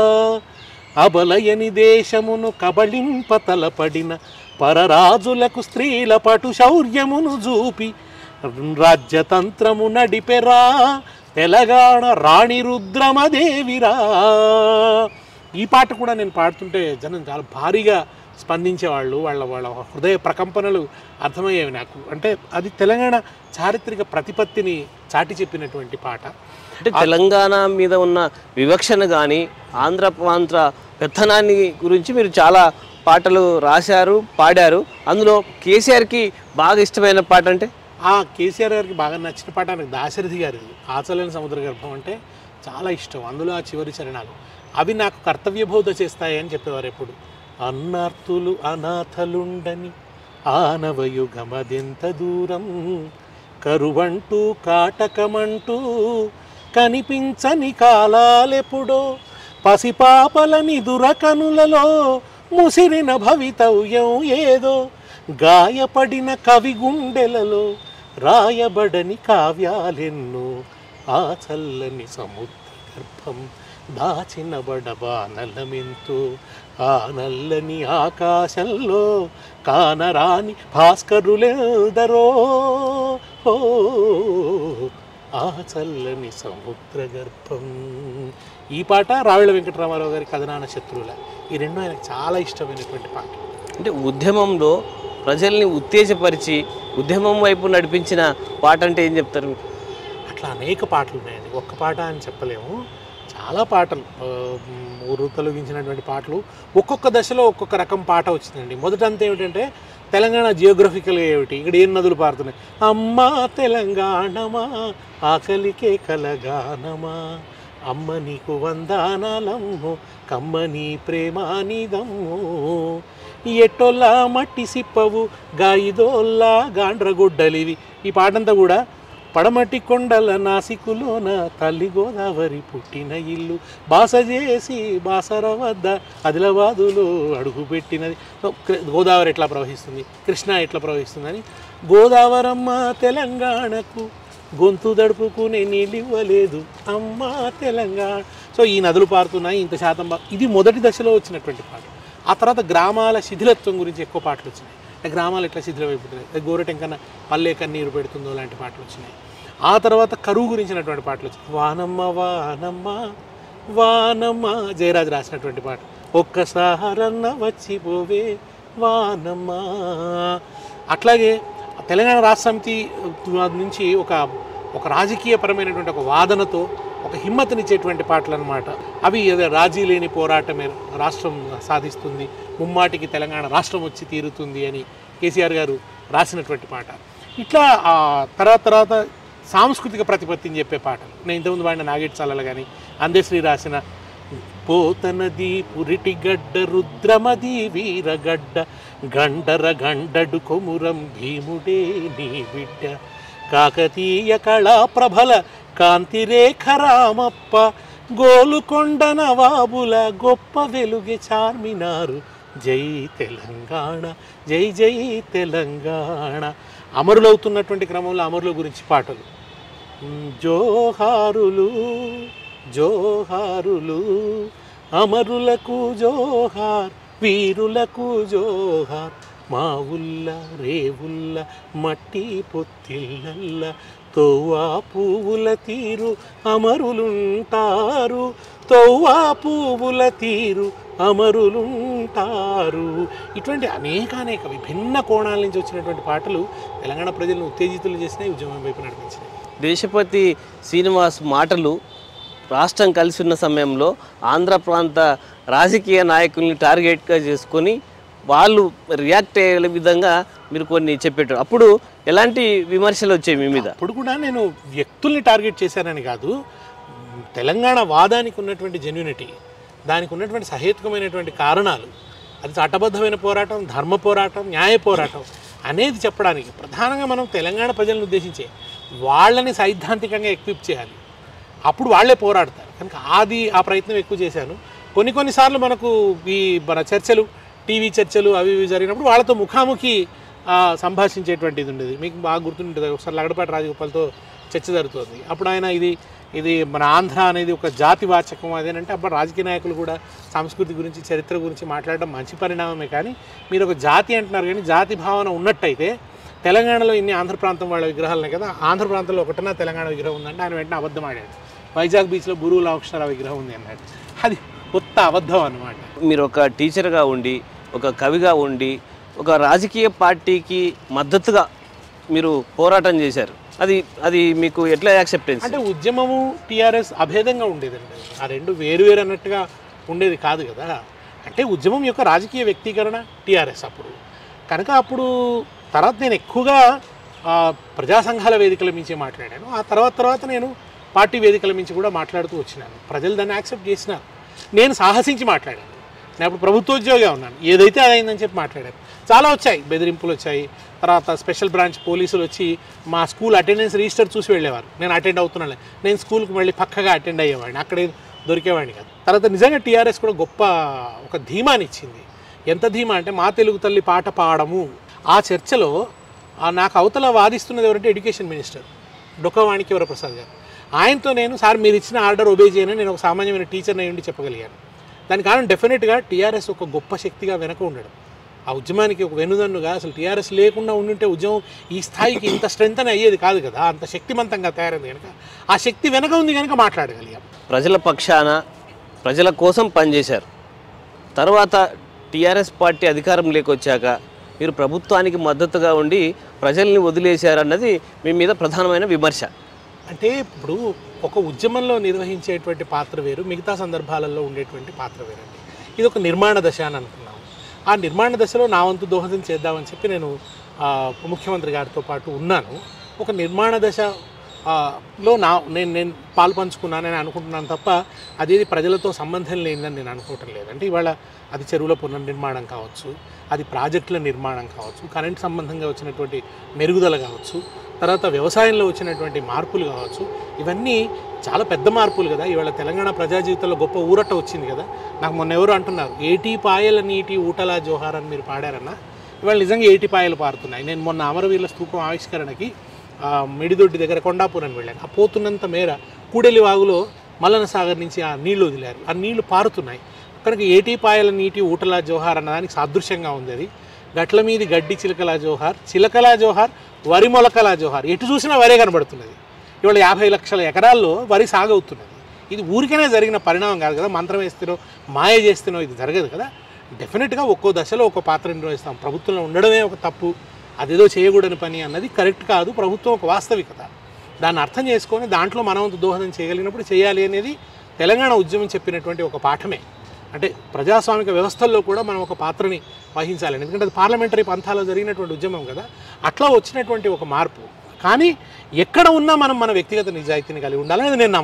Speaker 1: అబలయని దేశమును కబళింప తలపడిన పరరాజులకు స్త్రీల పటు శౌర్యమును చూపి రాజ్యతంత్రము నడిపెరా తెలంగాణ రాణి రుద్రమదేవిరా ఈ పాట కూడా నేను పాడుతుంటే జనం చాలా భారీగా స్పందించేవాళ్ళు వాళ్ళ వాళ్ళ హృదయ ప్రకంపనలు అర్థమయ్యేవి నాకు అంటే అది తెలంగాణ చారిత్రక ప్రతిపత్తిని చాటి చెప్పినటువంటి పాట
Speaker 2: అంటే తెలంగాణ మీద ఉన్న వివక్షణ కానీ ఆంధ్ర ప్రాంత పెత్తనాన్ని గురించి మీరు చాలా పాటలు రాశారు పాడారు అందులో కేసీఆర్కి బాగా ఇష్టమైన పాట అంటే
Speaker 1: ఆ కేసీఆర్ గారికి బాగా నచ్చిన పాట నాకు దాశరథి గారిది ఆచలేని సముద్ర గర్భం అంటే చాలా ఇష్టం అందులో ఆ చివరి చరణాలు అవి నాకు కర్తవ్యబోధ చేస్తాయి అని చెప్పేవారు ఎప్పుడు అన్నార్తులు అనాథలుండని ఆనవయుగమదెంత దూరం కరువంటూ కాటకమంటూ కనిపించని కాలాలెప్పుడో పసిపాపలని దురకనులలో ముసిరిన భవితవ్యం ఏదో గాయపడిన కవి గుండెలలో రాయబడని కావ్యాలెన్నో ఆ చల్లని సముద్ర గర్భం దాచిన బడబానలమెంతో ఆ నల్లని ఆకాశంలో కానరాని భాస్కరులెందరో ఓ ఆ చల్లని సముద్ర గర్భం ఈ పాట రావిళ్ళ వెంకటరామారావు గారి కథనాన శత్రువుల ఈ రెండు ఆయనకు చాలా ఇష్టమైనటువంటి పాట
Speaker 2: అంటే ఉద్యమంలో ప్రజల్ని ఉత్తేజపరిచి ఉద్యమం వైపు నడిపించిన పాట అంటే ఏం చెప్తారు
Speaker 1: అట్లా అనేక పాటలు ఉన్నాయండి ఒక్క పాట అని చెప్పలేము చాలా పాటలు ఆ, ఊరు తొలగించినటువంటి పాటలు ఒక్కొక్క దశలో ఒక్కొక్క రకం పాట వచ్చిందండి మొదటంతా ఏమిటంటే తెలంగాణ జియోగ్రఫికల్గా ఏమిటి ఇక్కడ ఏం నదులు పారుతున్నాయి అమ్మా తెలంగాణమా ఆకలికే కలగానమా అమ్మ నీకు వందానాలమ్ము కమ్మని ప్రేమానిదమ్ము ఎట్టొల్లా మట్టి సిప్పవు గాయిదోల్లా గాండ్రగుడ్డలివి ఈ పాటంతా కూడా పడమటి కొండల నాసికులోన తల్లి గోదావరి పుట్టిన ఇల్లు బాస చేసి బాసర వద్ద ఆదిలాబాదులో అడుగు పెట్టినది సో, కృ- గోదావరి ఎట్లా ప్రవహిస్తుంది కృష్ణ ఎట్లా ప్రవహిస్తుందని గోదావరమ్మ తెలంగాణకు గొంతు దడుపుకునే నీళ్ళు ఇవ్వలేదు అమ్మ తెలంగాణ సో ఈ నదులు పారుతున్నాయి ఇంత శాతం బా- ఇది మొదటి దశలో వచ్చినటువంటి పాట ఆ తర్వాత గ్రామాల శిథిలత్వం గురించి ఎక్కువ పాటలు వచ్చినాయి అంటే గ్రామాలు ఎట్లా శిథిలమైపోతున్నాయి గోరటెంకన్న పల్లె కన్నీరు పెడుతుందో లాంటి పాటలు వచ్చినాయి ఆ తర్వాత కరువు గురించినటువంటి పాటలు వచ్చినాయి వానమ్మ వానమ్మ వానమ్మ జయరాజ్ రాసినటువంటి పాట ఒక్కసారన్న వచ్చిపోవే వానమ్మ అట్లాగే తెలంగాణ రాష్ట్ర సమితి నుంచి ఒక ఒక రాజకీయపరమైనటువంటి ఒక వాదనతో ఒక హిమ్మతనిచ్చేటువంటి పాటలు అనమాట అవి ఏదో రాజీ లేని పోరాటమే రాష్ట్రం సాధిస్తుంది ముమ్మాటికి తెలంగాణ రాష్ట్రం వచ్చి తీరుతుంది అని కేసీఆర్ గారు రాసినటువంటి పాట ఇట్లా ఆ తర్వాత తర్వాత సాంస్కృతిక ప్రతిపత్తిని చెప్పే పాటలు నేను ఇంతకుముందు వాడిన నాగేట్ చాలల కానీ అందశ్రీ రాసిన పోతనది పురిటిగడ్డ రుద్రమది వీరగడ్డ గండర గండడు కొమురం భీముడే నీ బిడ్డ కాకతీయ కళా ప్రభల కాంతిరేఖ రామప్ప గోలుకొండ నవాబుల గొప్ప వెలుగే చార్మినారు జై తెలంగాణ జై జై తెలంగాణ అమరులవుతున్నటువంటి క్రమంలో అమరుల గురించి పాటలు మ్, జోహారులు జోహారులు అమరులకు జోహార్ వీరులకు జోహార్ మా ఉల్ల రేవుల్ల మట్టి పొత్తిళ్ళల్ల తోవా పువ్వుల తీరు అమరులుంటారు తోవా పువ్వుల తీరు అమరులుంటారు ఇటువంటి అనేక అనేక విభిన్న కోణాల నుంచి వచ్చినటువంటి పాటలు తెలంగాణ ప్రజలను ఉత్తేజితులు చేసినాయి ఉద్యమం వైపు నడిపించినాయి
Speaker 2: దేశపతి శ్రీనివాస్ మాటలు రాష్ట్రం కలిసి ఉన్న సమయంలో ఆంధ్ర ప్రాంత రాజకీయ నాయకుల్ని టార్గెట్గా చేసుకొని వాళ్ళు రియాక్ట్ అయ్యే విధంగా మీరు కొన్ని చెప్పేటారు అప్పుడు ఎలాంటి విమర్శలు వచ్చాయి మీ మీద
Speaker 1: అప్పుడు కూడా నేను వ్యక్తుల్ని టార్గెట్ చేశానని కాదు తెలంగాణ వాదానికి ఉన్నటువంటి జెన్యునిటీ దానికి ఉన్నటువంటి సహేతుకమైనటువంటి కారణాలు అది చట్టబద్ధమైన పోరాటం ధర్మ పోరాటం న్యాయ పోరాటం అనేది చెప్పడానికి ప్రధానంగా మనం తెలంగాణ ప్రజలను ఉద్దేశించే వాళ్ళని సైద్ధాంతికంగా ఎక్విప్ చేయాలి అప్పుడు వాళ్ళే పోరాడతారు కనుక అది ఆ ప్రయత్నం ఎక్కువ చేశాను కొన్ని కొన్నిసార్లు మనకు ఈ మన చర్చలు టీవీ చర్చలు అవి ఇవి జరిగినప్పుడు వాళ్ళతో ముఖాముఖి ఆ, సంభాషించేటువంటిది ఉండేది మీకు బాగా గుర్తుంటుంది ఒకసారి లగడపాటి రాజగోపాల్తో చర్చ జరుగుతుంది అప్పుడు ఆయన ఇది ఇది మన ఆంధ్ర అనేది ఒక జాతి వాచకం అదేనంటే అప్పుడు రాజకీయ నాయకులు కూడా సంస్కృతి గురించి చరిత్ర గురించి మాట్లాడడం మంచి పరిణామమే కానీ మీరు ఒక జాతి అంటున్నారు కానీ జాతి భావన ఉన్నట్టయితే తెలంగాణలో ఇన్ని ఆంధ్ర ప్రాంతం వాళ్ళ విగ్రహాలనే కదా ఆంధ్ర ప్రాంతంలో ఒకటనా తెలంగాణ విగ్రహం ఉందంటే ఆయన వెంటనే అబద్ధం ఆడాడు వైజాగ్ బీచ్లో గురువు లాక్షర విగ్రహం ఉంది అన్నాడు అది కొత్త అబద్ధం అన్నమాట
Speaker 2: మీరు ఒక టీచర్గా ఉండి ఒక కవిగా ఉండి ఒక రాజకీయ పార్టీకి మద్దతుగా మీరు పోరాటం చేశారు అది అది మీకు ఎట్లా యాక్సెప్టెన్స్
Speaker 1: అంటే ఉద్యమము టీఆర్ఎస్ అభేదంగా ఉండేదండి ఆ రెండు వేరు వేరు అన్నట్టుగా ఉండేది కాదు కదా అంటే ఉద్యమం యొక్క రాజకీయ వ్యక్తీకరణ టీఆర్ఎస్ అప్పుడు కనుక అప్పుడు తర్వాత నేను ఎక్కువగా ఆ, ప్రజా సంఘాల వేదికల మించి మాట్లాడాను ఆ తర్వాత తర్వాత నేను పార్టీ వేదికల మించి కూడా మాట్లాడుతూ వచ్చినాను ప్రజలు దాన్ని యాక్సెప్ట్ చేసినారు నేను సాహసించి మాట్లాడాను నేను అప్పుడు ప్రభుత్వోద్యోగిగా ఉన్నాను ఏదైతే అదైందని చెప్పి మాట్లాడాను చాలా వచ్చాయి బెదిరింపులు వచ్చాయి తర్వాత స్పెషల్ బ్రాంచ్ పోలీసులు వచ్చి మా స్కూల్ అటెండెన్స్ రిజిస్టర్ చూసి వెళ్ళేవారు నేను అటెండ్ అవుతున్నాను నేను స్కూల్కి మళ్ళీ పక్కగా అటెండ్ అయ్యేవాడిని అక్కడే దొరికేవాడిని కాదు తర్వాత నిజంగా టీఆర్ఎస్ కూడా గొప్ప ఒక ధీమాని ఇచ్చింది ఎంత ధీమా అంటే మా తెలుగు తల్లి పాట పాడము ఆ చర్చలో ఆ నాకు అవతల వాదిస్తున్నది ఎవరంటే ఎడ్యుకేషన్ మినిస్టర్ డొక్కవాణికి వరప్రసాద్ గారు ఆయనతో నేను సార్ మీరు ఇచ్చిన ఆర్డర్ ఒబే చేయని నేను ఒక సామాన్యమైన టీచర్ని అయ్యి ఉండి చెప్పగలిగాను దానికి కారణం డెఫినెట్గా టీఆర్ఎస్ ఒక గొప్ప శక్తిగా వెనక ఉండడం ఆ ఉద్యమానికి ఒక వెనుదన్నుగా అసలు టీఆర్ఎస్ లేకుండా ఉండుంటే ఉద్యమం ఈ స్థాయికి ఇంత స్ట్రెంత్ అని అయ్యేది కాదు కదా అంత శక్తివంతంగా తయారైంది కనుక ఆ శక్తి వెనక ఉంది కనుక మాట్లాడగలిగాం
Speaker 2: ప్రజల పక్షాన ప్రజల కోసం పనిచేశారు తర్వాత టీఆర్ఎస్ పార్టీ అధికారం లేకొచ్చాక మీరు ప్రభుత్వానికి మద్దతుగా ఉండి ప్రజల్ని వదిలేశారన్నది మీ మీద ప్రధానమైన విమర్శ
Speaker 1: అంటే ఇప్పుడు ఒక ఉద్యమంలో నిర్వహించేటువంటి పాత్ర వేరు మిగతా సందర్భాలలో ఉండేటువంటి పాత్ర వేరండి ఇది ఒక నిర్మాణ దశ అని అనుకున్నాము ఆ నిర్మాణ దశలో నా వంతు దోహదం చేద్దామని చెప్పి నేను ఆ, ముఖ్యమంత్రి గారితో పాటు ఉన్నాను ఒక నిర్మాణ దశ ఆ, లో నా నేను నేను పాలు పంచుకున్నానని అనుకుంటున్నాను తప్ప అదేది ప్రజలతో సంబంధం లేనిదని నేను అనుకోవటం లేదు అంటే ఇవాళ అది చెరువుల పునర్నిర్మాణం కావచ్చు అది ప్రాజెక్టుల నిర్మాణం కావచ్చు కరెంట్ సంబంధంగా వచ్చినటువంటి మెరుగుదల కావచ్చు తర్వాత వ్యవసాయంలో వచ్చినటువంటి మార్పులు కావచ్చు ఇవన్నీ చాలా పెద్ద మార్పులు కదా ఇవాళ తెలంగాణ ప్రజా జీవితంలో గొప్ప ఊరట వచ్చింది కదా నాకు మొన్న ఎవరు అంటున్నారు ఏటీ పాయల నీటి ఊటలా జోహార్ అని మీరు పాడారన్నా ఇవాళ నిజంగా ఏటి పాయలు పారుతున్నాయి నేను మొన్న అమరవీరుల స్తూపం ఆవిష్కరణకి ఆ, మిడిదొడ్డి దగ్గర కొండాపురం వెళ్ళాను ఆ పోతున్నంత మేర కూడలి వాగులో మల్లన సాగర్ నుంచి ఆ నీళ్లు వదిలారు ఆ నీళ్లు పారుతున్నాయి కనుక ఏటీ పాయల నీటి ఊటలా జోహార్ అన్నదానికి సాదృశ్యంగా ఉంది అది గట్ల మీది గడ్డి చిలకలా జోహార్ చిలకలా జోహార్ వరి మొలకలా జోహార్ ఎటు చూసినా వరే కనబడుతున్నది ఇవాళ యాభై లక్షల ఎకరాల్లో వరి సాగవుతున్నది ఇది ఊరికనే జరిగిన పరిణామం కాదు కదా మంత్రం వేస్తేనో మాయ చేస్తేనో ఇది జరగదు కదా డెఫినెట్గా ఒక్కో దశలో ఒక్కో పాత్ర నిర్వహిస్తాం ప్రభుత్వంలో ఉండడమే ఒక తప్పు అదేదో చేయకూడని పని అన్నది కరెక్ట్ కాదు ప్రభుత్వం ఒక వాస్తవికత దాన్ని అర్థం చేసుకొని దాంట్లో మనం వంతు దోహదం చేయగలిగినప్పుడు చేయాలి అనేది తెలంగాణ ఉద్యమం చెప్పినటువంటి ఒక పాఠమే అంటే ప్రజాస్వామిక వ్యవస్థల్లో కూడా మనం ఒక పాత్రని వహించాలని ఎందుకంటే అది పార్లమెంటరీ పంథాలో జరిగినటువంటి ఉద్యమం కదా అట్లా వచ్చినటువంటి ఒక మార్పు కానీ ఎక్కడ ఉన్నా మనం మన వ్యక్తిగత నిజాయితీని కలిగి ఉండాలనేది నేను నమ్ముతాను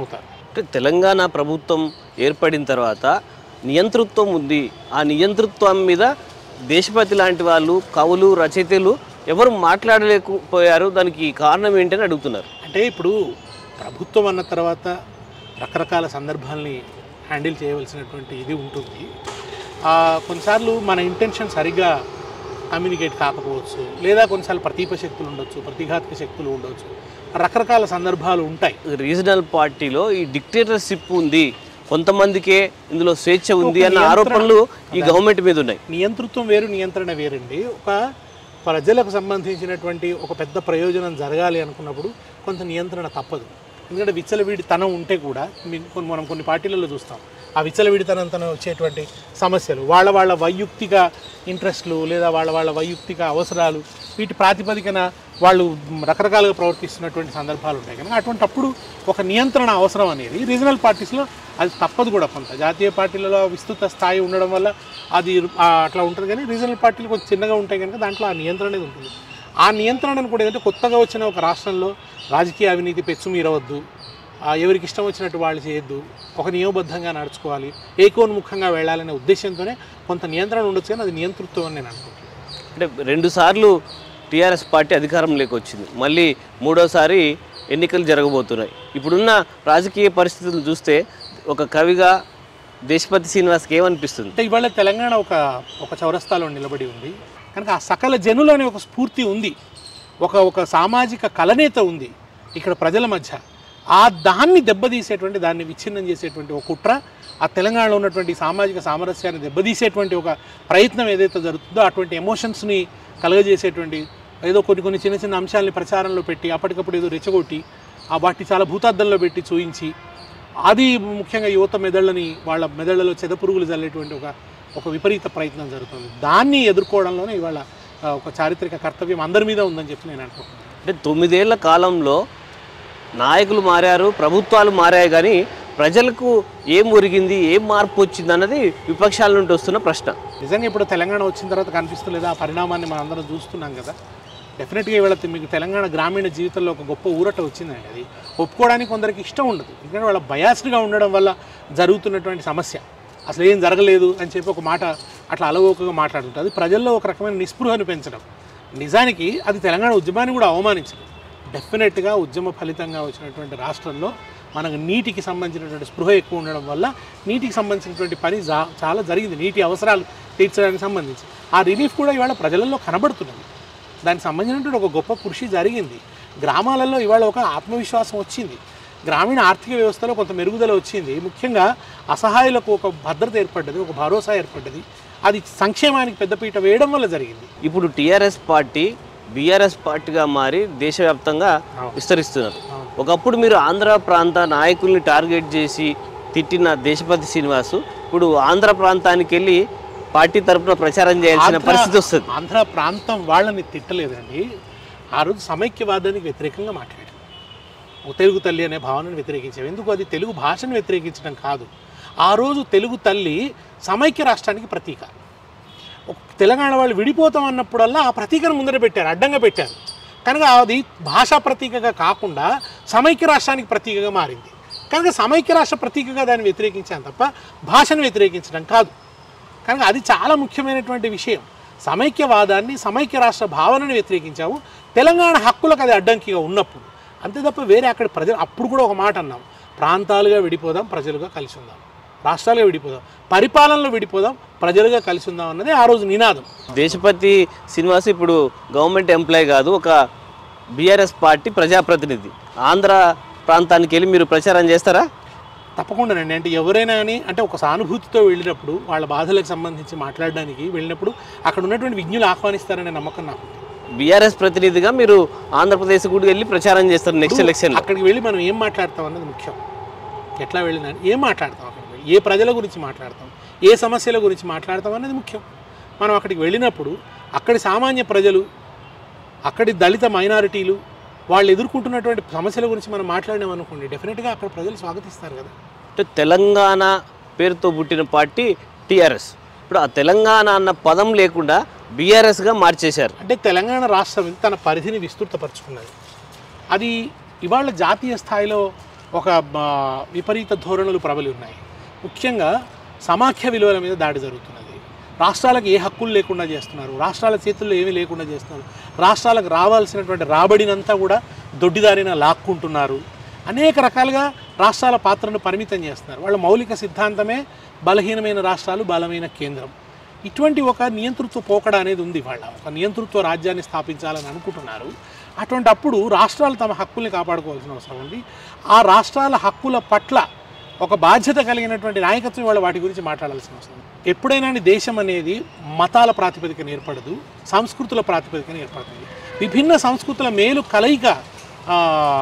Speaker 2: అంటే తెలంగాణ ప్రభుత్వం ఏర్పడిన తర్వాత నియంతృత్వం ఉంది ఆ నియంతృత్వం మీద దేశపతి లాంటి వాళ్ళు కవులు రచయితలు ఎవరు మాట్లాడలేకపోయారు దానికి కారణం ఏంటని అడుగుతున్నారు
Speaker 1: అంటే ఇప్పుడు ప్రభుత్వం అన్న తర్వాత రకరకాల సందర్భాల్ని హ్యాండిల్ చేయవలసినటువంటి ఇది ఉంటుంది ఆ, కొన్నిసార్లు మన ఇంటెన్షన్ సరిగ్గా కమ్యూనికేట్ కాకపోవచ్చు లేదా కొన్నిసార్లు ప్రతీప శక్తులు ఉండొచ్చు ప్రతిఘాత్మక శక్తులు ఉండొచ్చు రకరకాల సందర్భాలు ఉంటాయి
Speaker 2: రీజనల్ పార్టీలో ఈ డిక్టేటర్షిప్ ఉంది కొంతమందికే ఇందులో స్వేచ్ఛ ఉంది
Speaker 1: ఒక
Speaker 2: అన్న
Speaker 1: నియంత్రణ-
Speaker 2: ఆరోపణలు ఈ గవర్నమెంట్ మీద ఉన్నాయి
Speaker 1: నియంతృత్వం వేరు నియంత్రణ వేరండి ఒక ప్రజలకు సంబంధించినటువంటి ఒక పెద్ద ప్రయోజనం జరగాలి అనుకున్నప్పుడు కొంత నియంత్రణ తప్పదు ఎందుకంటే విచ్చలవిడితనం ఉంటే కూడా మీ- కొన్ని- మనం కొన్ని పార్టీలలో చూస్తాం ఆ విచ్చలవిడితనంతో వచ్చేటువంటి సమస్యలు వాళ్ళ వాళ్ళ వైయక్తిక ఇంట్రెస్ట్లు లేదా వాళ్ళ వాళ్ళ వైయక్తిక అవసరాలు వీటి ప్రాతిపదికన వాళ్ళు రకరకాలుగా ప్రవర్తిస్తున్నటువంటి సందర్భాలు ఉంటాయి కనుక అటువంటి అప్పుడు ఒక నియంత్రణ అవసరం అనేది రీజనల్ పార్టీస్లో అది తప్పదు కూడా కొంత జాతీయ పార్టీలలో విస్తృత స్థాయి ఉండడం వల్ల అది ఆ, అట్లా ఉంటుంది కానీ రీజనల్ పార్టీలు కొంచెం చిన్నగా ఉంటాయి కనుక దాంట్లో ఆ నియంత్రణ అనేది ఉంటుంది ఆ నియంత్రణను కూడా ఏంటంటే కొత్తగా వచ్చిన ఒక రాష్ట్రంలో రాజకీయ అవినీతి పెచ్చు మీరవద్దు ఆ, ఎవరికి ఇష్టం వచ్చినట్టు వాళ్ళు చేయొద్దు ఒక నియమబద్ధంగా నడుచుకోవాలి ఏకోన్ముఖంగా వెళ్ళాలనే ఉద్దేశంతోనే కొంత నియంత్రణ ఉండొచ్చు కానీ అది నియంతృత్వం అని నేను అనుకుంటున్నాను
Speaker 2: అంటే రెండు సార్లు టీఆర్ఎస్ పార్టీ అధికారంలోకి వచ్చింది మళ్ళీ మూడోసారి ఎన్నికలు జరగబోతున్నాయి ఇప్పుడున్న రాజకీయ పరిస్థితులను చూస్తే ఒక కవిగా దేశపతి శ్రీనివాస్కి ఏమనిపిస్తుంది
Speaker 1: అంటే ఇవాళ తెలంగాణ ఒక ఒక చౌరస్తాలో నిలబడి ఉంది కనుక ఆ సకల జనులు అనే ఒక స్ఫూర్తి ఉంది ఒక ఒక సామాజిక కలనేత ఉంది ఇక్కడ ప్రజల మధ్య ఆ దాన్ని దెబ్బతీసేటువంటి దాన్ని విచ్ఛిన్నం చేసేటువంటి ఒక కుట్ర ఆ తెలంగాణలో ఉన్నటువంటి సామాజిక సామరస్యాన్ని దెబ్బతీసేటువంటి ఒక ప్రయత్నం ఏదైతే జరుగుతుందో అటువంటి ఎమోషన్స్ని కలగజేసేటువంటి ఏదో కొన్ని కొన్ని చిన్న చిన్న అంశాలని ప్రచారంలో పెట్టి అప్పటికప్పుడు ఏదో రెచ్చగొట్టి ఆ వాటిని చాలా భూతార్థంలో పెట్టి చూయించి అది ముఖ్యంగా యువత మెదళ్ళని వాళ్ళ మెదళ్ళలో చెదపురుగులు చల్లేటువంటి ఒక ఒక విపరీత ప్రయత్నం జరుగుతుంది దాన్ని ఎదుర్కోవడంలోనే ఇవాళ ఆ, ఒక చారిత్రక కర్తవ్యం అందరి మీద ఉందని చెప్పి నేను అనుకుంటున్నాను
Speaker 2: అంటే తొమ్మిదేళ్ల కాలంలో నాయకులు మారారు ప్రభుత్వాలు మారాయి కానీ ప్రజలకు ఏం ఒరిగింది ఏం మార్పు వచ్చింది అన్నది విపక్షాల నుండి వస్తున్న ప్రశ్న
Speaker 1: నిజంగా ఇప్పుడు తెలంగాణ వచ్చిన తర్వాత కనిపిస్తలేదా ఆ పరిణామాన్ని మనం అందరం చూస్తున్నాం కదా డెఫినెట్గా ఇవాళ మీకు తెలంగాణ గ్రామీణ జీవితంలో ఒక గొప్ప ఊరట వచ్చిందండి అది ఒప్పుకోవడానికి కొందరికి ఇష్టం ఉండదు ఎందుకంటే వాళ్ళ బయాస్డ్గా ఉండడం వల్ల జరుగుతున్నటువంటి సమస్య అసలు ఏం జరగలేదు అని చెప్పి ఒక మాట అట్లా అలవోకగా మాట్లాడుతుంటుంది అది ప్రజల్లో ఒక రకమైన నిస్పృహను పెంచడం నిజానికి అది తెలంగాణ ఉద్యమాన్ని కూడా అవమానించడం డెఫినెట్గా ఉద్యమ ఫలితంగా వచ్చినటువంటి రాష్ట్రంలో మనకు నీటికి సంబంధించినటువంటి స్పృహ ఎక్కువ ఉండడం వల్ల నీటికి సంబంధించినటువంటి పని జా- చాలా జరిగింది నీటి అవసరాలు తీర్చడానికి సంబంధించి ఆ రిలీఫ్ కూడా ఇవాళ ప్రజలలో కనబడుతున్నది దానికి సంబంధించినటువంటి ఒక గొప్ప కృషి జరిగింది గ్రామాలలో ఇవాళ ఒక ఆత్మవిశ్వాసం వచ్చింది గ్రామీణ ఆర్థిక వ్యవస్థలో కొంత మెరుగుదల వచ్చింది ముఖ్యంగా అసహాయులకు ఒక భద్రత ఏర్పడ్డది ఒక భరోసా ఏర్పడ్డది అది సంక్షేమానికి పెద్దపీట వేయడం వల్ల జరిగింది
Speaker 2: ఇప్పుడు టీఆర్ఎస్ పార్టీ బీఆర్ఎస్ పార్టీగా మారి దేశవ్యాప్తంగా విస్తరిస్తున్నారు ఒకప్పుడు మీరు ఆంధ్ర ప్రాంత నాయకుల్ని టార్గెట్ చేసి తిట్టిన దేశపతి శ్రీనివాసు ఇప్పుడు ఆంధ్ర ప్రాంతానికి వెళ్ళి పార్టీ తరపున ప్రచారం చేయాల్సిన
Speaker 1: ఆంధ్ర-
Speaker 2: పరిస్థితి వస్తుంది
Speaker 1: ఆంధ్ర ప్రాంతం వాళ్ళని తిట్టలేదండి ఆ రోజు సమైక్యవాదానికి వ్యతిరేకంగా మాట్లాడారు ఓ తెలుగు తల్లి అనే భావనను వ్యతిరేకించారు ఎందుకు అది తెలుగు భాషను వ్యతిరేకించడం కాదు ఆ రోజు తెలుగు తల్లి సమైక్య రాష్ట్రానికి ప్రతీక ఒక తెలంగాణ వాళ్ళు విడిపోతాం అన్నప్పుడల్లా ఆ ప్రతీకను ముందర పెట్టారు అడ్డంగా పెట్టారు కనుక అది భాషా ప్రతీకగా కాకుండా సమైక్య రాష్ట్రానికి ప్రతీకగా మారింది కనుక సమైక్య రాష్ట్ర ప్రతీకగా దాన్ని వ్యతిరేకించాను తప్ప భాషను వ్యతిరేకించడం కాదు కనుక అది చాలా ముఖ్యమైనటువంటి విషయం సమైక్యవాదాన్ని సమైక్య రాష్ట్ర భావనని వ్యతిరేకించాము తెలంగాణ హక్కులకు అది అడ్డంకిగా ఉన్నప్పుడు అంతే తప్ప వేరే అక్కడ ప్రజలు అప్పుడు కూడా ఒక మాట అన్నాం ప్రాంతాలుగా విడిపోదాం ప్రజలుగా కలిసి ఉందాం రాష్ట్రాలుగా విడిపోదాం పరిపాలనలో విడిపోదాం ప్రజలుగా కలిసి ఉందాం అన్నది ఆ రోజు నినాదం
Speaker 2: దేశపతి శ్రీనివాస్ ఇప్పుడు గవర్నమెంట్ ఎంప్లాయ్ కాదు ఒక బీఆర్ఎస్ పార్టీ ప్రజాప్రతినిధి ఆంధ్ర ప్రాంతానికి వెళ్ళి మీరు ప్రచారం చేస్తారా
Speaker 1: తప్పకుండానండి అంటే ఎవరైనా కానీ అంటే ఒక సానుభూతితో వెళ్ళినప్పుడు వాళ్ళ బాధలకు సంబంధించి మాట్లాడడానికి వెళ్ళినప్పుడు అక్కడ ఉన్నటువంటి విజ్ఞులు ఆహ్వానిస్తారనే నమ్మకం నాకు ఉంది.
Speaker 2: బీఆర్ఎస్ ప్రతినిధిగా మీరు ఆంధ్రప్రదేశ్ కూడా వెళ్ళి ప్రచారం చేస్తారు నెక్స్ట్ ఎలక్షన్
Speaker 1: అక్కడికి వెళ్ళి మనం ఏం మాట్లాడతాం అన్నది ముఖ్యం ఎట్లా వెళ్ళిందని ఏం మాట్లాడతాం అక్కడికి వెళ్ళి ఏ ప్రజల గురించి మాట్లాడతాం ఏ సమస్యల గురించి మాట్లాడతాం అన్నది ముఖ్యం మనం అక్కడికి వెళ్ళినప్పుడు అక్కడి సామాన్య ప్రజలు అక్కడి దళిత మైనారిటీలు వాళ్ళు ఎదుర్కొంటున్నటువంటి సమస్యల గురించి మనం మాట్లాడినాం అనుకోండి డెఫినెట్గా అక్కడ ప్రజలు స్వాగతిస్తారు కదా
Speaker 2: అంటే తెలంగాణ పేరుతో పుట్టిన పార్టీ టీఆర్ఎస్ ఇప్పుడు ఆ తెలంగాణ అన్న పదం లేకుండా బీఆర్ఎస్గా మార్చేశారు
Speaker 1: అంటే తెలంగాణ రాష్ట్రం తన పరిధిని విస్తృతపరుచుకున్నది అది ఇవాళ జాతీయ స్థాయిలో ఒక ఆ, విపరీత ధోరణులు ప్రబలి ఉన్నాయి ముఖ్యంగా సమాఖ్య విలువల మీద దాడి జరుగుతున్నది రాష్ట్రాలకు ఏ హక్కులు లేకుండా చేస్తున్నారు రాష్ట్రాల చేతుల్లో ఏమీ లేకుండా చేస్తున్నారు రాష్ట్రాలకు రావాల్సినటువంటి రాబడినంతా కూడా దొడ్డిదారిన లాక్కుంటున్నారు అనేక రకాలుగా రాష్ట్రాల పాత్రను పరిమితం చేస్తున్నారు వాళ్ళ మౌలిక సిద్ధాంతమే బలహీనమైన రాష్ట్రాలు బలమైన కేంద్రం ఇటువంటి ఒక నియంతృత్వ పోకడ అనేది ఉంది వాళ్ళ ఒక నియంతృత్వ రాజ్యాన్ని స్థాపించాలని అనుకుంటున్నారు అటువంటి అప్పుడు రాష్ట్రాలు తమ హక్కుల్ని కాపాడుకోవాల్సిన అవసరం ఉంది ఆ రాష్ట్రాల హక్కుల పట్ల ఒక బాధ్యత కలిగినటువంటి నాయకత్వం వాళ్ళ వాటి గురించి మాట్లాడాల్సిన అవసరం ఉంది. ఎప్పుడైనా నీ దేశం అనేది మతాల ప్రాతిపదికన ఏర్పడదు సంస్కృతుల ప్రాతిపదికన ఏర్పడుతుంది విభిన్న సంస్కృతుల మేలు కలయిక ఆ,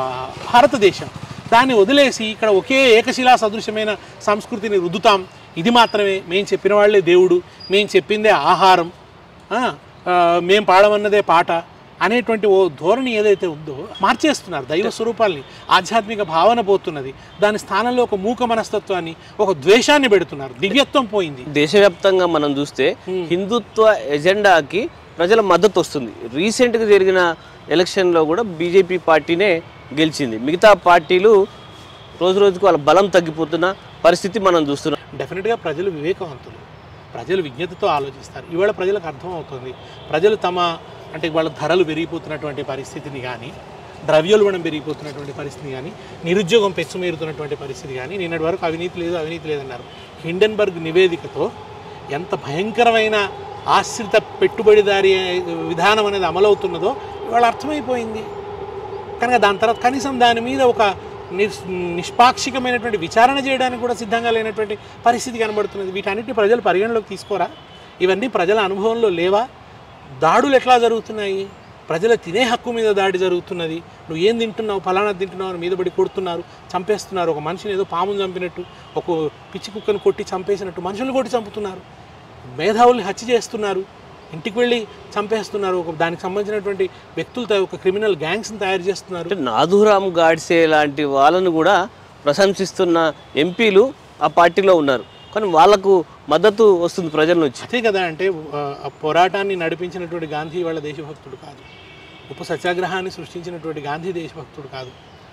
Speaker 1: భారతదేశం దాన్ని వదిలేసి ఇక్కడ ఒకే ఏకశిలా సదృశమైన సంస్కృతిని రుద్దుతాం ఇది మాత్రమే మేము చెప్పిన వాళ్ళే దేవుడు మేము చెప్పిందే ఆహారం ఆ, ఆ, మేం పాడమన్నదే పాట అనేటువంటి ఓ ధోరణి ఏదైతే ఉందో మార్చేస్తున్నారు దైవ స్వరూపాల్ని ఆధ్యాత్మిక భావన పోతున్నది దాని స్థానంలో ఒక మూక మనస్తత్వాన్ని ఒక ద్వేషాన్ని పెడుతున్నారు దివ్యత్వం పోయింది
Speaker 2: దేశవ్యాప్తంగా మనం చూస్తే హిందుత్వ ఎజెండాకి ప్రజల మద్దతు వస్తుంది రీసెంట్గా జరిగిన ఎలక్షన్లో కూడా బీజేపీ పార్టీనే గెలిచింది మిగతా పార్టీలు రోజు రోజుకు వాళ్ళ బలం తగ్గిపోతున్న పరిస్థితి మనం చూస్తున్నాం
Speaker 1: డెఫినెట్గా ప్రజలు వివేకవంతులు ప్రజలు విజ్ఞతతో ఆలోచిస్తారు ఇవాళ ప్రజలకు అర్థం అవుతుంది ప్రజలు తమ అంటే వాళ్ళ ధరలు పెరిగిపోతున్నటువంటి పరిస్థితిని కానీ ద్రవ్యోల్బణం పెరిగిపోతున్నటువంటి పరిస్థితిని కానీ నిరుద్యోగం పెచ్చుమీరుతున్నటువంటి పరిస్థితి కానీ నిన్నటి వరకు అవినీతి లేదు అవినీతి లేదన్నారు హిండెన్బర్గ్ నివేదికతో ఎంత భయంకరమైన ఆశ్రిత పెట్టుబడిదారి విధానం అనేది అమలవుతున్నదో ఇవాళ అర్థమైపోయింది కనుక దాని తర్వాత కనీసం దాని మీద ఒక నిస్ నిష్పాక్షికమైనటువంటి విచారణ చేయడానికి కూడా సిద్ధంగా లేనటువంటి పరిస్థితి కనబడుతున్నది వీటన్నిటిని ప్రజలు పరిగణలోకి తీసుకోరా ఇవన్నీ ప్రజల అనుభవంలో లేవా దాడులు ఎట్లా జరుగుతున్నాయి ప్రజల తినే హక్కు మీద దాడి జరుగుతున్నది నువ్వు ఏం తింటున్నావు ఫలానా తింటున్నావు అని మీద పడి కొడుతున్నారు చంపేస్తున్నారు ఒక మనిషిని ఏదో పామును చంపినట్టు ఒక పిచ్చి కుక్కను కొట్టి చంపేసినట్టు మనుషులు కొట్టి చంపుతున్నారు మేధావుల్ని హత్య చేస్తున్నారు ఇంటికి వెళ్ళి చంపేస్తున్నారు ఒక దానికి సంబంధించినటువంటి వ్యక్తులతో ఒక క్రిమినల్ గ్యాంగ్స్ని తయారు చేస్తున్నారు
Speaker 2: అంటే నాథురామ్ గాడ్సే లాంటి వాళ్ళను కూడా ప్రశంసిస్తున్న ఎంపీలు ఆ పార్టీలో ఉన్నారు కానీ వాళ్ళకు మద్దతు వస్తుంది ప్రజల నుంచి
Speaker 1: అదే కదా అంటే ఆ, ఆ పోరాటాన్ని నడిపించినటువంటి గాంధీ వాళ్ళ దేశభక్తుడు కాదు ఉప సత్యాగ్రహాన్ని సృష్టించినటువంటి గాంధీ దేశభక్తుడు కాదు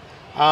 Speaker 1: ఆ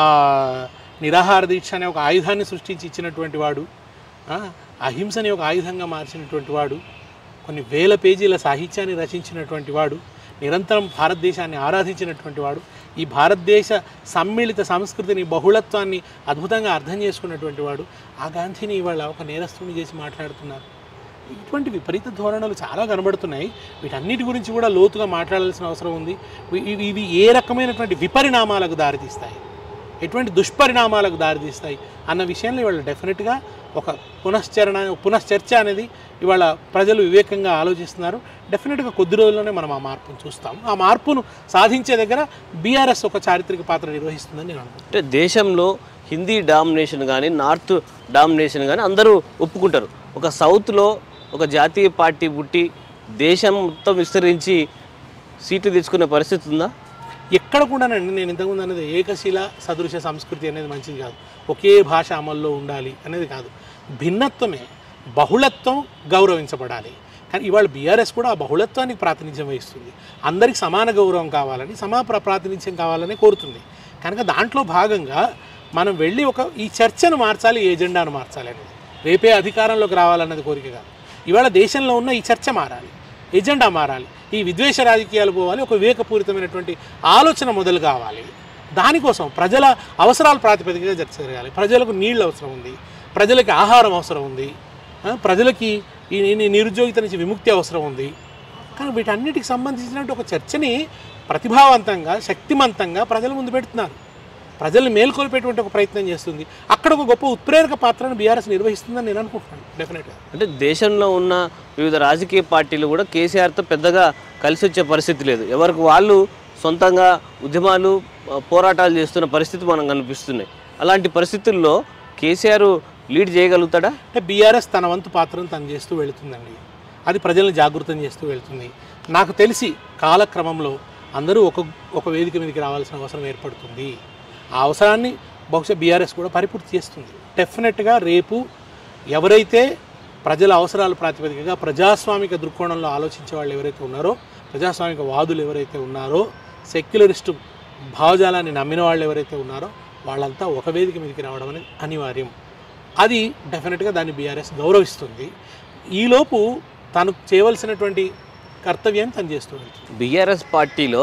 Speaker 1: నిరాహార దీక్ష అనే ఒక ఆయుధాన్ని సృష్టించి ఇచ్చినటువంటి వాడు ఆ, అహింసని ఒక ఆయుధంగా మార్చినటువంటి వాడు కొన్ని వేల పేజీల సాహిత్యాన్ని రచించినటువంటి వాడు నిరంతరం భారతదేశాన్ని ఆరాధించినటువంటి వాడు ఈ భారతదేశ సమ్మిళిత సంస్కృతిని బహుళత్వాన్ని అద్భుతంగా అర్థం చేసుకున్నటువంటి వాడు ఆ గాంధీని ఇవాళ ఒక నేరస్తుని చేసి మాట్లాడుతున్నారు ఇటువంటి విపరీత ధోరణులు చాలా కనబడుతున్నాయి వీటన్నిటి గురించి కూడా లోతుగా మాట్లాడాల్సిన అవసరం ఉంది ఇవి- ఇవి ఇవి ఏ రకమైనటువంటి విపరిణామాలకు దారితీస్తాయి ఎటువంటి దుష్పరిణామాలకు దారితీస్తాయి అన్న విషయంలో ఇవాళ డెఫినెట్గా ఒక పునశ్చరణ పునశ్చర్చ అనేది ఇవాళ ప్రజలు వివేకంగా ఆలోచిస్తున్నారు డెఫినెట్గా కొద్ది రోజుల్లోనే మనం ఆ మార్పును చూస్తాం ఆ మార్పును సాధించే దగ్గర బీఆర్ఎస్ ఒక చారిత్రక పాత్ర నిర్వహిస్తుందని నేను అనుకుంటున్నాను
Speaker 2: అంటే దేశంలో హిందీ డామినేషన్ కానీ నార్త్ డామినేషన్ కానీ అందరూ ఒప్పుకుంటారు ఒక సౌత్లో ఒక జాతీయ పార్టీ పుట్టి దేశం మొత్తం విస్తరించి సీట్లు తెచ్చుకునే పరిస్థితి ఉందా
Speaker 1: ఎక్కడ కూడానండి నేను ఇంతకుముందు అనేది ఏకశిల సదృశ సంస్కృతి అనేది మంచిది కాదు ఒకే భాష అమల్లో ఉండాలి అనేది కాదు భిన్నత్వమే బహుళత్వం గౌరవించబడాలి కానీ ఇవాళ బీఆర్ఎస్ కూడా ఆ బహుళత్వానికి ప్రాతినిధ్యం వహిస్తుంది అందరికి సమాన గౌరవం కావాలని సమా ప్ర- ప్రాతినిధ్యం కావాలని కోరుతుంది కనుక దాంట్లో భాగంగా మనం వెళ్ళి ఒక ఈ చర్చను మార్చాలి ఈ ఎజెండాను మార్చాలి అనేది రేపే అధికారంలోకి రావాలన్నది కోరిక కాదు ఇవాళ దేశంలో ఉన్న ఈ చర్చ మారాలి ఎజెండా మారాలి ఈ విద్వేష రాజకీయాలు పోవాలి ఒక వివేకపూరితమైనటువంటి ఆలోచన మొదలు కావాలి దానికోసం ప్రజల అవసరాల ప్రాతిపదికగా చర్చ జరగాలి ప్రజలకు నీళ్ళు అవసరం ఉంది ప్రజలకి ఆహారం అవసరం ఉంది ఆ, ప్రజలకి ఈ ఈ నిరుద్యోగిత నుంచి విముక్తి అవసరం ఉంది కానీ వీటన్నిటికి సంబంధించినటువంటి ఒక చర్చని ప్రతిభావంతంగా శక్తిమంతంగా ప్రజల ముందు పెడుతున్నారు ప్రజల్ని మేల్కొల్పేటువంటి ఒక ప్రయత్నం చేస్తుంది అక్కడ ఒక గొప్ప ఉత్ప్రేరక పాత్రను బీఆర్ఎస్ నిర్వహిస్తుందని నేను అనుకుంటున్నాను డెఫినెట్గా
Speaker 2: అంటే దేశంలో ఉన్న వివిధ రాజకీయ పార్టీలు కూడా కేసీఆర్తో పెద్దగా కలిసి వచ్చే పరిస్థితి లేదు ఎవరికి వాళ్ళు సొంతంగా ఉద్యమాలు ఆ, పోరాటాలు చేస్తున్న పరిస్థితి మనం కనిపిస్తున్నాయి అలాంటి పరిస్థితుల్లో కేసీఆర్ లీడ్ చేయగలుగుతాడా
Speaker 1: అంటే బీఆర్ఎస్ తన వంతు పాత్రను తను చేస్తూ వెళుతుందండి అది ప్రజలను జాగృతం చేస్తూ వెళ్తుంది నాకు తెలిసి కాలక్రమంలో అందరూ ఒక ఒక వేదిక మీదకి రావాల్సిన అవసరం ఏర్పడుతుంది ఆ అవసరాన్ని బహుశా బీఆర్ఎస్ కూడా పరిపూర్తి చేస్తుంది డెఫినెట్గా రేపు ఎవరైతే ప్రజల అవసరాల ప్రాతిపదికగా ప్రజాస్వామిక దృక్కోణంలో ఆలోచించే వాళ్ళు ఎవరైతే ఉన్నారో ప్రజాస్వామిక వాదులు ఎవరైతే ఉన్నారో సెక్యులరిస్టు భావజాలాన్ని నమ్మిన వాళ్ళు ఎవరైతే ఉన్నారో వాళ్ళంతా ఒక వేదిక మీదకి రావడం అనేది అనివార్యం అది డెఫినెట్గా దాన్ని బీఆర్ఎస్ గౌరవిస్తుంది ఈలోపు తను చేయవలసినటువంటి కర్తవ్యాన్ని తను చేస్తూ వెళ్తుంది
Speaker 2: బీఆర్ఎస్ పార్టీలో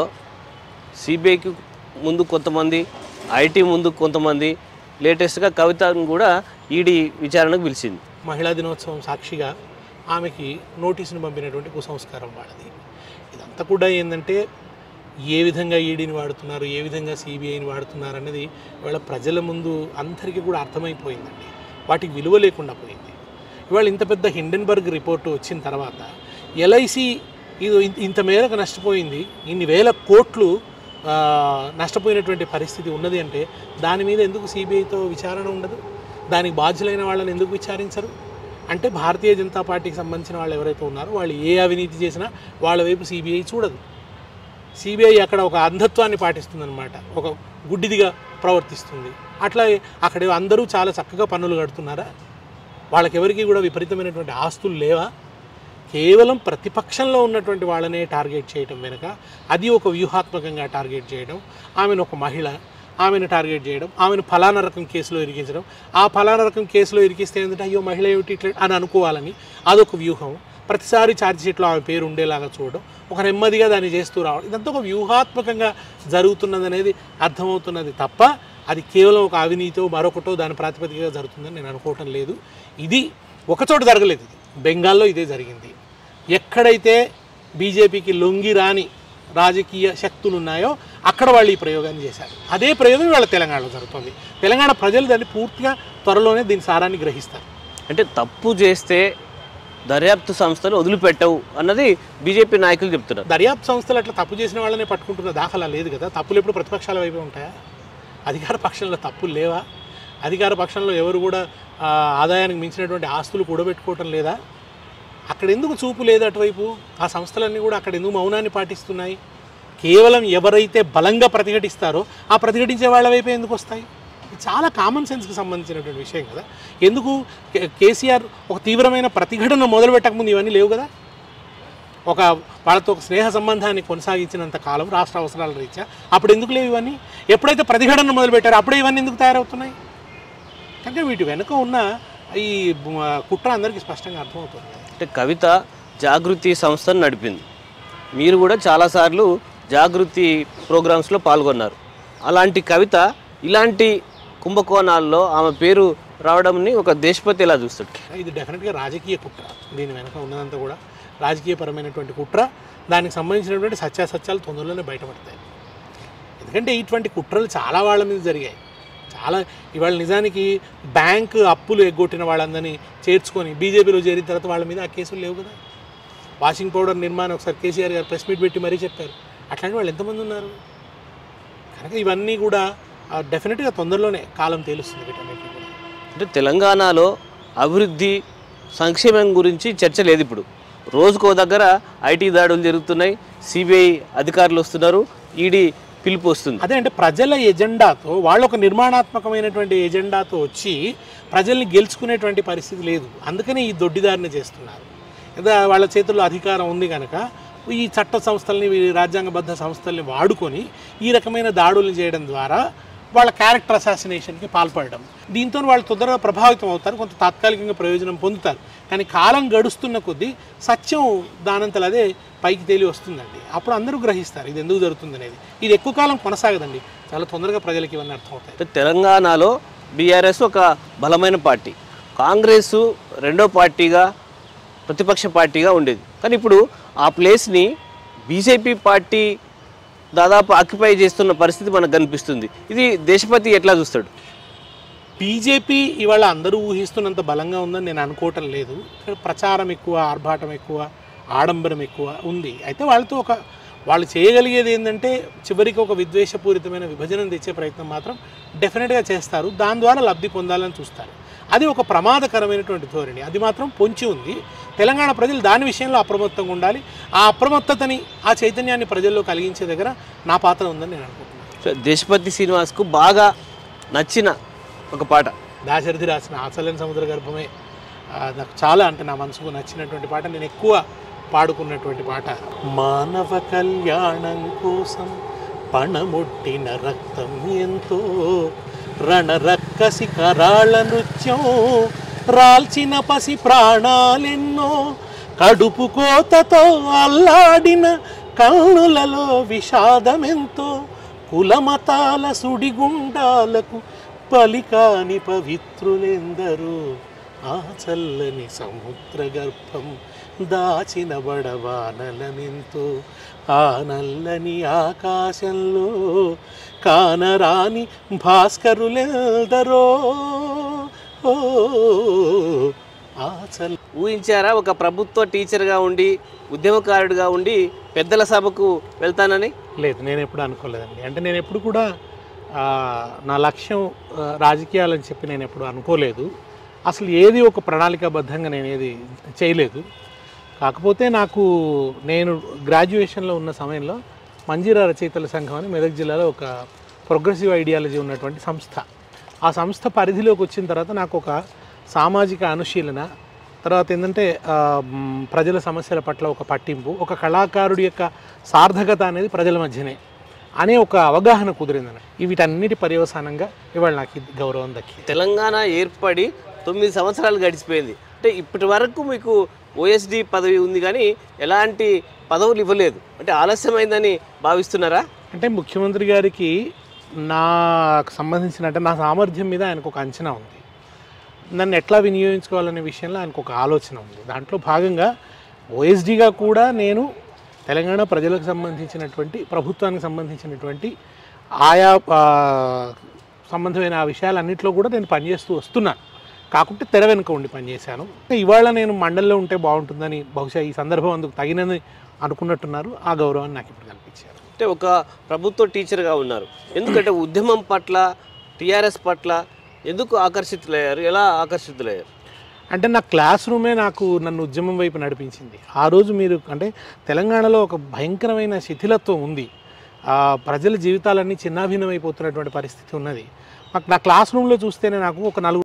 Speaker 2: సిబిఐకి ముందు కొంతమంది ఐటీ ముందు కొంతమంది లేటెస్ట్గా కవితను కూడా ఈడీ విచారణకు పిలిచింది
Speaker 1: మహిళా దినోత్సవం సాక్షిగా ఆమెకి నోటీసును పంపినటువంటి కుసంస్కారం వాళ్ళది ఇదంతా కూడా ఏంటంటే ఏ విధంగా ఈడీని వాడుతున్నారు ఏ విధంగా సిబిఐని వాడుతున్నారు అనేది ఇవాళ ప్రజల ముందు అందరికీ కూడా అర్థమైపోయిందండి వాటికి విలువ లేకుండా పోయింది ఇవాళ ఇంత పెద్ద హిండెన్బర్గ్ రిపోర్టు వచ్చిన తర్వాత ఎల్ఐసి ఇది ఇంత- ఇంత మేరకు నష్టపోయింది ఇన్ని వేల కోట్లు ఆ, నష్టపోయినటువంటి పరిస్థితి ఉన్నది అంటే దాని మీద ఎందుకు సిబిఐతో విచారణ ఉండదు దానికి బాధ్యులైన వాళ్ళని ఎందుకు విచారించరు అంటే భారతీయ జనతా పార్టీకి సంబంధించిన వాళ్ళు ఎవరైతే ఉన్నారో వాళ్ళు ఏ అవినీతి చేసినా వాళ్ళ వైపు సిబిఐ చూడదు సిబిఐ అక్కడ ఒక అంధత్వాన్ని పాటిస్తుందన్నమాట ఒక గుడ్డిదిగా ప్రవర్తిస్తుంది అట్లా అక్కడ అందరూ చాలా చక్కగా పన్నులు కడుతున్నారా వాళ్ళకి ఎవరికి కూడా విపరీతమైనటువంటి ఆస్తులు లేవా కేవలం ప్రతిపక్షంలో ఉన్నటువంటి వాళ్ళనే టార్గెట్ చేయడం వెనుక అది ఒక వ్యూహాత్మకంగా టార్గెట్ చేయడం ఆమెను ఒక మహిళ ఆమెను టార్గెట్ చేయడం ఆమెను ఫలానా రకం కేసులో ఇరికించడం ఆ ఫలానా రకం కేసులో ఇరికిస్తే ఏంటంటే అయ్యో మహిళ ఏమిటి ఇట్లా అని అనుకోవాలని అదొక వ్యూహం ప్రతిసారి ఛార్జ్ షీట్లో ఆమె పేరు ఉండేలాగా చూడడం ఒక నెమ్మదిగా దాన్ని చేస్తూ రావడం ఇదంతా ఒక వ్యూహాత్మకంగా జరుగుతున్నది అనేది అర్థమవుతున్నది తప్ప అది కేవలం ఒక అవినీతో మరొకటో దాని ప్రాతిపదికగా జరుగుతుందని నేను అనుకోవటం లేదు ఇది ఒకచోట జరగలేదు ఇది బెంగాల్లో ఇదే జరిగింది ఎక్కడైతే బీజేపీకి లొంగి రాని రాజకీయ శక్తులు ఉన్నాయో అక్కడ వాళ్ళు ఈ ప్రయోగాన్ని చేశారు అదే ప్రయోగం వాళ్ళ తెలంగాణలో జరుగుతుంది తెలంగాణ ప్రజలు దాన్ని పూర్తిగా త్వరలోనే దీని సారాన్ని గ్రహిస్తారు
Speaker 2: అంటే తప్పు చేస్తే దర్యాప్తు సంస్థలు వదిలిపెట్టవు అన్నది బీజేపీ నాయకులు చెప్తున్నారు
Speaker 1: దర్యాప్తు సంస్థలు అట్లా తప్పు చేసిన వాళ్ళనే పట్టుకుంటున్న దాఖలా లేదు కదా తప్పులు ఎప్పుడు ప్రతిపక్షాల వైపే ఉంటాయా అధికార పక్షంలో తప్పులు లేవా అధికార పక్షంలో ఎవరు కూడా ఆ, ఆదాయానికి మించినటువంటి ఆస్తులు కూడబెట్టుకోవటం లేదా అక్కడ ఎందుకు చూపు లేదు అటువైపు ఆ సంస్థలన్నీ కూడా అక్కడ ఎందుకు మౌనాన్ని పాటిస్తున్నాయి కేవలం ఎవరైతే బలంగా ప్రతిఘటిస్తారో ఆ ప్రతిఘటించే వాళ్ళ వైపే ఎందుకు వస్తాయి ఇది చాలా కామన్ సెన్స్కి సంబంధించినటువంటి విషయం కదా ఎందుకు కే- కేసీఆర్ ఒక తీవ్రమైన ప్రతిఘటన మొదలు పెట్టకముందు ఇవన్నీ లేవు కదా ఒక వాళ్ళతో ఒక స్నేహ సంబంధాన్ని కొనసాగించినంత కాలం రాష్ట్ర అవసరాల రీత్యా అప్పుడు ఎందుకు లేవు ఇవన్నీ ఎప్పుడైతే ప్రతిఘటన మొదలుపెట్టారో అప్పుడే ఇవన్నీ ఎందుకు తయారవుతున్నాయి అంటే వీటి వెనుక ఉన్న ఈ బ- కుట్ర అందరికీ స్పష్టంగా అర్థమవుతుంది
Speaker 2: అంటే కవిత జాగృతి సంస్థను నడిపింది మీరు కూడా చాలాసార్లు జాగృతి ప్రోగ్రామ్స్లో పాల్గొన్నారు అలాంటి కవిత ఇలాంటి కుంభకోణాల్లో ఆమె పేరు రావడంని ఒక దేశపతి ఎలా చూస్తాడు
Speaker 1: ఇది డెఫినెట్గా రాజకీయ కుట్ర దీని వెనక ఉన్నదంతా కూడా రాజకీయపరమైనటువంటి కుట్ర దానికి సంబంధించినటువంటి సత్యాసత్యాలు తొందరలోనే బయటపడతాయి ఎందుకంటే ఇటువంటి కుట్రలు చాలా వాళ్ళ మీద జరిగాయి చాలా ఇవాళ నిజానికి బ్యాంక్ అప్పులు ఎగ్గొట్టిన వాళ్ళందరినీ చేర్చుకొని బీజేపీలో చేరిన తర్వాత వాళ్ళ మీద ఆ కేసులు లేవు కదా వాషింగ్ పౌడర్ నిర్మాణం ఒకసారి కేసీఆర్ గారు ప్రెస్ మీట్ పెట్టి మరీ చెప్పారు అట్లాంటి వాళ్ళు ఎంతమంది ఉన్నారు కనుక ఇవన్నీ కూడా డెఫినెట్గా తొందరలోనే కాలం తేలుస్తుంది వీటన్నిటిని కూడా
Speaker 2: అంటే తెలంగాణలో అభివృద్ధి సంక్షేమం గురించి చర్చ లేదు ఇప్పుడు రోజుకో దగ్గర ఐటీ దాడులు జరుగుతున్నాయి సిబిఐ అధికారులు వస్తున్నారు ఈడీ పిలుపు వస్తుంది
Speaker 1: అదే అంటే ప్రజల ఎజెండాతో వాళ్ళు ఒక నిర్మాణాత్మకమైనటువంటి ఎజెండాతో వచ్చి ప్రజల్ని గెలుచుకునేటువంటి పరిస్థితి లేదు అందుకనే ఈ దొడ్డిదారిని చేస్తున్నారు లేదా వాళ్ళ చేతుల్లో అధికారం ఉంది కనుక ఈ చట్ట సంస్థల్ని ఈ రాజ్యాంగబద్ధ సంస్థల్ని వాడుకొని ఈ రకమైన దాడులు చేయడం ద్వారా వాళ్ళ క్యారెక్టర్ అసాసినేషన్కి పాల్పడడం దీంతో వాళ్ళు తొందరగా ప్రభావితం అవుతారు కొంత తాత్కాలికంగా ప్రయోజనం పొందుతారు కానీ కాలం గడుస్తున్న కొద్దీ సత్యం దానంతలు అదే పైకి తేలి వస్తుందండి అప్పుడు అందరూ గ్రహిస్తారు ఇది ఎందుకు జరుగుతుంది అనేది ఇది ఎక్కువ కాలం కొనసాగదండి చాలా తొందరగా ప్రజలకు ఇవన్నీ అర్థమవుతాయి
Speaker 2: అంటే తెలంగాణలో బీఆర్ఎస్ ఒక బలమైన పార్టీ కాంగ్రెస్ రెండో పార్టీగా ప్రతిపక్ష పార్టీగా ఉండేది కానీ ఇప్పుడు ఆ ప్లేస్ని బీజేపీ పార్టీ దాదాపు ఆక్యుపై చేస్తున్న పరిస్థితి మనకు కనిపిస్తుంది ఇది దేశపతి ఎట్లా చూస్తాడు
Speaker 1: బీజేపీ ఇవాళ అందరూ ఊహిస్తున్నంత బలంగా ఉందని నేను అనుకోవటం లేదు ఇక్కడ ప్రచారం ఎక్కువ ఆర్భాటం ఎక్కువ ఆడంబరం ఎక్కువ ఉంది అయితే వాళ్ళతో ఒక వాళ్ళు చేయగలిగేది ఏంటంటే చివరికి ఒక విద్వేషపూరితమైన విభజన తెచ్చే ప్రయత్నం మాత్రం డెఫినెట్గా చేస్తారు దాని ద్వారా లబ్ధి పొందాలని చూస్తారు అది ఒక ప్రమాదకరమైనటువంటి ధోరణి అది మాత్రం పొంచి ఉంది తెలంగాణ ప్రజలు దాని విషయంలో అప్రమత్తంగా ఉండాలి ఆ అప్రమత్తతని ఆ చైతన్యాన్ని ప్రజల్లో కలిగించే దగ్గర నా పాత్ర ఉందని నేను అనుకుంటున్నాను
Speaker 2: సో దేశపతి శ్రీనివాస్కు బాగా నచ్చిన ఒక పాట
Speaker 1: దాశరథి రాసిన ఆచలేని సముద్ర గర్భమే ఆ, నాకు చాలా అంటే నా మనసుకు నచ్చినటువంటి పాట నేను ఎక్కువ పాడుకున్నటువంటి పాట మానవ కళ్యాణం కోసం పణముట్టిన రక్తం ఎంతో రణరక్కసి కరాళ నృత్యం రాల్చిన పసి ప్రాణాలెన్నో కడుపు కోతతో అల్లాడిన కన్నులలో విషాదమెంతో కులమతాల సుడిగుండాలకు పలికాని పవిత్రులెందరూ ఆ చల్లని సముద్ర గర్భం దాచిన బడవానలమెంతో ఆ నల్లని ఆకాశంలో కానరాని భాస్కరులెందరో ఓ ఆ చల్ల
Speaker 2: ఊహించారా ఒక ప్రభుత్వ టీచర్గా ఉండి ఉద్యమకారుడిగా ఉండి పెద్దల సభకు వెళ్తానని
Speaker 1: లేదు నేను ఎప్పుడు అనుకోలేదండి అంటే నేను ఎప్పుడు కూడా ఆ, నా లక్ష్యం ఆ, రాజకీయాలని చెప్పి నేను ఎప్పుడు అనుకోలేదు అసలు ఏది ఒక ప్రణాళికాబద్ధంగా నేను ఏది చేయలేదు కాకపోతే నాకు నేను గ్రాడ్యుయేషన్లో ఉన్న సమయంలో మంజీరా రచయితల సంఘం అని మెదక్ జిల్లాలో ఒక ప్రోగ్రెసివ్ ఐడియాలజీ ఉన్నటువంటి సంస్థ ఆ సంస్థ పరిధిలోకి వచ్చిన తర్వాత నాకు ఒక సామాజిక అనుశీలన తర్వాత ఏంటంటే ఆ, మ్, ప్రజల సమస్యల పట్ల ఒక పట్టింపు ఒక కళాకారుడి యొక్క సార్థకత అనేది ప్రజల మధ్యనే అనే ఒక అవగాహన కుదిరిందని వీటన్నిటి పర్యవసానంగా ఇవాళ నాకు ఈ గౌరవం దక్కింది
Speaker 2: తెలంగాణ ఏర్పడి తొమ్మిది సంవత్సరాలు గడిచిపోయింది అంటే ఇప్పటి వరకు మీకు ఓఎస్డి పదవి ఉంది కానీ ఎలాంటి పదవులు ఇవ్వలేదు అంటే ఆలస్యమైందని భావిస్తున్నారా
Speaker 1: అంటే ముఖ్యమంత్రి గారికి నాకు సంబంధించిన అంటే నా సామర్థ్యం మీద ఆయనకు ఒక అంచనా ఉంది నన్ను ఎట్లా వినియోగించుకోవాలనే విషయంలో ఆయనకు ఒక ఆలోచన ఉంది దాంట్లో భాగంగా ఓఎస్డీగా కూడా నేను తెలంగాణ ప్రజలకు సంబంధించినటువంటి ప్రభుత్వానికి సంబంధించినటువంటి ఆయా ఆ, సంబంధమైన ఆ విషయాలన్నింటిలో కూడా నేను పనిచేస్తూ వస్తున్నాను కాకుంటే తెర వెనుక ఉండి పనిచేశాను ఇవాళ నేను మండలిలో ఉంటే బాగుంటుందని బహుశా ఈ సందర్భం అందుకు తగినది అనుకున్నట్టున్నారు ఆ గౌరవాన్ని నాకు ఇప్పుడు కల్పించారు
Speaker 2: అంటే ఒక ప్రభుత్వ టీచర్గా ఉన్నారు ఎందుకంటే ఉద్యమం పట్ల టీఆర్ఎస్ పట్ల ఎందుకు ఆకర్షితులయ్యారు ఎలా ఆకర్షితులయ్యారు
Speaker 1: అంటే నా క్లాస్ రూమే నాకు నన్ను ఉద్యమం వైపు నడిపించింది ఆ రోజు మీరు అంటే తెలంగాణలో ఒక భయంకరమైన శిథిలత్వం ఉంది ఆ ప్రజల జీవితాలన్నీ చిన్నాభిన్నమైపోతున్నటువంటి పరిస్థితి ఉన్నది మాకు నా క్లాస్ రూమ్లో చూస్తేనే నాకు ఒక నలుగురు